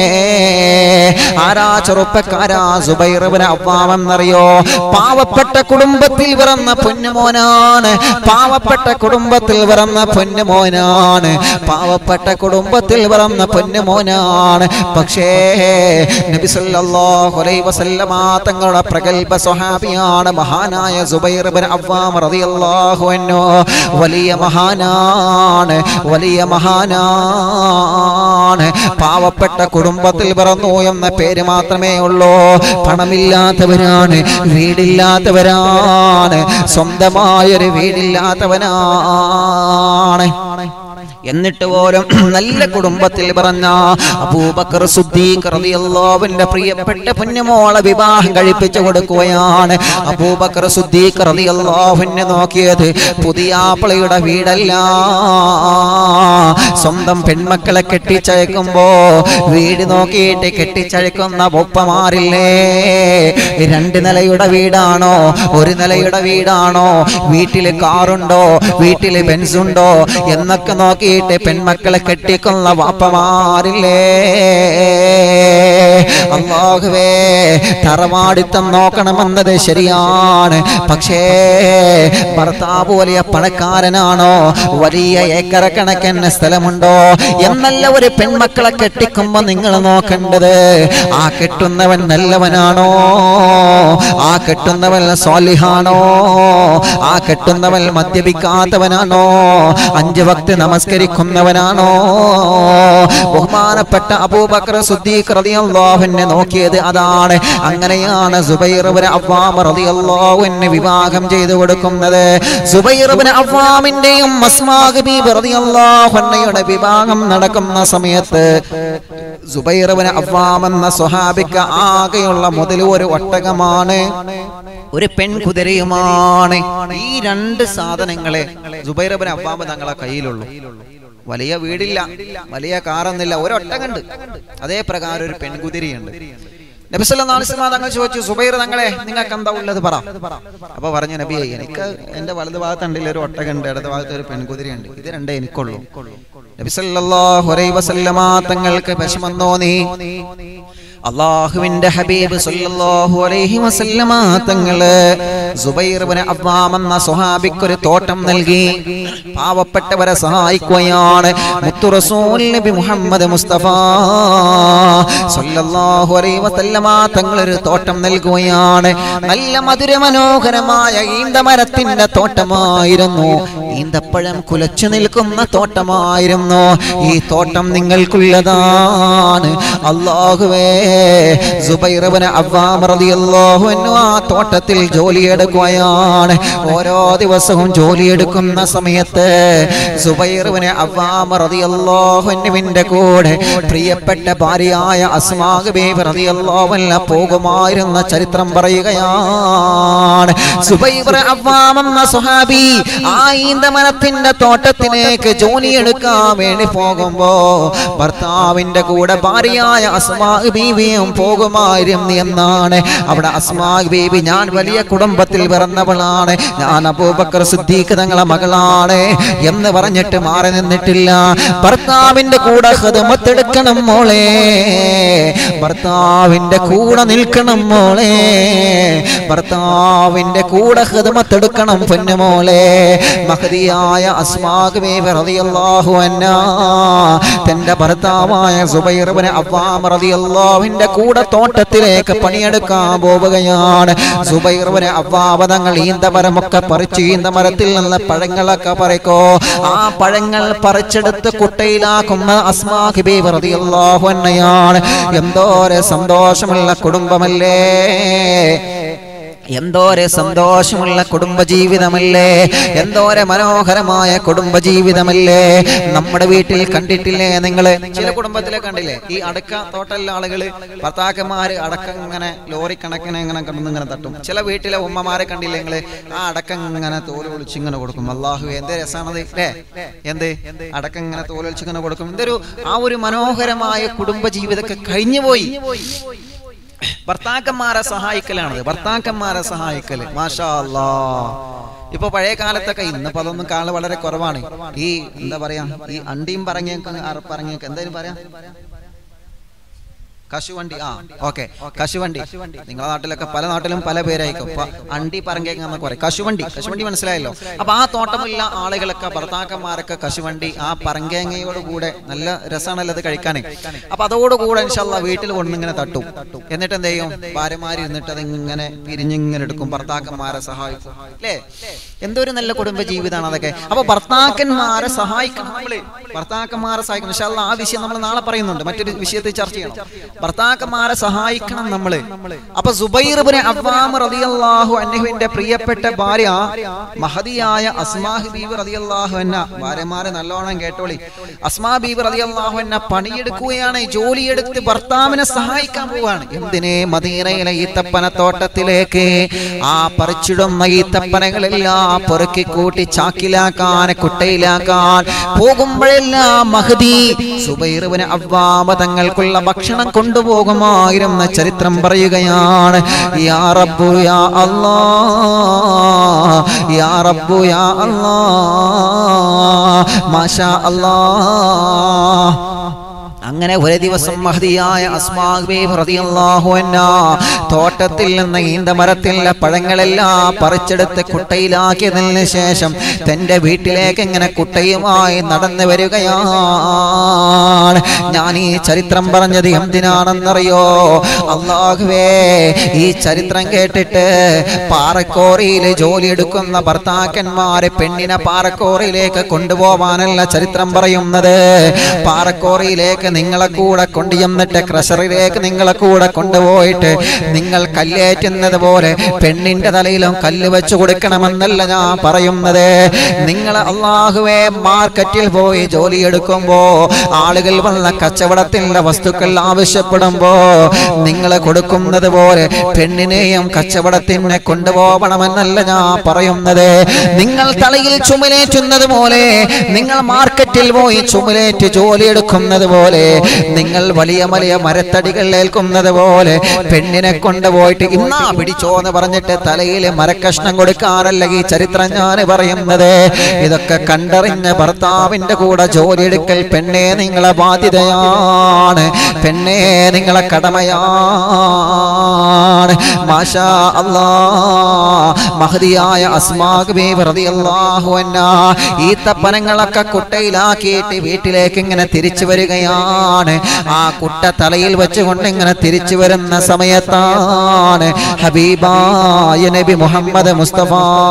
ആരാ ചെറുപ്പക്കാരാ സുബൈറവര അവ്വാമെന്നറിയോ പാവപ്പെട്ട കുടുംബത്തിൽ പിറന്ന പൊന്നുമോനാണ് പാവപ്പെട്ട കുടുംബത്തിൽ പിറന്ന പൊന്നുമോനാണ് പാവപ്പെട്ട കുടുംബത്തിൽ പിറന്ന പൊന്നുമോനാണ് പക്ഷേ നബി സല്ലല്ലാഹു അലൈഹി വസല്ലമ തങ്ങളുടെ പ്രഗൽഭ സ്വഹാബിയാണ് മഹാനായ സുബൈർ ഇബ്നു അവ്വാം റളിയല്ലാഹു അൻഹു വലിയ മഹാനാണ് വലിയ മഹാനാണ് പാവപ്പെട്ട കുടുംബത്തിൽ പിറന്നു എന്ന പേര് മാത്രമേ ഉള്ളൂ പണമില്ലാത്തവരാണ് വീടില്ലാത്തവരാണ് സ്വന്തമായൊരു വീടില്ലാത്തവനാണ് എന്നിട്ട് പോലും നല്ല കുടുംബത്തിൽ പറഞ്ഞ അബൂബക്കർ സുദ്ദീഖ് റളിയല്ലാഹുവിന്റെ പ്രിയപ്പെട്ട പൊന്നുമോളെ വിവാഹം കഴിപ്പിച്ചു കൊടുക്കുകയാണ് അബൂബക്കർ സുദ്ദീഖ് റളിയല്ലാഹുവിനെ നോക്കിയത് പുതിയ ആപ്പിളയുടെ വീടല്ല സ്വന്തം പെൺമക്കളെ കെട്ടിച്ചയക്കുമ്പോ വീട് നോക്കിയിട്ട് കെട്ടിച്ചയക്കുന്ന ഒപ്പമാരില്ലേ രണ്ട് നിലയുടെ വീടാണോ ഒരു നിലയുടെ വീടാണോ വീട്ടില് കാറുണ്ടോ വീട്ടില് ബെൻസ് ഉണ്ടോ എന്നൊക്കെ നോക്കിയിട്ട് പെൺമക്കളെ കെട്ടിക്കുന്ന വാപ്പമാരില്ലേ അള്ളാഹുവേ തറവാടിത്തം നോക്കണമെന്നത് ശരിയാണ് പക്ഷേ ഭർത്താവ് വലിയ പണക്കാരനാണോ വലിയ ഏക്കറ കണക്കിന് സ്ഥലമുണ്ടോ എന്നല്ല ഒരു പെൺമക്കളെ കെട്ടിക്കുമ്പോ നിങ്ങൾ നോക്കേണ്ടത് ആ കെട്ടുന്നവൻ നല്ലവനാണോ ആ കെട്ടുന്നവൻ സ്വാലിഹാണോ ആ കെട്ടുന്നവൻ മദ്യപിക്കാത്തവനാണോ അഞ്ച് വക്ത് നമസ്കരിക്കുന്നവനാണോ ബഹുമാനപ്പെട്ട അബൂബക്കർ സുദ്ദീഖ് റളിയല്ലാഹുവിനെ നോക്കിയത് അതാണ് അങ്ങനെയാണ് സുബൈർ ഇബ്നു അവ്വാം റളിയല്ലാഹുവിനെ വിവാഹം ചെയ്തു കൊടുക്കുന്നത് സുബൈർ ഇബ്നു അവ്വാമിന്റെയും അസ്മാ ബീബി റളിയല്ലാഹു അൻഹയുടെ വിവാഹം നടക്കുന്ന സമയത്ത് സുബൈർ ഇബ്നു അവ്വാം എന്ന സ്വഹാബിക്ക് ആകെയുള്ള മുതൽ ഒരു ഒട്ടകമാണ് ഒരു പെൺകുതിരയുമാണ് ഈ രണ്ട് സാധനങ്ങളെ സുബൈർ ഇബ്നു അവ്വാം തങ്ങളെ കയ്യിലുള്ളൂ വലിയ വീടില്ല വലിയ കാറൊന്നില്ല ഒരൊട്ടകണ്ട് അതേ പ്രകാരം ഒരു പെൺകുതിരയുണ്ട് നബിസ്വല്ലാസ്ലാം തങ്ങൾ ചോദിച്ചു സുബൈർ തങ്ങളെ നിങ്ങൾക്ക് എന്താ ഉള്ളത് പറ അപ്പൊ പറഞ്ഞു നബിയെ എനിക്ക് എന്റെ വലത് ഭാഗത്തുണ്ടില്ല ഒരു ഒട്ടകണ്ട് ഇടത് ഭാഗത്ത് ഒരു പെൺകുതിരയുണ്ട് ഇത് രണ്ടേ എനിക്കുള്ളൂ നബിസല്ലാഹു അലൈഹി വസല്ലമ തങ്ങൾക്ക് വിഷമം തോന്നി അള്ളാഹുവിന്റെ ഹബീബ് സല്ലല്ലാഹു അലൈഹി വസല്ലമ തങ്ങള് സുബൈർ ഇബ്നു അവ്വാം എന്ന സ്വഹാബിക്ക് ഒരു തോട്ടം നൽകി പാവപ്പെട്ടവരെ സഹായിക്കുകയാണ് മുത്തു റസൂൽ നബി മുഹമ്മദ് മുസ്തഫ സല്ലല്ലാഹു അലൈഹി വസല്ലമ തങ്ങൾ ഒരു തോട്ടം നൽകുകയാണ് നല്ല മധുര മനോഹരമായ ഈന്തമരത്തിന്റെ തോട്ടമായിരുന്നു ഈന്തപ്പഴം കുലച്ചു നിൽക്കുന്ന തോട്ടമായിരുന്നു ഈ തോട്ടം നിങ്ങൾക്കുള്ളതാണ് അള്ളാഹുവേ സുബൈറബിന് അവ്വാം റളിയല്ലാഹു അൻഹു ആ തോട്ടത്തിൽ ജോലിയെടുക്കുകയാണ് ഓരോ ദിവസവും ജോലിയെടുക്കുന്ന സമയത്ത് സുബൈറബിന് അവ്വാം റളിയല്ലാഹു അൻഹുവിന്റെ കൂടെ പ്രിയപ്പെട്ട ഭാര്യയായ അസ്മാഗ് ബീബി റളിയല്ലാഹു അൻഹ പോകുമായിരുന്ന ചരിത്രം പറയുകയാണ് സുബൈർ അവ്വാം എന്ന സുഹാബി ആ ഈന്തമരത്തിന്റെ തോട്ടത്തിലേക്ക് ജോലിയെടുക്കാൻ വേണ്ടി പോകുമ്പോ ഭർത്താവിന്റെ കൂടെ ഭാര്യയായ അസ്മാ ബീവിയും പോകുമായിരുന്നു എന്നാണ് അവിടെ അസ്മാ ബീബി ഞാൻ വലിയ കുടുംബത്തിൽ പിറന്നവളാണ് ഞാൻ അബൂബക്കർ സിദ്ദീഖ് തങ്ങളെ മകളാണ് എന്ന് പറഞ്ഞിട്ട് മാറി നിന്നിട്ടില്ല ഭർത്താവിന്റെ കൂടെ ഹൃദമത്തെടുക്കണം മോളെ ഭർത്താവിന്റെ കൂടെ നിൽക്കണം മോളെ ഭർത്താവിന്റെ കൂടെ ഹൃദമത്തെടുക്കണം പൊന്നുമോളെ മഹതിയായ അസ്മാഗ് ബീബി റളിയല്ലാഹു അൻഹാ തന്റെ ഭർത്താവായ സുബൈർ ഇബ്നു അവ്വാം റളിയല്ലാഹുവിന്റെ കൂടെ തോട്ടത്തിലേക്ക് പണിയെടുക്കാൻ പോവുകയാണ് സുബൈർ ഇബ്നു അവ്വാം തങ്ങൾ ഈന്തമരമൊക്കെ പറിച്ച് ഈന്തമരത്തിൽ നിന്ന് പഴങ്ങളൊക്കെ പറിക്കോ ആ പഴങ്ങൾ പറിച്ചെടുത്ത് കുട്ടയിലാക്കുന്ന അസ്മാഹി ബീബി റളിയല്ലാഹു അൻഹയാണ് എന്തോരെ സന്തോഷമുള്ള കുടുംബമല്ലേ എന്തോരെ സന്തോഷമുള്ള കുടുംബജീവിതമല്ലേ എന്തോരെ മനോഹരമായ കുടുംബജീവിതമല്ലേ നമ്മുടെ വീട്ടിൽ കണ്ടിട്ടില്ലേ നിങ്ങള് ചില കുടുംബത്തിലെ കണ്ടില്ലേ ഈ അടക്ക തോട്ടല്ല ആളുകള് ഭർത്താക്കന്മാര് അടക്കം ഇങ്ങനെ ലോറി കണക്കിന് ഇങ്ങനെ കിടന്ന് ഇങ്ങനെ തട്ടും ചില വീട്ടിലെ ഉമ്മമാരെ കണ്ടില്ലേ നിങ്ങള് ആ അടക്കം ഇങ്ങനെ തോല് ഒളിച്ച് ഇങ്ങനെ കൊടുക്കും അള്ളാഹു എന്ത് രസമാണത് അല്ലേ എന്ത് അടക്കം ഇങ്ങനെ തോലൊളിച്ച് ഇങ്ങനെ കൊടുക്കും എന്തൊരു ആ ഒരു മനോഹരമായ കുടുംബജീവിതമൊക്കെ കഴിഞ്ഞുപോയി ഭർത്താക്കന്മാരെ സഹായിക്കലാണത് ഭർത്താക്കന്മാരെ സഹായിക്കല് മാഷാ അല്ലാ ഇപ്പൊ പഴയ കാലത്തൊക്കെ ഇന്നിപ്പോ അതൊന്നും കാണൽ വളരെ കുറവാണ് ഈ എന്താ പറയാ ഈ അണ്ടിയും പറഞ്ഞേക്ക് പറഞ്ഞേക്ക് എന്തായാലും പറയാ കശുവണ്ടി ആ ഓക്കെ കശുവണ്ടി നിങ്ങളുടെ നാട്ടിലൊക്കെ പല നാട്ടിലും പല പേരായിരിക്കും ഇപ്പൊ അണ്ടി പറങ്കേങ്ങ കുറെ കശുവണ്ടി കശുവണ്ടി മനസ്സിലായല്ലോ അപ്പൊ ആ തോട്ടമുള്ള ആളുകളൊക്കെ ഭർത്താക്കന്മാരൊക്കെ കശുവണ്ടി ആ പറങ്കേങ്ങയോട് കൂടെ നല്ല രസമാണല്ലോ അത് കഴിക്കാൻ അപ്പൊ അതോടുകൂടെ ഇൻഷാല്ല വീട്ടിൽ കൊണ്ടിങ്ങനെ തട്ടും എന്നിട്ട് എന്ത് ചെയ്യും ഭാര്യമാര് ഇരുന്നിട്ട് അത് ഇങ്ങനെ പിരിഞ്ഞിങ്ങനെ എടുക്കും ഭർത്താക്കന്മാരെ സഹായിക്കും അല്ലേ എന്തൊരു നല്ല കുടുംബ ജീവിതമാണ് അതൊക്കെ അപ്പൊ ഭർത്താക്കന്മാരെ സഹായിക്കണം നമ്മള് ഭർത്താക്കന്മാരെ സഹായിക്കണം ഇൻഷാല്ല ആ വിഷയം നമ്മൾ നാളെ പറയുന്നുണ്ട് മറ്റൊരു വിഷയത്തിൽ ചർച്ച ചെയ്യണം ഭർത്താക്കന്മാരെ സഹായിക്കണം നമ്മള് അപ്പൊ സുബൈർബിന് അവ്വാം റളിയല്ലാഹു അൻഹുവിന്റെ പ്രിയപ്പെട്ട ഭാര്യ മഹദിയായ അസ്മാഹ് ബീബി റളിയല്ലാഹു അന്ന ഭാര്യമാരെ നല്ലോണം കേട്ടോളി അസ്മാ ബീബി റളിയല്ലാഹു അന്ന പണിയെടുക്കുകയാണ് ജോലിയെടുത്ത് ഭർത്താവിനെ സഹായിക്കാൻ പോവാണ് എന്തിനെ മദീനയിലെ ഈത്തപ്പന തോട്ടത്തിലേക്ക് ആ പറിച്ചിടുന്ന ഈത്തപ്പനകളെല്ലാം പെറുക്കി കൂട്ടി ചാക്കിലാക്കാൻ കുട്ടയിലാക്കാൻ പോകുമ്പോഴെല്ലാം മഹദി സുബൈറുവിന് അവ്വാമ തങ്ങൾക്കുള്ള ഭക്ഷണം കൊണ്ടുപോകുമായിരുന്ന ചരിത്രം പറയുകയാണ് യാ റബ്ബു യാ അല്ലാ യാ റബ്ബു യാ അല്ലാ മാഷാ അല്ലാ അങ്ങനെ ഒരു ദിവസം മഹതിയായ തോട്ടത്തിൽ നിന്ന് ഈന്ത മരത്തിലെ പഴങ്ങളെല്ലാം പറിച്ചെടുത്ത് കുട്ടയിലാക്കിയതിന് ശേഷം തന്റെ വീട്ടിലേക്ക് ഇങ്ങനെ കുട്ടയുമായി നടന്നു വരികയാണ് ഞാൻ ഈ ചരിത്രം പറഞ്ഞത് എന്തിനാണെന്നറിയോ അള്ളാഹുവേ ഈ ചരിത്രം കേട്ടിട്ട് പാറക്കോറിയിൽ ജോലിയെടുക്കുന്ന ഭർത്താക്കന്മാരെ പെണ്ണിനെ പാറക്കോറിയിലേക്ക് കൊണ്ടുപോവാനല്ല ചരിത്രം പറയുന്നത് പാറക്കോറിയിലേക്ക് നിങ്ങളെ കൂടെ കൊണ്ടുചെന്നിട്ട് ക്രഷറിലേക്ക് നിങ്ങളെ കൂടെ കൊണ്ടുപോയിട്ട് നിങ്ങൾ കല്ലേറ്റുന്നത് പോലെ പെണ്ണിന്റെ തലയിലും കല്ല് വെച്ചു കൊടുക്കണമെന്നല്ല ഞാൻ പറയുന്നത് നിങ്ങൾ അള്ളാഹുവെ മാർക്കറ്റിൽ പോയി ജോലിയെടുക്കുമ്പോ ആളുകൾ വന്ന കച്ചവടത്തിന്റെ വസ്തുക്കൾ ആവശ്യപ്പെടുമ്പോ നിങ്ങൾ കൊടുക്കുന്നത് പോലെ പെണ്ണിനെയും കച്ചവടത്തിന് കൊണ്ടുപോകണമെന്നല്ല ഞാൻ പറയുന്നത് നിങ്ങൾ തലയിൽ ചുമലേറ്റുന്നത് പോലെ നിങ്ങൾ മാർക്കറ്റിൽ പോയി ചുമലേറ്റ് ജോലിയെടുക്കുന്നത് പോലെ നിങ്ങൾ വലിയ വലിയ മരത്തടികൾ ഏൽക്കുന്നത് പോലെ പെണ്ണിനെ കൊണ്ടുപോയിട്ട് ഇന്നാ പിടിച്ചോ എന്ന് പറഞ്ഞിട്ട് തലയിൽ മരക്കഷ്ണം കൊടുക്കാനല്ല ഈ ചരിത്രം ഞാൻ പറയുന്നത് ഇതൊക്കെ കണ്ടറിഞ്ഞ ഭർത്താവിന്റെ കൂടെ ജോലിയെടുക്കൽ പെണ്ണെ നിങ്ങളെ ബാധ്യതയാണ് പെണ്ണെ നിങ്ങളെ കടമയാണ് മാഷാ അല്ലാ മഹതിയായ അസ്മാക് റളിയല്ലാഹു അൻഹ ഈ തപ്പനങ്ങളൊക്കെ കുട്ടയിലാക്കിയിട്ട് വീട്ടിലേക്ക് ഇങ്ങനെ തിരിച്ചു വരികയാണ് ആ കുട്ട തലയിൽ വെച്ചുകൊണ്ട് ഇങ്ങനെ തിരിച്ചു വരുന്ന സമയത്താണ് ഹബീബായ നബി മുഹമ്മദ് മുസ്തഫ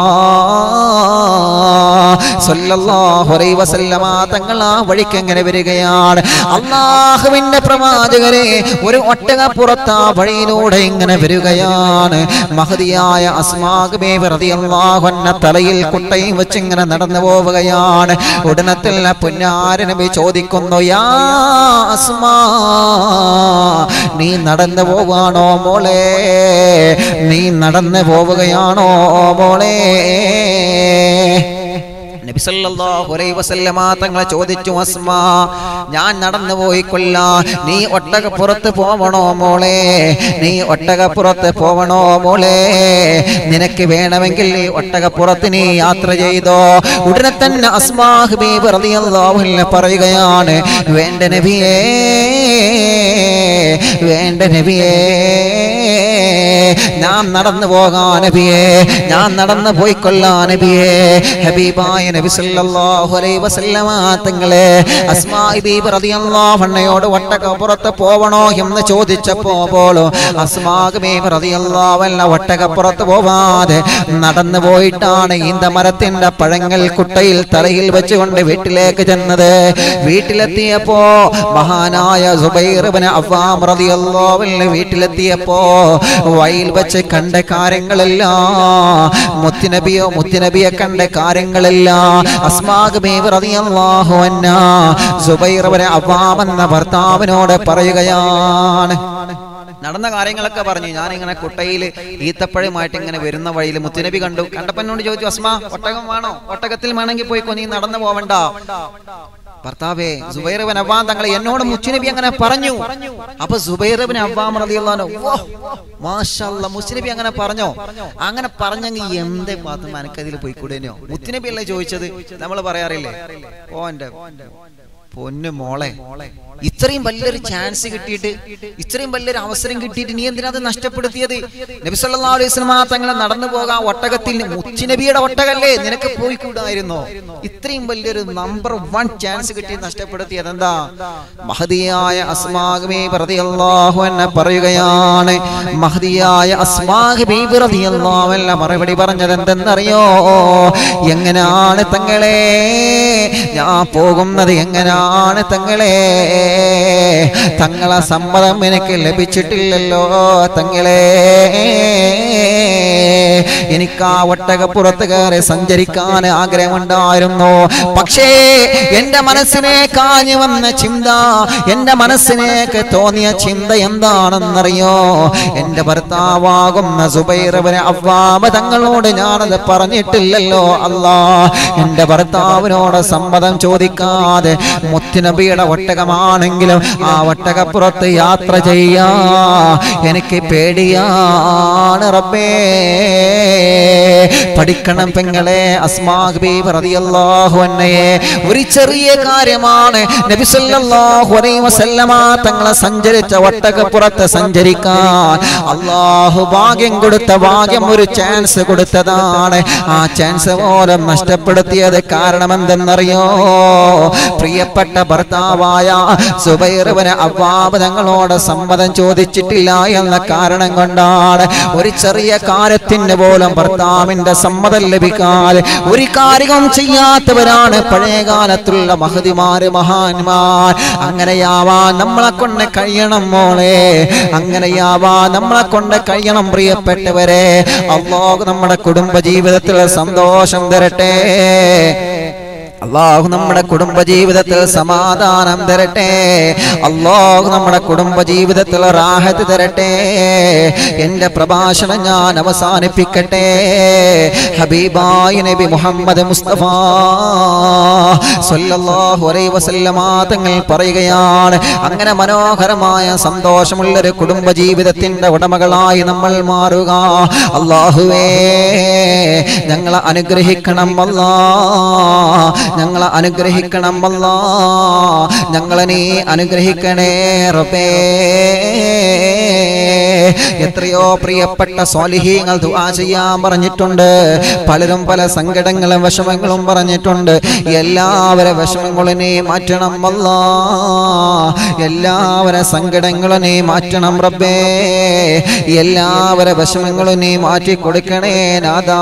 സല്ലല്ലാഹു അലൈഹി വസല്ലമ തങ്ങൾ ആ വഴിക്ക് എങ്ങനെ വരികയാണ് അള്ളാഹുവിന്റെ പ്രവാചകരെ ഒരു ഒട്ടകപ്പുറത്ത് ആ വഴിയിലൂടെ ഇങ്ങനെ വരികയാണ് മഹതിയായ അസ്മാക് ബേബി റളിയല്ലാഹു അൻഹ തലയിൽ കുട്ടയും വെച്ച് ഇങ്ങനെ നടന്നു പോവുകയാണ് ഉടനത്തിൽ പുന്നാര നബി ചോദിക്കുന്നു യാ അസ്മാ നീ നടന്നു പോവാണോ മോളെ നീ നടന്നു പോവുകയാണോ മോളെ നബി സല്ലല്ലാഹു അലൈഹി വസല്ലമ തങ്ങളെ ചോദിച്ചു അസ്മാ ഞാൻ നടന്നു പോയിക്കൊല്ല നീ ഒട്ടകപ്പുറത്ത് പോവണോ മോളെ നീ ഒട്ടകപ്പുറത്ത് പോവണോ മോളെ നിനക്ക് വേണമെങ്കിൽ നീ ഒട്ടകപ്പുറത്ത് നീ യാത്ര ചെയ്തോ ഉടനെ തന്നെ അസ്മാഹ് ബീബി റളിയല്ലാഹു അൻഹ പറയുകയാണ് വേണ്ട നബിയേ വേണ്ട നബിയേ ഞാൻ നടന്നു പോകാൻ നബിയേ ഞാൻ നടന്നു പോയിക്കൊല്ലാ നബിയേ ഹബീബായ നബി സല്ലല്ലാഹു അലൈഹി വസല്ലമ തങ്ങളെ അസ്മാഇ ബീബി റളിയല്ലാഹു അൻഹയോട് ഒട്ടകപ്പുറത്ത് പോവണോ എന്ന് ചോദിച്ചപ്പോ പോലും അസ്മാഇ ബീബി റളിയല്ലാഹു അൻഹ ഒട്ടകപ്പുറത്ത് പോവാതെ നടന്നു പോയിട്ടാണ് ഈന്ത മരത്തിന്റെ പഴങ്ങൾ കുട്ടയിൽ തലയിൽ വെച്ചുകൊണ്ട് വീട്ടിലേക്ക് ചെന്നത് വീട്ടിലെത്തിയപ്പോ മഹാനായ സുബൈർ ഇബ്നു അവ്വാം റളിയല്ലാഹു അൻഹു വീട്ടിലെത്തിയപ്പോ വയൽ വെച്ച് കണ്ട കാര്യങ്ങളെല്ലാം മുത്തുനബിയോ മുത്തുനബിയെ കണ്ട കാര്യങ്ങളെല്ലാം അസ്മാക് ബീവി റളിയല്ലാഹു അൻഹ സുബൈർ ഇബ്നു അവ്വാം എന്ന ഭർത്താവിനോട് പറയുകയാണ് നടന്ന കാര്യങ്ങളൊക്കെ പറഞ്ഞു ഞാൻ ഇങ്ങനെ കുട്ടയിൽ ഈത്തപ്പഴമായിട്ട് ഇങ്ങനെ വരുന്ന വഴിയിൽ മുത്തുനബി കണ്ടു കണ്ടപ്പോ എന്നോട് ചോദിച്ചു അസ്മ ഒട്ടകം വേണോ ഒട്ടകത്തിൽ വേണമെങ്കിൽ പോയിക്കോ നീ നടന്നു പോവണ്ട ഭർത്താവേ സുബൈറബൻ അവ്വാൻ തങ്ങളെ എന്നോട് മുച്ചുനബി അങ്ങനെ പറഞ്ഞു അപ്പൊ സുബൈറബൻ അവ്വാം റളിയല്ലാഹു മാഷല്ല മുസ്ലിബി അങ്ങനെ പറഞ്ഞോ അങ്ങനെ പറഞ്ഞെങ്കിൽ എന്തേ പാത്തും എനിക്കതിൽ പോയിക്കൂടേനോ മുത്തുനബി അല്ലേ ചോദിച്ചത് നമ്മൾ പറയാറില്ലേ ഓ എന്റെ പൊന്നു മോളെ ഇത്രയും വലിയൊരു ചാൻസ് കിട്ടിയിട്ട് ഇത്രയും വലിയൊരു അവസരം കിട്ടിയിട്ട് നീ എന്തിനാ അത് നഷ്ടപ്പെടുത്തിയത് നബി സല്ലല്ലാഹു അലൈഹി വസല്ലമ തങ്ങളെ നടന്നു പോകാൻ ഒട്ടകത്തിൽ മുച്ചുനബിയുടെ ഒട്ടകല്ലേ നിനക്ക് പോയി കൂടായിരുന്നോ ഇത്രയും വലിയൊരു നമ്പർ വൺ ചാൻസ് കിട്ടി നഷ്ടപ്പെടുത്തിയത് എന്താ മഹദിയായ അസ്മാഹ് റളിയല്ലാഹു അൻഹ പറയുകയാണ് മഹദിയായ അസ്മാഹ് റളിയല്ലാഹു അൻഹ മറുപടി പറഞ്ഞത് എന്തെന്നറിയോ എങ്ങനെയാണ് തങ്ങളെ ഞാൻ പോകുന്നത് എങ്ങനെയാണ് തങ്ങളെ തങ്ങളെ സമ്മതം എനിക്ക് ലഭിച്ചിട്ടില്ലല്ലോ തങ്ങളെ എനിക്ക് ആ ഒട്ടകപ്പുറത്ത് കയറി സഞ്ചരിക്കാൻ ആഗ്രഹമുണ്ടായിരുന്നു പക്ഷേ എന്റെ മനസ്സിനെ കാഞ്ഞു വന്ന ചിന്ത എന്റെ മനസ്സിനേക്ക് തോന്നിയ ചിന്ത എന്താണെന്നറിയോ എന്റെ ഭർത്താവാകുന്ന സുബൈറവനെ അവ്വാമ തങ്ങളോട് ഞാനത് പറഞ്ഞിട്ടില്ലല്ലോ അല്ലാ എന്റെ ഭർത്താവിനോട് സമ്മതം ചോദിക്കാതെ മുത്തുനബിയുടെ ഒട്ടകമാണെങ്കിലും ആ ഒട്ടകപ്പുറത്ത് യാത്ര ചെയ്യാ എനിക്ക് പേടിയാണ് റബ്ബേ പഠിക്കണം പെങ്ങളെ അസ്മാഹു അന്നയെ ഒരു ചെറിയ കാര്യമാണ് നബി സല്ലല്ലാഹു അലൈഹി വസല്ലമ തങ്ങളെ സഞ്ചരിച്ച ഒട്ടകപ്പുറത്ത് സഞ്ചരിക്കാൻ അള്ളാഹു ഭാഗ്യം കൊടുത്ത ഭാഗ്യം ഒരു ചാൻസ് കൊടുത്തതാണ് ആ ചാൻസ് പോലും നഷ്ടപ്പെടുത്തിയത് കാരണം എന്തെന്നറിയോ പ്രിയപ്പെട്ട ഭർത്താവായ സുബൈറുവിന് അവ്വാബ് തങ്ങളോട് സമ്മതം ചോദിച്ചിട്ടില്ല എന്ന കാരണം കൊണ്ടാണ് ഒരു ചെറിയ കാര്യത്തിന് പോലും ഭർത്താവിന്റെ സമ്മതം ലഭിക്കാതെ ഒരു കാര്യവും ചെയ്യാത്തവരാണ് പഴയ കാലത്തുള്ള മഹതിമാര് മഹാന്മാർ അങ്ങനെയാവാൻ നമ്മളെ കൊണ്ട് കഴിയണം മോളെ അങ്ങനെയാവാൻ നമ്മളെ കൊണ്ട് കഴിയണം പ്രിയപ്പെട്ടവരെ അള്ളാഹു നമ്മുടെ കുടുംബ ജീവിതത്തിൽ സന്തോഷം തരട്ടെ അള്ളാഹു നമ്മുടെ കുടുംബ ജീവിതത്തിൽ സമാധാനം തരട്ടെ അള്ളാഹു നമ്മുടെ കുടുംബ ജീവിതത്തിൽ റാഹത്ത് തരട്ടെ എന്റെ പ്രഭാഷണം ഞാൻ അവസാനിപ്പിക്കട്ടെ ഹബീബായി നബി മുഹമ്മദ് മുസ്തഫ സല്ലല്ലാഹു അലൈഹി വസല്ലമ തങ്ങൾ പറയുകയാണ് അങ്ങനെ മനോഹരമായ സന്തോഷമുള്ളൊരു കുടുംബ ജീവിതത്തിന്റെ ഉടമകളായി നമ്മൾ മാറുക അള്ളാഹുവേ ഞങ്ങളെ അനുഗ്രഹിക്കണം അല്ലാ ഞങ്ങളെ അനുഗ്രഹിക്കണം അല്ലാ ഞങ്ങളെ നീ അനുഗ്രഹിക്കണേ റബ്ബേ എത്രയോ പ്രിയപ്പെട്ട സ്വാലിഹീങ്ങൾ ദുആ ചെയ്യാൻ പറഞ്ഞിട്ടുണ്ട് പലരും പല സങ്കടങ്ങളും വിഷമങ്ങളും പറഞ്ഞിട്ടുണ്ട് എല്ലാവരെ വിഷമങ്ങളും നീ മാറ്റണം അല്ലാ എല്ലാവരെ സങ്കടങ്ങളും നീ മാറ്റണം റബ്ബേ എല്ലാവരെ വിഷമങ്ങളും നീ മാറ്റി കൊടുക്കണേ നാദാ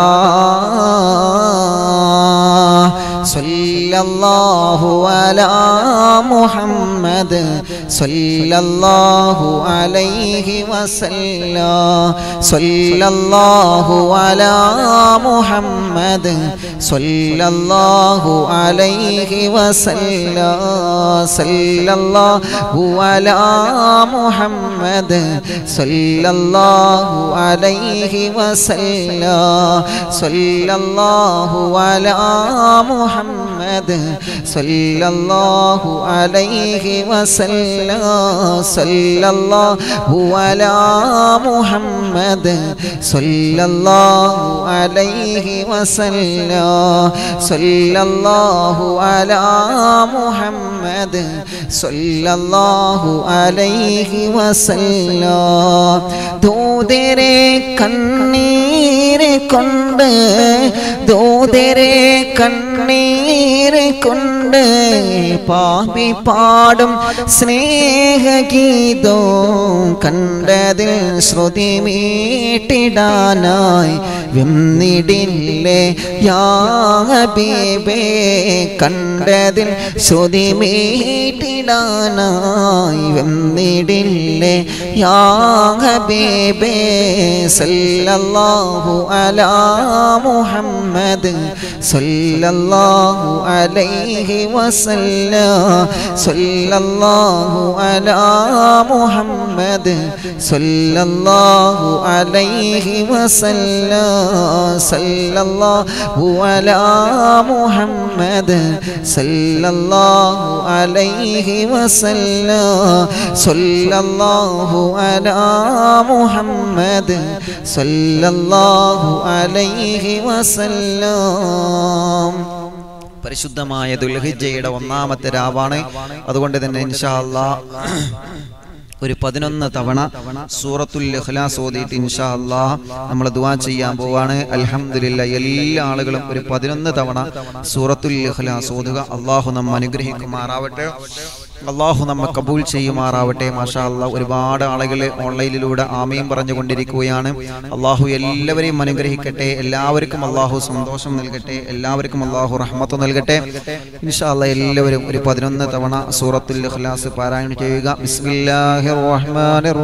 സല്ലല്ലാഹു അലാ മുഹമ്മദ് സല്ലല്ലാഹു അലൈഹി വസല്ല സല്ലല്ലാഹു അലാ മുഹമ്മദ് സല്ലല്ലാഹു അലൈഹി വസല്ല സല്ലല്ലാഹു അലാ മുഹമ്മദ് സല്ലല്ലാഹു അലൈഹി വസല്ല സല്ലല്ലാഹു അലാ മുഹമ്മദ് സല്ലല്ലാഹു അലൈഹി വസല്ല സല്ലല്ലാഹു അലാ മുഹമ്മദ് സല്ലല്ലാഹു അലൈഹി വസല്ല സല്ലല്ലാഹു അലാ മുഹമ്മദ് സല്ലല്ലാഹു അലൈഹി വസല്ല ദൂതരെ കണ്ണീരെ കൊണ്ട് ദൂതരെ കണ്ണീരെ കൊണ്ട് പാപി പാടും സ്നേഹഗീതോ കണ്ടതിൽ ശ്രുതി മീട്ടിടാനായി വെന്നിടില്ലേ യാബീബേ കണ്ടതിൽ ശ്രുതി മീട്ടിടാനായി തേടിടാനായി വന്നിടില്ലേ യാ ഹബീബേ സല്ലല്ലാഹു അലാ മുഹമ്മദ് സല്ലല്ലാഹു അലൈഹി വസല്ലം സല്ലല്ലാഹു അലാ മുഹമ്മദ് സല്ലല്ലാഹു അലൈഹി വസല്ലം സല്ലല്ലാഹു അലാ മുഹമ്മദ് സല്ലല്ലാഹു അലൈഹി വസല്ലം സല്ലല്ലാഹു അലാ മുഹമ്മദ് സല്ലല്ലാഹു അലൈഹി വസല്ലം പരിശുദ്ധമായ ദുൽഹിജയുടെ ഒന്നാമത്തെ രാവാണ് അതുകൊണ്ട് തന്നെ ഇൻഷാ അല്ലാ ഒരു പതിനൊന്ന് തവണ സൂറത്തുൽ ഇഖ്ലാസ് ഓതിയിട്ട് ഇൻഷാ അല്ലാ നമ്മൾ ദുആ ചെയ്യാൻ പോവാണ് അൽഹംദുലില്ലാ എല്ലാ ആളുകളും ഒരു പതിനൊന്ന് തവണ സൂറത്തുൽ ഇഖ്ലാസ് ഓതുക അള്ളാഹു നമ്മ അനുഗ്രഹിക്കുമാറാവട്ടെ അള്ളാഹു നമ്മ കബൂൽ ചെയ്യുമാറാവട്ടെ മാഷാ അല്ലാ ഒരുപാട് ആളുകൾ ഓൺലൈനിലൂടെ ആമയും പറഞ്ഞുകൊണ്ടിരിക്കുകയാണ് അള്ളാഹു എല്ലാവരെയും അനുഗ്രഹിക്കട്ടെ എല്ലാവർക്കും അള്ളാഹു സന്തോഷം നൽകട്ടെ എല്ലാവർക്കും അള്ളാഹു റഹ്മത്ത് നൽകട്ടെ ഇൻഷാ അല്ലാ എല്ലാവരും ഒരു പതിനൊന്ന് തവണ സൂറത്തുൽ ഇഖ്ലാസ് പാരായണം ചെയ്യുക ബിസ്മില്ലാഹിർ റഹ്മാനിർ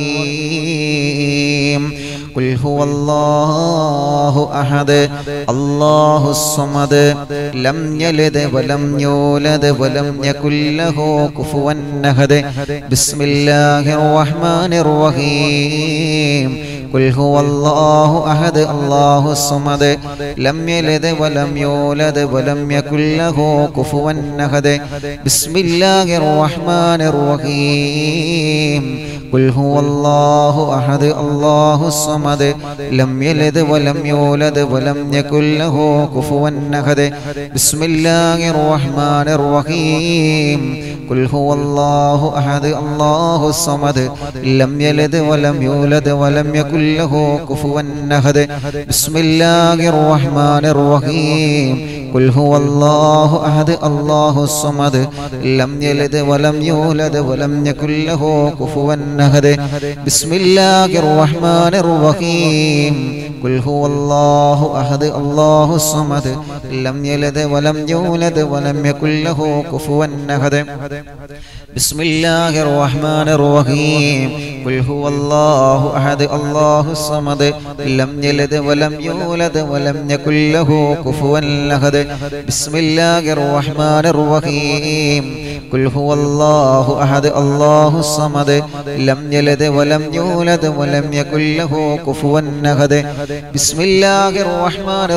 റഹീം قل هو الله أحد الله الصمد لم يلد ولم يولد ولم يكن له كفوا أحد بسم الله الرحمن الرحيم قل هو الله أحد الله الصمد لم يلد ولم يولد ولم يكن له كفوا أحد بسم الله الرحمن الرحيم قل هو الله أحد الله الصمد لم يلد ولم يولد ولم يكن له كفوا أحد بسم الله الرحمن الرحيم قل هو الله أحد الله الصمد لم يلد ولم يولد ولم يكن له كفوا أحد بسم الله الرحمن الرحيم قل هو الله أحد الله الصمد لم يلد ولم يولد ولم يكن له كفوا أحد بسم الله الرحمن الرحيم قل هو الله أحد الله الصمد لم يلد ولم يولد ولم يكن له كفوا أحد بسم الله الرحمن الرحيم قل هو الله أحد الله الصمد لم يلد ولم يولد ولم يكن له كفوا أحد بسم الله الرحمن الرحيم قل هو الله أحد الله الصمد لم يلد ولم يولد ولم يكن له كفوا أحد بسم الله الرحمن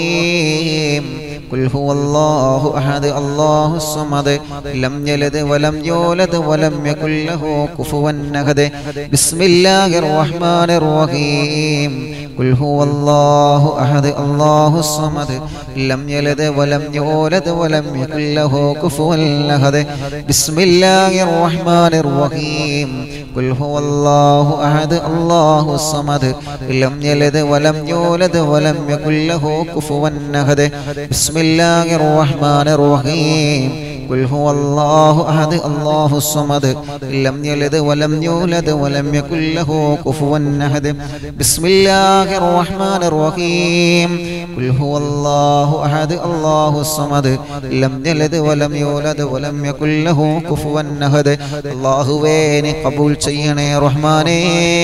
الرحيم قل هو الله أحد الله الصمد لم يلد ولم يولد ولم يكن له كفوا أحد بسم الله الرحمن الرحيم قل هو الله أحد الله الصمد لم يلد ولم يولد ولم يكن له كفوا أحد بسم الله الرحمن الرحيم قل هو الله أحد الله الصمد لم يلد ولم يولد ولم يكن له كفوا أحد بسم الله الرحمن الرحيم قل هو الله أحد الله الصمد لم يلد ولم يولد ولم يكن له كفوا أحد بسم الله الرحمن الرحيم قل هو الله أحد الله الصمد لم يلد ولم يولد ولم يكن له كفوا أحد الله وين قبول ചെയ്യണേ റഹ്മാനേ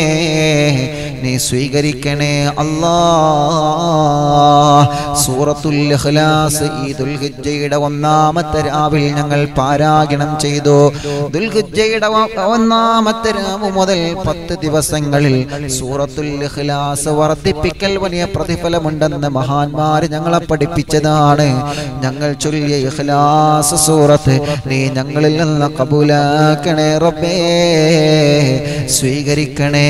നീ സ്വീകരിക്കണേ അല്ലാ സൂറത്തുൽ ഇഖ്ലാസ് ഈ ദുൽഹിജ്ജയുടെ ഒന്നാമത്തെ രാവിൽ ഞങ്ങൾ പാരായണം ചെയ്തു ദുൽഹിജ്ജയുടെ ഒ- ഒന്നാമത്തെ രാവ് മുതൽ പത്ത് ദിവസങ്ങളിൽ സൂറത്തുൽ ഇഖ്ലാസ് വർദ്ധിപ്പിക്കൽ വലിയ പ്രതിഫലമുണ്ടെന്ന് മഹാന്മാർ ഞങ്ങളെ പഠിപ്പിച്ചതാണ് ഞങ്ങൾ ചൊല്ലിയ ഇഖ്ലാസ് സൂറത്ത് നീ ഞങ്ങളിൽ നിന്ന് കബൂലാക്കണേ റബ്ബേ സ്വീകരിക്കണേ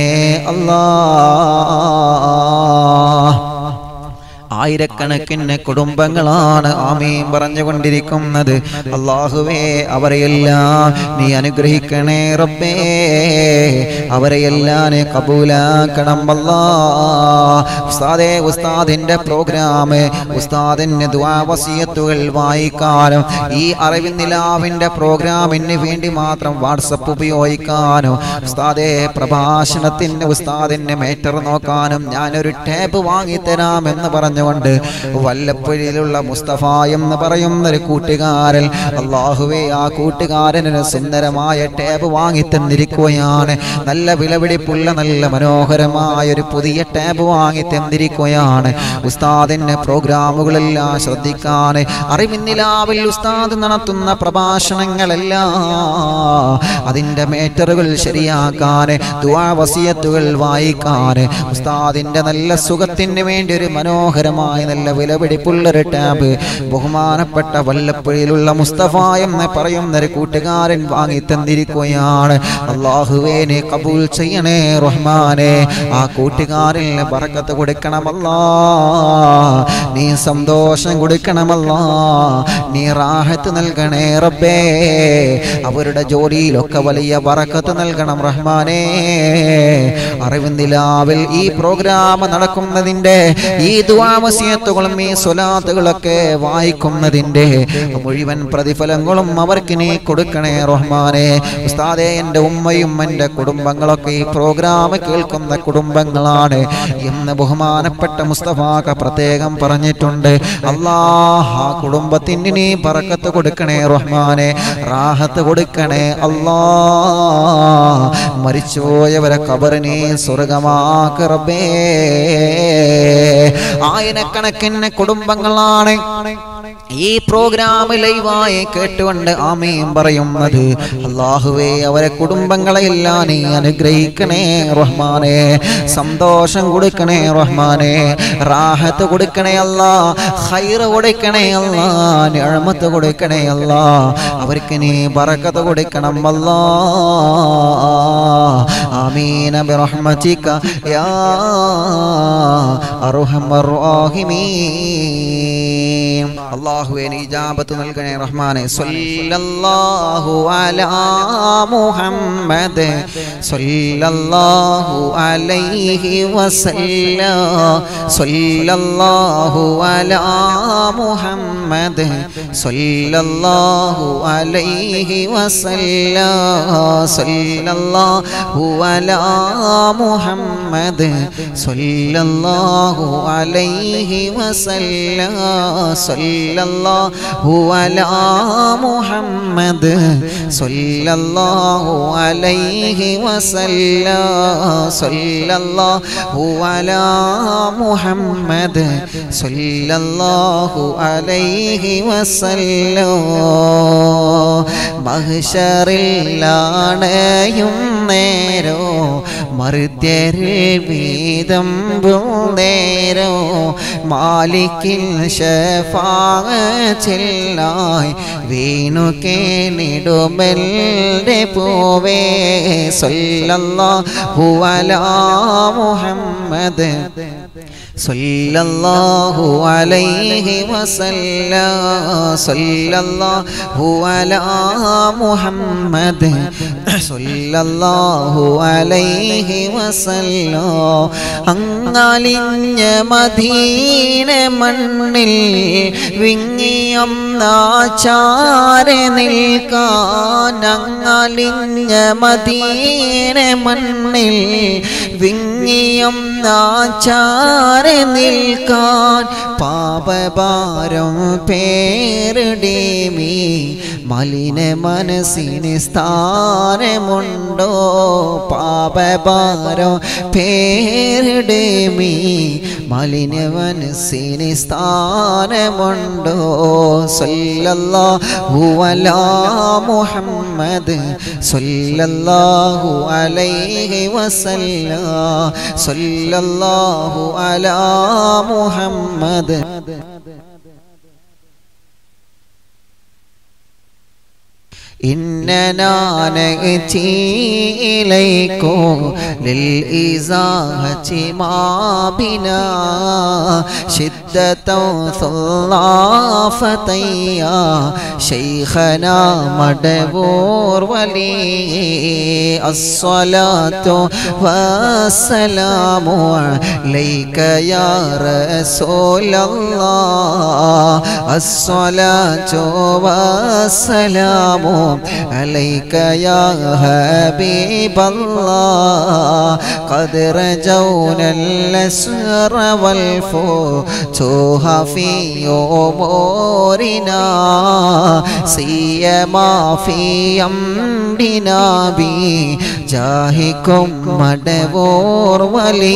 അല്ലാ ആയിരക്കണക്കിന് കുടുംബങ്ങളാണ് ആമീൻ പറഞ്ഞുകൊണ്ടിരിക്കുന്നത് അള്ളാഹുവേ അവരെയെല്ലാം നീ അനുഗ്രഹിക്കണേ റബ്ബേ അവരെയെല്ലാം നീ കബൂലാക്കണം അല്ലാ ഉസ്താദേ ഉസ്താദിന്റെ പ്രോഗ്രാം ഉസ്താദിന് ദുആവസിയത്തുകൾ വായിക്കാനും ഈ അറിവിൻ നിലാവിന്റെ പ്രോഗ്രാമിന് വേണ്ടി മാത്രം വാട്സപ്പ് ഉപയോഗിക്കാനും ഉസ്താദേ പ്രഭാഷണത്തിന് ഉസ്താദിന്റെ മേറ്റർ നോക്കാനും ഞാനൊരു ടാബ് വാങ്ങിത്തരാം എന്ന് പറഞ്ഞുകൊണ്ട് പറഞ്ഞുകൊണ്ട് വല്ലപ്പുഴയിലുള്ള മുസ്തഫ എന്ന് പറയുന്ന ഒരു കൂട്ടുകാരൻ അള്ളാഹുവേ ആ കൂട്ടുകാരന് സുന്ദരമായ ടേബ് വാങ്ങി തന്നിരിക്കുകയാണ് നല്ല വിലപിടിപ്പുള്ള നല്ല മനോഹരമായ ഒരു പുതിയ ടേബ് വാങ്ങി തന്നിരിക്കുകയാണ് ഉസ്താദിന്റെ പ്രോഗ്രാമുകളെല്ലാം ശ്രദ്ധിക്കാൻ അറിവിന്നിലാവിൽ ഉസ്താദ് നടത്തുന്ന പ്രഭാഷണങ്ങളെല്ലാം അതിൻ്റെ മേറ്ററുകൾ ശരിയാക്കാൻ ദുവാവസിയത്തുകൾ വായിക്കാൻ ഉസ്താദിന്റെ നല്ല സുഖത്തിന് വേണ്ടി ഒരു മനോഹരമായ നല്ല വിലപിടിപ്പുള്ളൊരു ടാബ് ബഹുമാനപ്പെട്ട വല്ലപ്പുഴയിലുള്ള മുസ്തഫ എന്ന് പറയുന്ന ഒരു കൂട്ടുകാരൻ വാങ്ങി തന്നിരിക്കുകയാണ് അള്ളാഹുവേനെ കബൂൽ ചെയ്യണേ റഹ്മാനെ ആ കൂട്ടുകാരന് ബറക്കത്ത് കൊടുക്കണമല്ലാ നീ സന്തോഷം കൊടുക്കണമല്ലാ നീ റാഹത്ത് നൽകണേ റബ്ബേ അവരുടെ ജോലിയിലൊക്കെ വലിയ ബറക്കത്ത് നൽകണം റഹ്മാനേ അറിവിന്ദിലാവിൽ ഈ പ്രോഗ്രാം നടക്കുന്നതിൻ്റെ ഈ ദുവാമസിയത്തുകളും ഈ സ്വലാത്തുകളൊക്കെ വായിക്കുന്നതിൻ്റെ മുഴുവൻ പ്രതിഫലങ്ങളും അവർക്ക് നീ കൊടുക്കണേ റഹ്മാനെ ഉസ്താദേ എൻ്റെ ഉമ്മയും എൻ്റെ കുടുംബങ്ങളൊക്കെ ഈ പ്രോഗ്രാം കേൾക്കുന്ന കുടുംബങ്ങളാണ് എന്ന് ബഹുമാനപ്പെട്ട മുസ്തഫാക്ക പ്രത്യേകം പറഞ്ഞിട്ടുണ്ട് അള്ളാഹ് ആ കുടുംബത്തിന് നീ പറക്കത്ത് കൊടുക്കണേ റഹ്മാനെ റാഹത്ത് കൊടുക്കണേ അല്ലാ മരിച്ചുപോയവരെ കബറിനെ സ്വർഗമാക്ക് റബ്ബേ ആയിരക്കണക്കിന് കുടുംബങ്ങളാണ് ഈ പ്രോഗ്രാം ലൈവായി കേട്ടുകൊണ്ട് ആമയും പറയുന്നത് അള്ളാഹുവേ അവരെ കുടുംബങ്ങളെല്ലാം നീ അനുഗ്രഹിക്കണേ റഹ്മാനെ സന്തോഷം കൊടുക്കണേ റഹ്മാനെ റാഹത്ത് കൊടുക്കണേ അല്ല ഹൈറ് കൊടുക്കണേ അല്ല ഞഴമത്ത് കൊടുക്കണേ അല്ല അവർക്ക് നീ ബറക്കത്ത് കൊടുക്കണം അല്ലാ ആമീന ബിറഹ്മതിക യാ അർഹമർ റഹീമീൻ അള്ളാഹുവെ നീ ഇജാബത്ത് നൽകണേ റഹ്മാനെ സല്ലല്ലാഹു അലാ മുഹമ്മദ് സല്ലല്ലാഹു അലൈഹി വസല്ലം സല്ലല്ലാഹു അലാ മുഹമ്മദ് സല്ലല്ലാഹു അലൈഹി വസല്ലം സല്ലല്ലാഹു അലാ മുഹമ്മദ് സല്ലല്ലാഹു അലൈഹി വസല്ലം സല്ലല്ലാഹു അലാ മുഹമ്മദ് സല്ലല്ലാഹു അലൈഹി വസല്ലം സല്ലല്ലാഹു അലാ മുഹമ്മദ് സല്ലല്ലാഹു അലൈഹി വസല്ലം മഹ്ശറിലാണയും നേരോ മറുത്യരിൽ വീതം നേരോ മാലിക്കിൽ ഷഫാച്ചില്ലായി വീണു കേണിടുമെല്ലെ പോവേ സല്ലല്ലാഹു അലാ മുഹമ്മദ് സല്ലല്ലാഹു അലൈഹി വസല്ലം സല്ലല്ലാഹു അലാ മുഹമ്മദ് സല്ലല്ലാഹു അലൈഹി വസല്ലം അങ്ങാലിഞ്ഞ മദീന മണ്ണിൽ വിങ്ങിയൊന്നാചാരെ നിൽക്കാൻ അങ്ങാലിഞ്ഞ മദീന മണ്ണിൽ വിങ്ങിയൊന്നാചാരെ നിൽക്കാൻ പാപഭാരം പേരിടേമി മലിന മനസ്സിന് സ്ഥാനമുണ്ടോ പാപഭാരം പേരിടേമി മലിന മനസ്സിന് സ്ഥാനമുണ്ടോ സല്ലല്ലാഹു അലാ മുഹമ്മദ് സല്ലല്ലാഹു അലൈഹി വസല്ലം സല്ലല്ലാഹു അലാ മുഹമ്മദ് إننا نأتي إليكم للإزاحة ما بنا شدة ثلاثة يا شيخنا مدبور ولي الصلاة والسلام عليك يا رسول الله الصلاة والسلام عليك يا حبيب الله قد رجونا الأسر والفتوح في أمورنا سيما في أمرنا بجاهكم മടവോർ വലി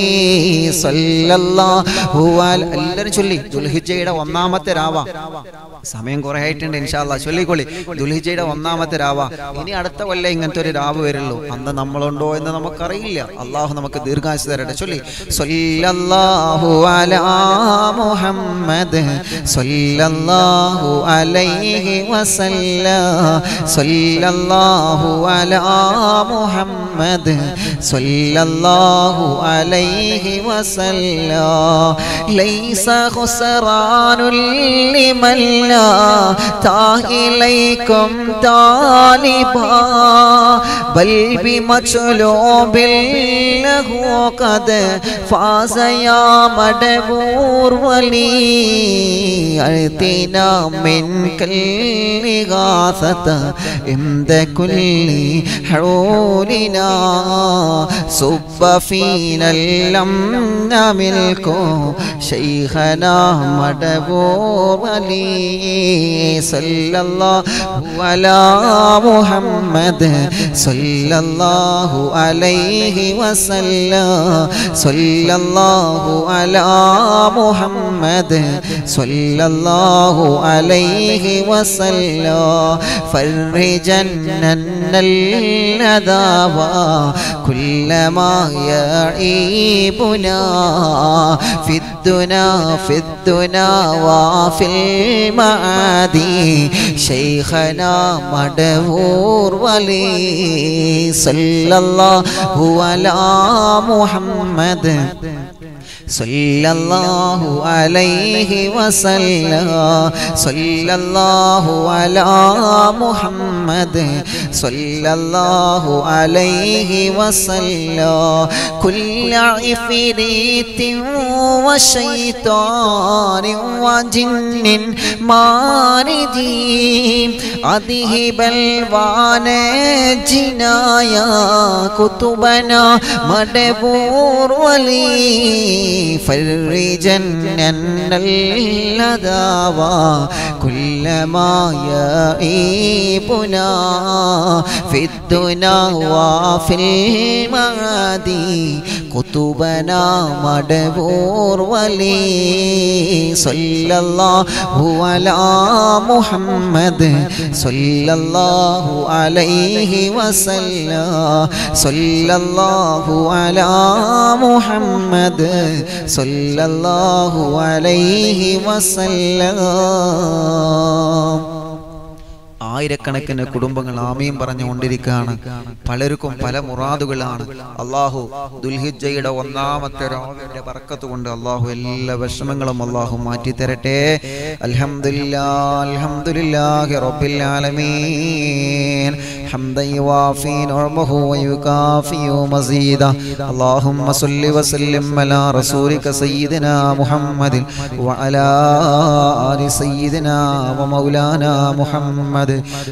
സല്ലല്ലാഹു അല- എല്ലാവരും ചൊല്ലി ദുൽഹിജയുടെ ഒന്നാമത്തെ രാവ സമയം കുറെ ആയിട്ടുണ്ട് ഇൻഷാല്ല ചൊല്ലിക്കൊള്ളി ദുൽഹിജയുടെ ഒന്നാമത്തെ രാവ ഇനി അടുത്ത കൊല്ലം ഇങ്ങനത്തെ ഒരു രാവ് വരുള്ളൂ അന്ന് നമ്മളുണ്ടോ എന്ന് നമുക്കറിയില്ല അള്ളാഹു നമുക്ക് ദീർഘാശ തരട്ടെ ചൊല്ലി സല്ലല്ലാഹു അലാ മുഹമ്മദ് സല്ലല്ലാഹു അലൈഹി വസല്ല സല്ലല്ലാഹു അലാ മുഹമ്മദ് സല്ലല്ലാഹു അലൈഹി വസല്ല ലൈസ ഖുസ്റാനുൽ ലിമൻ ലാ താഇലൈക്കും താലിബാ ബൽ ബിമച്ലൂബിൽ ലഹു ഖദ് ഫാസ യാ മടബൂർ വലി അഴ്തിന മിൻ കല്ലിഗാസത عند كل حولنا صب فينا الأمن ملكه شيخنا مدبور ولي صلى الله على محمد صلى الله عليه وسلم صلى الله على محمد صلى الله عليه وسلم فرجن الندى كل ما يعيبنا في الدنا في الدنا وفي المعادي شيخنا مدهور ولي صلى الله على محمد صلى الله عليه وسلم صلى الله على محمد صلى الله عليه وسلم كل عفريت وشيطان وجن ماردين أذهب الوانجنايا كتبنا مدبور ولي فرجن الذاوى كل ما يعيبنا في الدنا وفي المعادي كتبنا مدبور ولي صلى الله على محمد صلى الله عليه وسلم صلى الله على محمد صلى الله عليه وسلم ആയിരക്കണക്കിന് കുടുംബങ്ങൾ ആമയും പറഞ്ഞുകൊണ്ടിരിക്കുകയാണ് പലർക്കും പല മുറാദുകളാണ് അള്ളാഹു ദുൽഹിജയുടെ ഒന്നാമത്തെ രാവിന്റെ ബർക്കത്ത് കൊണ്ട് അള്ളാഹു എല്ലാ വിഷമങ്ങളും അള്ളാഹു മാറ്റി തരട്ടെ അൽഹംദുലില്ലാ അൽഹംദുലില്ലാഹി റബ്ബിൽ ആലമീൻ حمدا يوافي نعمه ويكافئ مزيدا اللهم صل وسلم على رسولك سيدنا محمد وعلى آل سيدنا ومولانا محمد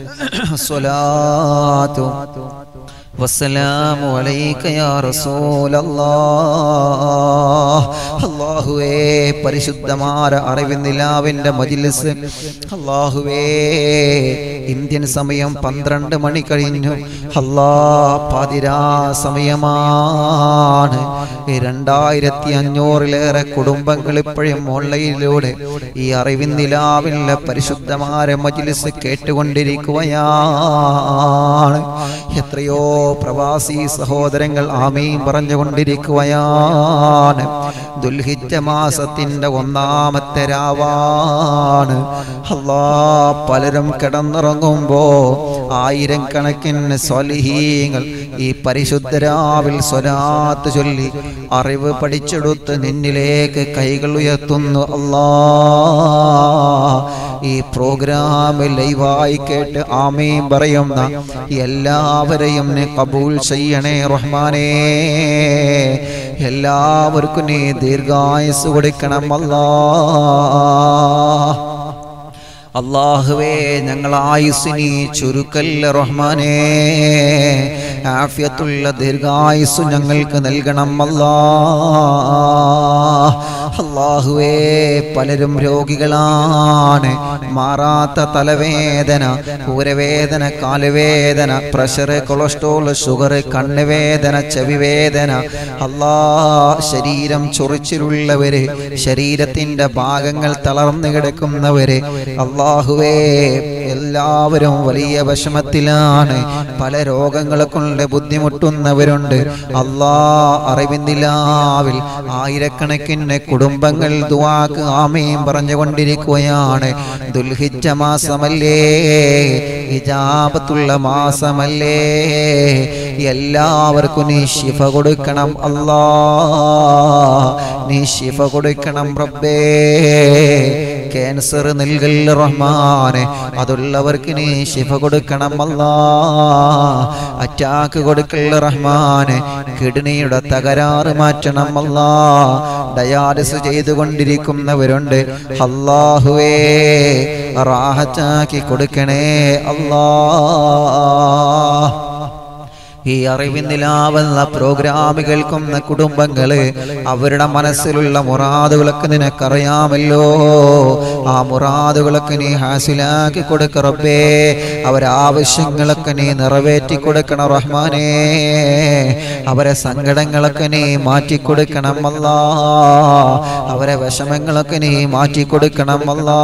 الصلاة والسلام عليك يا رسول الله അള്ളാഹുവേ പരിശുദ്ധമായ അറിവിന്ദിലാവിന്റെ മജിലിസ് അള്ളാഹുവേ ഇന്ത്യൻ സമയം പന്ത്രണ്ട് മണി കഴിഞ്ഞു അല്ലാ പതിരാ സമയമാണ് രണ്ടായിരത്തി അഞ്ഞൂറിലേറെ കുടുംബങ്ങൾ ഇപ്പോഴും ഓൺലൈനിലൂടെ ഈ അറിവിന്ദിലാവിലെ പരിശുദ്ധമായ മജിലിസ് കേട്ടുകൊണ്ടിരിക്കുകയാണ് എത്രയോ പ്രവാസി സഹോദരങ്ങൾ ആമീൻ പറഞ്ഞുകൊണ്ടിരിക്കുകയാണ് ദുൽഹിജ മാസത്തിന്റെ ഒന്നാമത്തെ രാവാണ് അല്ലാ പലരും കിടന്നുറങ്ങുമ്പോ ആയിരം കണക്കിന് സ്വലിഹീങ്ങൾ ഈ പരിശുദ്ധ രാവിൽ സ്വലാത്ത് ചൊല്ലി അറിവ് പഠിച്ചെടുത്ത് നിന്നിലേക്ക് കൈകൾ ഉയർത്തുന്നു അല്ലാ ഈ പ്രോഗ്രാം ലൈവായി കേട്ട് ആമീൻ പറയുന്ന എല്ലാവരെയും നീ കബൂൽ ചെയ്യണേ റഹ്മാനേ എല്ലാവർക്കും നീ ദീർഘായുസ് കൊടുക്കണം അല്ലാ അള്ളാഹുവേ ഞങ്ങൾ ആയുസിനി ചുരുക്കല്ല റഹ്മാനേ ആഫിയത്തുള്ള ദീർഘായുസ് ഞങ്ങൾക്ക് നൽകണം അല്ലാ അള്ളാഹുവേ പലരും രോഗികളാണ് മാറാത്ത തലവേദന ഊരവേദന കാലുവേദന പ്രഷർ കൊളസ്ട്രോൾ ഷുഗർ കണ്ണുവേദന ചെവിവേദന അല്ലാ ശരീരം ചൊറിച്ചിലുള്ളവര് ശരീരത്തിന്റെ ഭാഗങ്ങൾ തളർന്നു കിടക്കുന്നവര് അള്ളാഹുവേ എല്ലാവരും വലിയ വിഷമത്തിലാണ് പല രോഗങ്ങളെ കൊണ്ട് ബുദ്ധിമുട്ടുന്നവരുണ്ട് അല്ലാ അറിവിന്ദിലാവിൽ ആയിരക്കണക്കിന് കുടുംബങ്ങൾ ദുവാക്ക് ആമയും പറഞ്ഞുകൊണ്ടിരിക്കുകയാണ് ദുൽഹിജ മാസമല്ലേ ഹിജാബത്തുള്ള മാസമല്ലേ എല്ലാവർക്കും നീ ശിഫ കൊടുക്കണം അല്ലാ നീ ശിഫ കൊടുക്കണം റബ്ബേ ക്യാൻസർ നൽകൽ റഹ്മാനെ അതുള്ളവർക്ക് നീ ശിഫ കൊടുക്കണം അല്ലാ അറ്റാക്ക് കൊടുക്കൽ റഹ്മാനെ കിഡ്നിയുടെ തകരാറ് മാറ്റണം അല്ലാ ഡയാലിസ് ചെയ്തുകൊണ്ടിരിക്കുന്നവരുണ്ട് അല്ലാഹുവേ റാഹത്താക്കി കൊടുക്കണേ അല്ലാ ഈ അറിവിന്ദിലാവുന്ന പ്രോഗ്രാം കേൾക്കുന്ന കുടുംബങ്ങള് അവരുടെ മനസ്സിലുള്ള മുറാദുകളൊക്കെ നിനക്കറിയാമല്ലോ ആ മുറാദുകളൊക്കെ നീ ഹാസിലാക്കി കൊടുക്ക റബ്ബേ അവരാവശ്യങ്ങളൊക്കെ നീ നിറവേറ്റി കൊടുക്കണം റഹ്മാനേ അവരെ സങ്കടങ്ങളൊക്കെ നീ മാറ്റി കൊടുക്കണം അല്ലാ അവരെ വിഷമങ്ങളൊക്കെ നീ മാറ്റി കൊടുക്കണം അല്ലാ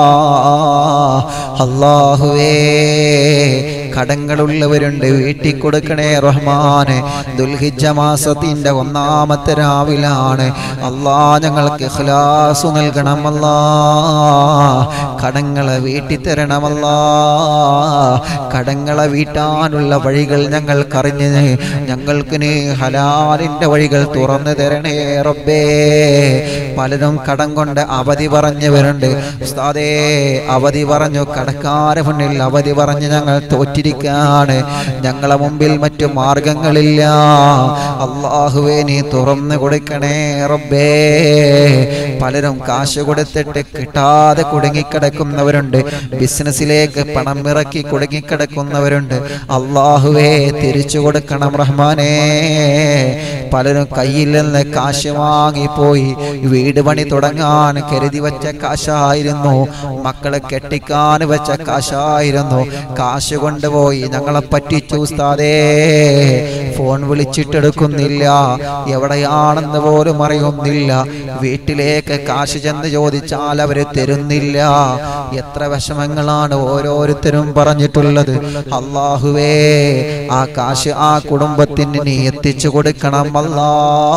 അല്ലാഹുവേ കടങ്ങളുള്ളവരുണ്ട് വീട്ടിൽ കൊടുക്കണേ റഹ്മാനെ ദുൽഹിജ മാസത്തിന്റെ ഒന്നാമത്തെ രാവിലാണ് അല്ലാ ഞങ്ങൾക്ക് ഇഖ്ലാസ് നൽകണം അല്ലാ കടങ്ങളെ വീട്ടി തരണമല്ലാ കടങ്ങളെ വീട്ടാനുള്ള വഴികൾ ഞങ്ങൾക്കറിഞ്ഞ് ഞങ്ങൾക്ക് നീ ഹലാലിന്റെ വഴികൾ തുറന്നു തരണേ റബ്ബേ പലരും കടം കൊണ്ട് അവധി പറഞ്ഞവരുണ്ട് ഉസ്താദേ അവധി പറഞ്ഞു കടക്കാരെ മുന്നിൽ അവധി പറഞ്ഞ് ഞങ്ങൾ തോറ്റിരിക്കാണ് ഞങ്ങളെ മുമ്പിൽ മറ്റു മാർഗങ്ങളില്ല അള്ളാഹുവേ നീ തുറന്നു കൊടുക്കണേ റബ്ബേ പലരും കാശ് കൊടുത്തിട്ട് കിട്ടാതെ കുടുങ്ങിക്കിടക്കുന്നവരുണ്ട് ബിസിനസ്സിലേക്ക് പണം ഇറക്കി കുടുങ്ങിക്കിടക്കുന്നവരുണ്ട് അള്ളാഹുവേ തിരിച്ചു കൊടുക്കണം റഹ്മാനേ പലരും കയ്യിൽ നിന്ന് കാശ് വാങ്ങിപ്പോയി വീട് പണി തുടങ്ങാൻ കരുതി വെച്ച കാശായിരുന്നു മക്കളെ കെട്ടിക്കാൻ വെച്ച കാശായിരുന്നു കാശ് കൊണ്ടുപോയി ഞങ്ങളെ പറ്റിച്ചു ഉസ്താദേ ഫോൺ വിളിച്ചിട്ടെടുക്കുന്നില്ല എവിടെയാണെന്ന് പോലും അറിയുന്നില്ല വീട്ടിലേക്ക് കാശ് ചെന്ന് ചോദിച്ചാൽ അവര് തരുന്നില്ല എത്ര വിഷമങ്ങളാണ് ഓരോരുത്തരും പറഞ്ഞിട്ടുള്ളത് അള്ളാഹുവേ ആ കാശ് ആ കുടുംബത്തിന് നീ എത്തിച്ചു കൊടുക്കണം അല്ലാ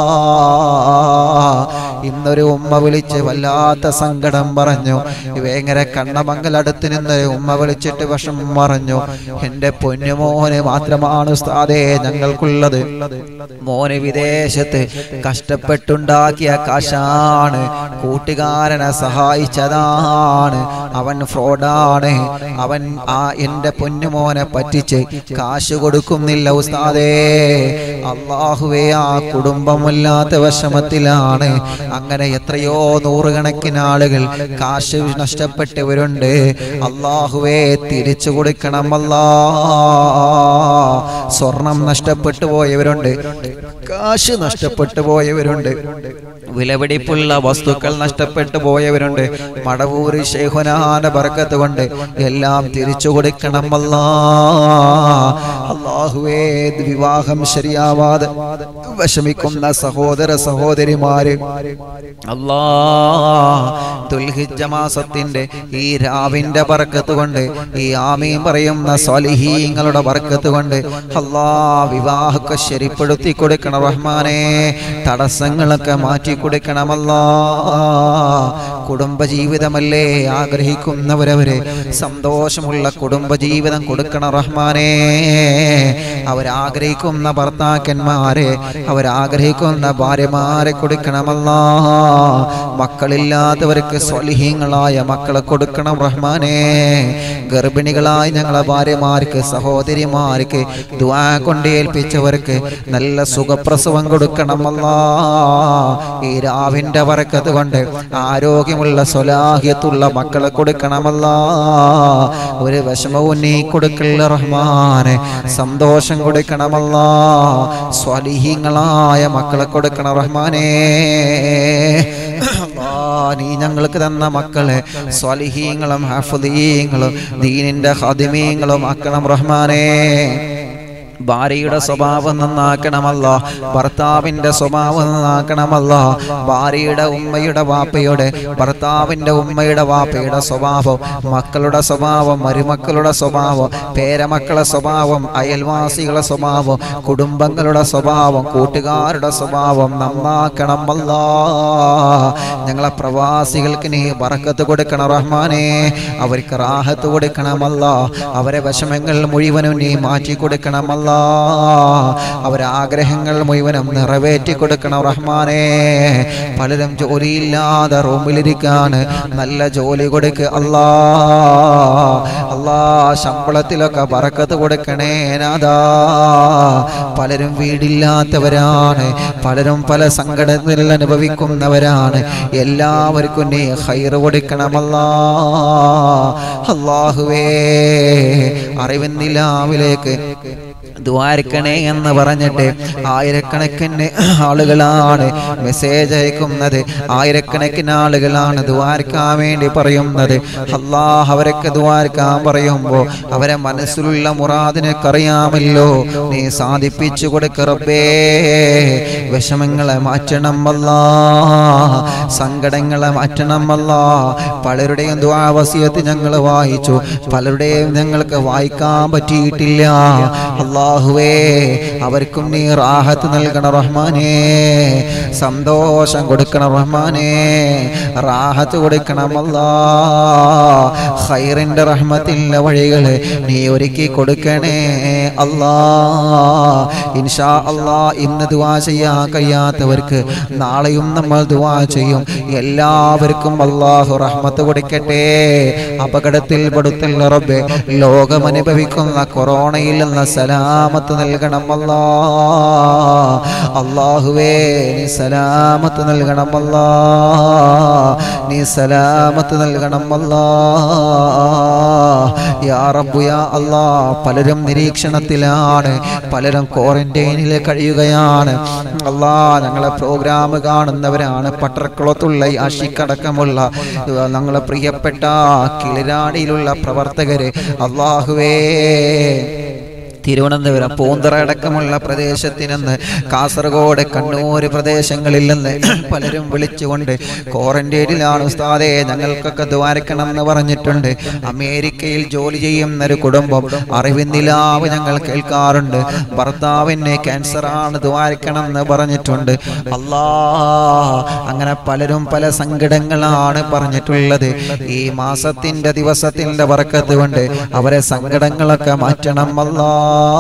ഇന്നൊരു ഉമ്മ വിളിച്ച് വല്ലാത്ത സങ്കടം പറഞ്ഞു വേങ്ങര കണ്ണമംഗലടുത്ത് നിന്ന് ഉമ്മ വിളിച്ചിട്ട് വിഷമം പറഞ്ഞു എന്റെ പൊന്നുമോന് മാത്രമാണ് ഉസ്താദേ ഞങ്ങൾക്കുള്ളത് മോന് വിദേശത്ത് കഷ്ടപ്പെട്ടുണ്ടാക്കിയ കാശാണ് കൂട്ടുകാരനെ സഹായിച്ചതാണ് അവൻ ഫ്രോഡാണ് അവൻ ആ എന്റെ പൊന്നുമോനെ പറ്റിച്ച് കാശ് കൊടുക്കുന്നില്ല ഉസ്താദേ അള്ളാഹുവേ ആ കുടുംബമല്ലാത്ത വിഷമത്തിലാണ് അങ്ങനെ എത്രയോ നൂറുകണക്കിന് ആളുകൾ കാശ് നഷ്ടപ്പെട്ടവരുണ്ട് അള്ളാഹുവേ തിരിച്ചു കൊടുക്കണം അല്ലാ സ്വർണം നഷ്ടപ്പെട്ടു പോയവരുണ്ട് കാശ് നഷ്ടപ്പെട്ടു പോയവരുണ്ട് വിലപിടിപ്പുള്ള വസ്തുക്കൾ നഷ്ടപ്പെട്ടു പോയവരുണ്ട് മടവൂര് ശേഖുനാന ബർക്കത്ത് കൊണ്ട് എല്ലാം തിരിച്ചു കൊടുക്കണം അല്ലാ അള്ളാഹുവേ വിവാഹം ശരിയാവാതെ വിഷമിക്കുന്ന സഹോദര സഹോദരിമാര് അല്ലാ ദുൽഹിജ്ജ മാസത്തിന്റെ ഈ രാവിന്റെ ബർക്കത്ത് കൊണ്ട് ഈ ആമീൻ പറയുന്ന സ്വലിഹീങ്ങളുടെ ബർക്കത്ത് കൊണ്ട് അല്ലാ വിവാഹമൊക്കെ ശരിപ്പെടുത്തി കൊടുക്കണം റഹ്മാനെ തടസ്സങ്ങളൊക്കെ മാറ്റി കൊടുക്കണമല്ലാ കുടുംബജീവിതമല്ലേ ആഗ്രഹിക്കുന്നവരവര് സന്തോഷമുള്ള കുടുംബജീവിതം കൊടുക്കണം റഹ്മാനെ അവരാഗ്രഹിക്കുന്ന ഭർത്താക്കന്മാരെ അവരാഗ്രഹിക്കുന്ന ഭാര്യമാരെ കൊടുക്കണമല്ല മക്കളില്ലാത്തവർക്ക് സ്വലിഹീങ്ങളായ മക്കളെ കൊടുക്കണം റഹ്മാനെ ഗർഭിണികളായ ഞങ്ങളെ ഭാര്യമാർക്ക് സഹോദരിമാർക്ക് ദുആ കൊണ്ട് ഏൽപ്പിച്ചവർക്ക് നല്ല സുഖപ്രസവം കൊടുക്കണമല്ല ഈ രാവിന്റെ വറക്കത്ത് കൊണ്ട് ആരോഗ്യമുള്ള സ്വലാഹിയത്തുള്ള മക്കളെ കൊടുക്കണമല്ല ഒരു വിഷമവും നീ കൊടുക്കല്ല റഹ്മാനെ സന്തോഷം കൊടുക്കണമല്ല സ്വലിഹീങ്ങളായ മക്കളെ കൊടുക്കണം റഹ്മാനേ അല്ലാ, നീ ഞങ്ങൾക്ക് തന്ന മക്കളെ സ്വലിഹീങ്ങളും ഹഫദീങ്ങളും ദീനിന്റെ ഹദിമീങ്ങളും ആക്കണം റഹ്മാനേ ഭാര്യയുടെ സ്വഭാവം നന്നാക്കണമല്ല ഭർത്താവിന്റെ സ്വഭാവം നന്നാക്കണമല്ല ഭാര്യയുടെ ഉമ്മയുടെ വാപ്പയുടെ ഭർത്താവിന്റെ ഉമ്മയുടെ വാപ്പയുടെ സ്വഭാവം മക്കളുടെ സ്വഭാവം മരുമക്കളുടെ സ്വഭാവം പേരമക്കളുടെ സ്വഭാവം അയൽവാസികളുടെ സ്വഭാവം കുടുംബങ്ങളുടെ സ്വഭാവം കൂട്ടുകാരുടെ സ്വഭാവം നന്നാക്കണമല്ല ഞങ്ങളെ പ്രവാസികൾക്ക് നീ ബറക്കത്ത് കൊടുക്കണം റഹ്മാനെ അവർക്ക് റാഹത്ത് കൊടുക്കണമല്ല അവരെ വിഷമങ്ങൾ മുഴുവനും നീ മാറ്റി കൊടുക്കണമല്ല അവരെ ആഗ്രഹങ്ങൾ മുഴുവനും നിറവേറ്റി കൊടുക്കണം റഹ്മാനെ പലരും ജോലിയില്ലാതെ റൂമിലിരിക്കാണ് നല്ല ജോലി കൊടുക്കുക അല്ലാ അല്ലാ ശമ്പളത്തിലൊക്കെ ബറക്കത്ത് കൊടുക്കണേ നാദാ പലരും വീടില്ലാത്തവരാണ് പലരും പല സങ്കടത്തിൽ അനുഭവിക്കുന്നവരാണ് എല്ലാവർക്കും നീ ഹൈറ് കൊടുക്കണമല്ലാ അള്ളാഹുവേ അറിവിന്നിലാവിലേക്ക് ദ്വാരക്കണേ എന്ന് പറഞ്ഞിട്ട് ആയിരക്കണക്കിന് ആളുകളാണ് മെസ്സേജ് അയക്കുന്നത് ആയിരക്കണക്കിന് ആളുകളാണ് ദ്വാരക്കാൻ വേണ്ടി പറയുന്നത് അള്ളാഹ് അവരൊക്കെ ദ്വാരക്കാൻ പറയുമ്പോൾ അവരെ മനസ്സിലുള്ള മുറാദിനൊക്കെ അറിയാമല്ലോ നീ സാധിപ്പിച്ചു കൊടുക്കറബേ വിഷമങ്ങളെ മാറ്റണം അല്ലാ സങ്കടങ്ങളെ മാറ്റണം അല്ലാ പലരുടെയും ദ്വാവസ്യത്ത് ഞങ്ങൾ വായിച്ചു പലരുടെയും ഞങ്ങൾക്ക് വായിക്കാൻ പറ്റിയിട്ടില്ല അള്ളാഹുവേ അവർക്കും നീ റാഹത്ത് നൽകണം റഹ്മാനേ സന്തോഷം കൊടുക്കണം റഹ്മാനേ റാഹത്ത് കൊടുക്കണം അല്ലാ ഖൈറിന്റെ റഹ്മത്തിൻ്റെ വഴികള് നീ ഒരുക്കി കൊടുക്കണേ അല്ലാ ഇൻഷാ അല്ലാ ഇന്ന് ദുവാ ചെയ്യാൻ കഴിയാത്തവർക്ക് നാളെയും നമ്മൾ ദുവാ ചെയ്യും എല്ലാവർക്കും അള്ളാഹു റഹ്മത്ത് കൊടുക്കട്ടെ അപകടത്തിൽ പെടുത്തുള്ള റബ്ബെ ലോകം അനുഭവിക്കുന്ന കൊറോണയിൽ നിന്ന് സലാമത്ത് നൽകണം അല്ലാ അള്ളാഹുവേ നീ സലാമത്ത് നൽകണം അല്ലാ നീ സലാമത്ത് നൽകണം അല്ലാ യാ റബ്ബു യാ അല്ലാ പലരും നിരീക്ഷണത്തിലാണ് പലരും ക്വാറന്റൈനിൽ കഴിയുകയാണ് അല്ലാ ഞങ്ങളെ പ്രോഗ്രാം കാണുന്നവരാണ് പട്ടർക്കുളത്തുള്ള ഈ ആഷിക്കടക്കമുള്ള ഞങ്ങളെ പ്രിയപ്പെട്ട കിളിരാണിയിലുള്ള പ്രവർത്തകര് അള്ളാഹുവേ തിരുവനന്തപുരം പൂന്തറ അടക്കമുള്ള പ്രദേശത്തിൽ നിന്ന് കാസർഗോഡ് കണ്ണൂർ പ്രദേശങ്ങളിൽ നിന്ന് പലരും വിളിച്ചുകൊണ്ട് ക്വാറന്റൈനിലാണ് ഉസ്താദെ ഞങ്ങൾക്കൊക്കെ ദ്വാരക്കണം എന്ന് പറഞ്ഞിട്ടുണ്ട് അമേരിക്കയിൽ ജോലി ചെയ്യുന്ന ഒരു കുടുംബം അറിവിന്നിലാവ് ഞങ്ങൾ കേൾക്കാറുണ്ട് ഭർത്താവിന് ക്യാൻസറാണ് ദ്വാരക്കണം എന്ന് പറഞ്ഞിട്ടുണ്ട് അല്ലാ അങ്ങനെ പലരും പല സങ്കടങ്ങളാണ് പറഞ്ഞിട്ടുള്ളത് ഈ മാസത്തിന്റെ ദിവസത്തിന്റെ വർക്കത്ത് കൊണ്ട് അവരെ സങ്കടങ്ങളൊക്കെ മാറ്റണം അല്ലാ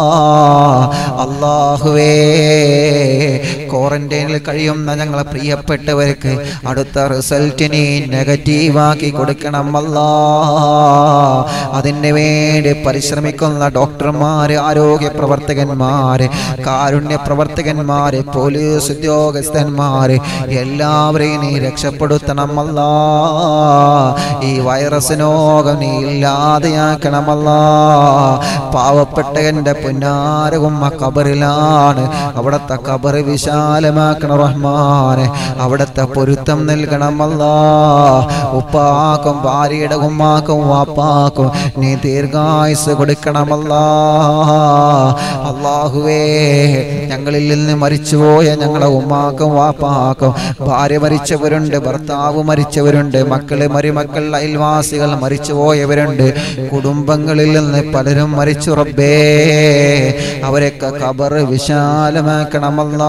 അള്ളാഹുവേ ക്വാറന്റൈനിൽ കഴിയുന്ന ഞങ്ങളെ പ്രിയപ്പെട്ടവർക്ക് അടുത്ത റിസൾട്ടിനെ നെഗറ്റീവാക്കി കൊടുക്കണം അല്ലാ അതിന് വേണ്ടി പരിശ്രമിക്കുന്ന ഡോക്ടർമാര് ആരോഗ്യ പ്രവർത്തകന്മാര് കാരുണ്യ പ്രവർത്തകന്മാര് പോലീസ് ഉദ്യോഗസ്ഥന്മാര് എല്ലാവരെയും നീ രക്ഷപ്പെടുത്തണം അല്ലാ ഈ വൈറസിനോകം നീ ഇല്ലാതെയാക്കണമല്ലാ പാവപ്പെട്ട എൻ്റെ പുന്നാരവും ആ കബറിലാണ് അവിടുത്തെ കബർ വിശാലമാക്കണം റഹ്മാനെ അവിടുത്തെ പൊരുത്തം നൽകണമല്ല ഉപ്പാക്കും ഭാര്യയുടെ ഉമ്മാക്കും വാപ്പാക്കും നീ ദീർഘായുസ് കൊടുക്കണമല്ല അള്ളാഹുവേ ഞങ്ങളിൽ നിന്ന് മരിച്ചുപോയ ഞങ്ങളെ ഉമ്മാക്കും വാപ്പാക്കും ഭാര്യ മരിച്ചവരുണ്ട് ഭർത്താവ് മരിച്ചവരുണ്ട് മക്കള് മരുമക്കൾ അയൽവാസികൾ മരിച്ചുപോയവരുണ്ട് കുടുംബങ്ങളിൽ നിന്ന് പലരും മരിച്ചു റബ്ബേ അവരൊക്കെ കബർ വിശാലമാക്കണമല്ല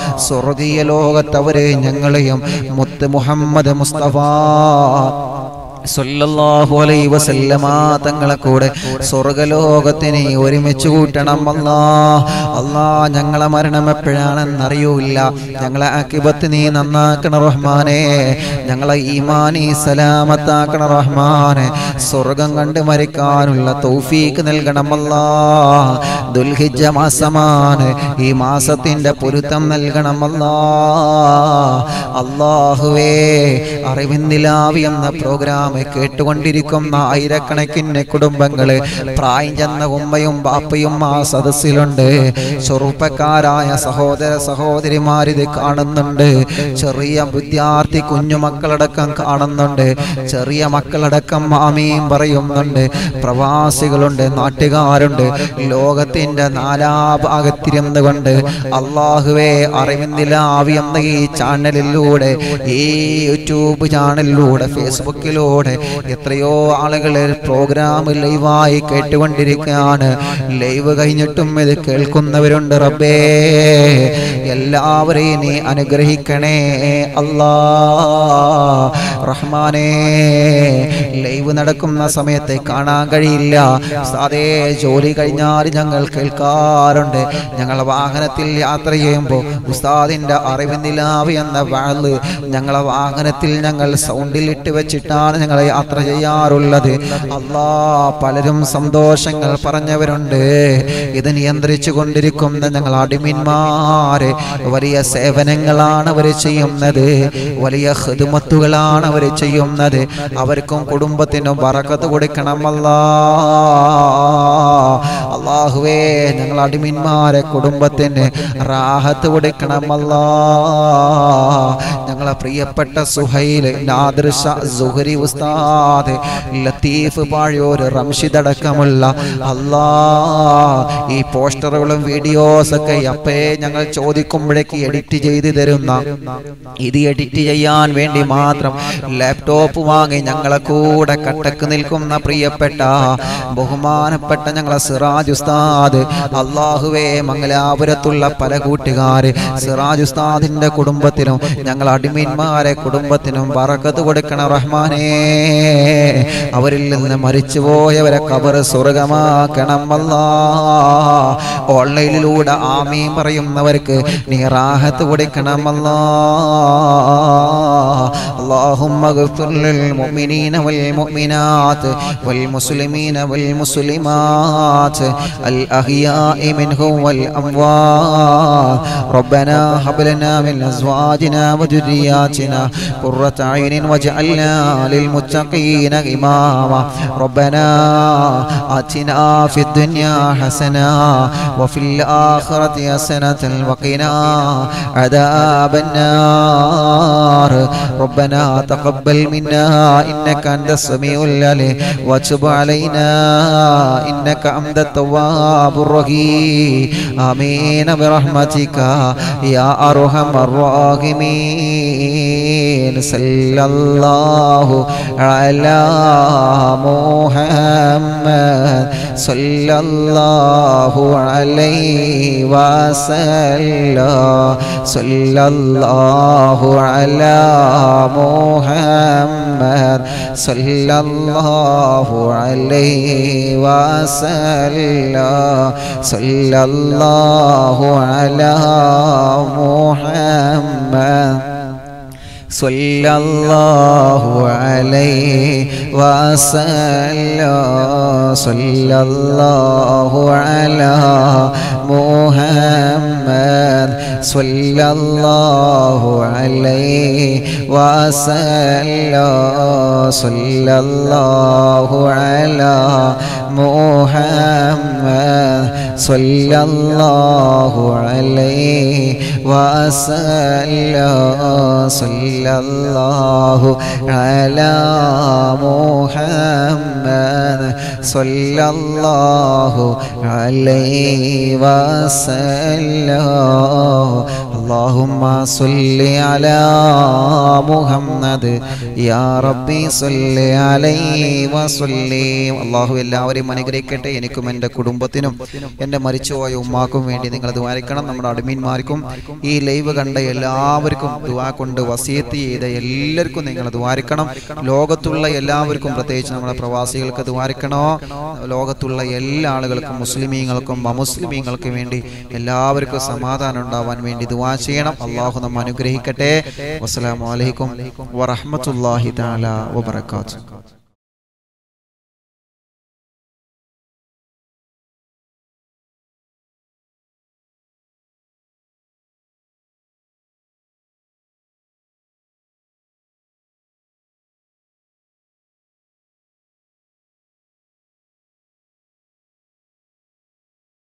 സ്വർഗീയ ലോകത്ത് അവരെ ഞങ്ങളെയും മുത്ത് മുഹമ്മദ് മുസ്തഫ സല്ലല്ലാഹു അലൈഹി വസല്ലമ തങ്ങളെ കൂടെ സ്വർഗലോകത്തിനെ ഒരുമിച്ച് കൂട്ടണം അല്ലാ അല്ലാ ഞങ്ങളെ മരണം എപ്പോഴാണെന്ന് അറിയൂല ഞങ്ങളെ ആക്കിബത്ത് നീ നന്നാക്കണ റഹ്മാനെ ഞങ്ങളെ ഈമാനി സലാമത്താക്കണ റഹ്മാനെ സ്വർഗം കണ്ട് മരിക്കാനുള്ള തൗഫീക്ക് നൽകണം അല്ലാ ദുൽഹിജ്ജ മാസമാണ് ഈ മാസത്തിന്റെ പൊരുത്തം നൽകണം അല്ലാ അള്ളാഹുവേ അറിവിന്ദിലാവി എന്ന പ്രോഗ്രാം കേട്ടുകൊണ്ടിരിക്കുന്ന ആയിരക്കണക്കിന് കുടുംബങ്ങള് പ്രായം ചെന്ന ഉമ്മയും ബാപ്പയും ആ സദസ്സിലുണ്ട് ചെറുപ്പക്കാരായ സഹോദര സഹോദരിമാരിത് കാണുന്നുണ്ട് ചെറിയ വിദ്യാർത്ഥി കുഞ്ഞുമക്കളടക്കം കാണുന്നുണ്ട് ചെറിയ മക്കളടക്കം മാമിയും പറയുന്നുണ്ട് പ്രവാസികളുണ്ട് നാട്ടുകാരുണ്ട് ലോകത്തിന്റെ നാലാഭാഗത്തിരുന്ന് കൊണ്ട് അള്ളാഹുവേ അറിവിന്ദിലാവി എന്ന ഈ ചാനലിലൂടെ ഈ യൂട്യൂബ് ചാനലിലൂടെ ഫേസ്ബുക്കിലൂടെ എത്രയോ ആളുകൾ പ്രോഗ്രാം ലൈവായി കേട്ടുകൊണ്ടിരിക്കുകയാണ് ലൈവ് കഴിഞ്ഞിട്ടും ഇത് കേൾക്കുന്നവരുണ്ട് റബ്ബേ എല്ലാവരെയും നീ അനുഗ്രഹിക്കണേ അല്ലാ റഹ്മാനേ ലൈവ് നടക്കുന്ന സമയത്ത് കാണാൻ കഴിയില്ല അതേ ജോലി കഴിഞ്ഞാൽ ഞങ്ങൾ കേൾക്കാറുണ്ട് ഞങ്ങളെ വാഹനത്തിൽ യാത്ര ചെയ്യുമ്പോൾ ഉസ്താദിന്റെ അറിവിന്ദിലാവ് എന്ന വാള് ഞങ്ങളെ വാഹനത്തിൽ ഞങ്ങൾ സൗണ്ടിൽ ഇട്ട് വെച്ചിട്ടാണ് ഞങ്ങൾ യാത്ര ചെയ്യാറുള്ളത് അല്ലാ പലരും സന്തോഷങ്ങൾ പറഞ്ഞവരുണ്ട് ഇത് നിയന്ത്രിച്ചു കൊണ്ടിരിക്കുന്ന ഞങ്ങൾ അടിമിന്മാര് വലിയ സേവനങ്ങളാണ് അവർ ചെയ്യുന്നത് വലിയ ഹൃദമത്തുകളാണ് അവർ ചെയ്യുന്നത് അവർക്കും കുടുംബത്തിനും പറക്കത്ത് കൊടുക്കണമല്ലാ അള്ളാഹുവേ ഞങ്ങൾ അടിമിന്മാരെ കുടുംബത്തിന് റാഹത്ത് കൊടുക്കണമല്ലാ ഞങ്ങളെ പ്രിയപ്പെട്ട സുഹൈല് നാദൃശ സുഹരി ഉസ്താദ് ലത്തീഫ് പാഴൂർ റംഷിദ് അടക്കമുള്ള അല്ലാ ഈ പോസ്റ്ററുകളും വീഡിയോസ് ഒക്കെ അപ്പേ ഞങ്ങൾ ചോദിക്കുമ്പോഴേക്ക് എഡിറ്റ് ചെയ്ത് തരുന്ന ഇത് എഡിറ്റ് ചെയ്യാൻ വേണ്ടി മാത്രം ലാപ്ടോപ്പ് വാങ്ങി ഞങ്ങളെ കൂടെ കട്ടക്ക് നിൽക്കുന്ന പ്രിയപ്പെട്ട ബഹുമാനപ്പെട്ട ഞങ്ങളെ സിറാജ് ഉസ്താദ് അള്ളാഹുവേ മംഗലാപുരത്തുള്ള പല കൂട്ടുകാര് സിറാജ് ഉസ്താദിന്റെ കുടുംബത്തിനും ഞങ്ങൾ അടിമീന്മാരെ കുടുംബത്തിനും പറക്കത്ത് കൊടുക്കണ റഹ്മാനേ അവരിൽ നിന്ന് മരിച്ചുപോയവരെ കബർ സ്വർഗമാക്കണം അല്ലാ ഓൺലൈനിലൂടെ ആമീൻ പറയുന്നവർക്ക് നീ റാഹത്ത് കൊടുക്കണം അല്ലാ اللهم اغفر للمؤمنين والمؤمنات والمسلمين والمسلمات الأحياء منهم والأموات ربنا هب لنا من أزواجنا وذرياتنا قرة عين واجعلنا للمتقين إماما ربنا آتنا في الدنيا حسنة وفي الآخرة حسنة وقنا عذاب النار ربنا تقبل منا إنك أنت السميع العليم وتب علينا إنك أنت التواب الرحيم آمين برحمتك يا أرحم الراحمين صلى الله على محمد صلى الله عليه وسلم صلى الله على محمد صلى الله عليه وسلم صلى الله على محمد صلى الله عليه وسلم صلى الله على محمد صلى الله عليه وسلم صلى الله على محمد صلى الله عليه وسلم صلى الله على محمد صلى الله عليه وسلم اللهم صل على محمد يا ربي صل عليه وسلم അള്ളാഹു എല്ലാവരെയും അനുഗ്രഹിക്കട്ടെ എനിക്കും എൻ്റെ കുടുംബത്തിനും എൻ്റെ മരിച്ചുപോയ ഉമ്മാക്കും വേണ്ടി നിങ്ങൾ ദ്വാരിക്കണം നമ്മുടെ അടിമീന്മാർക്കും ഈ ലൈവ് കണ്ട എല്ലാവർക്കും ദുവാ കൊണ്ട് വസീത്ത് ചെയ്ത എല്ലാവർക്കും നിങ്ങൾ ദ്വാരിക്കണം ലോകത്തുള്ള എല്ലാവർക്കും പ്രത്യേകിച്ച് നമ്മുടെ പ്രവാസികൾക്ക് ദ്വാരിക്കണോ ലോകത്തുള്ള എല്ലാ ആളുകൾക്കും മുസ്ലിമീങ്ങൾക്കും അമുസ്ലിമീങ്ങൾക്കും വേണ്ടി എല്ലാവർക്കും സമാധാനം ഉണ്ടാവാൻ വേണ്ടി ദുവാ ചെയ്യണം അള്ളാഹു നമ്മ അനുഗ്രഹിക്കട്ടെ വസ്സലാമു അലൈക്കും വറഹ്മത്തുള്ളാഹി തആല വബറകാതുഹു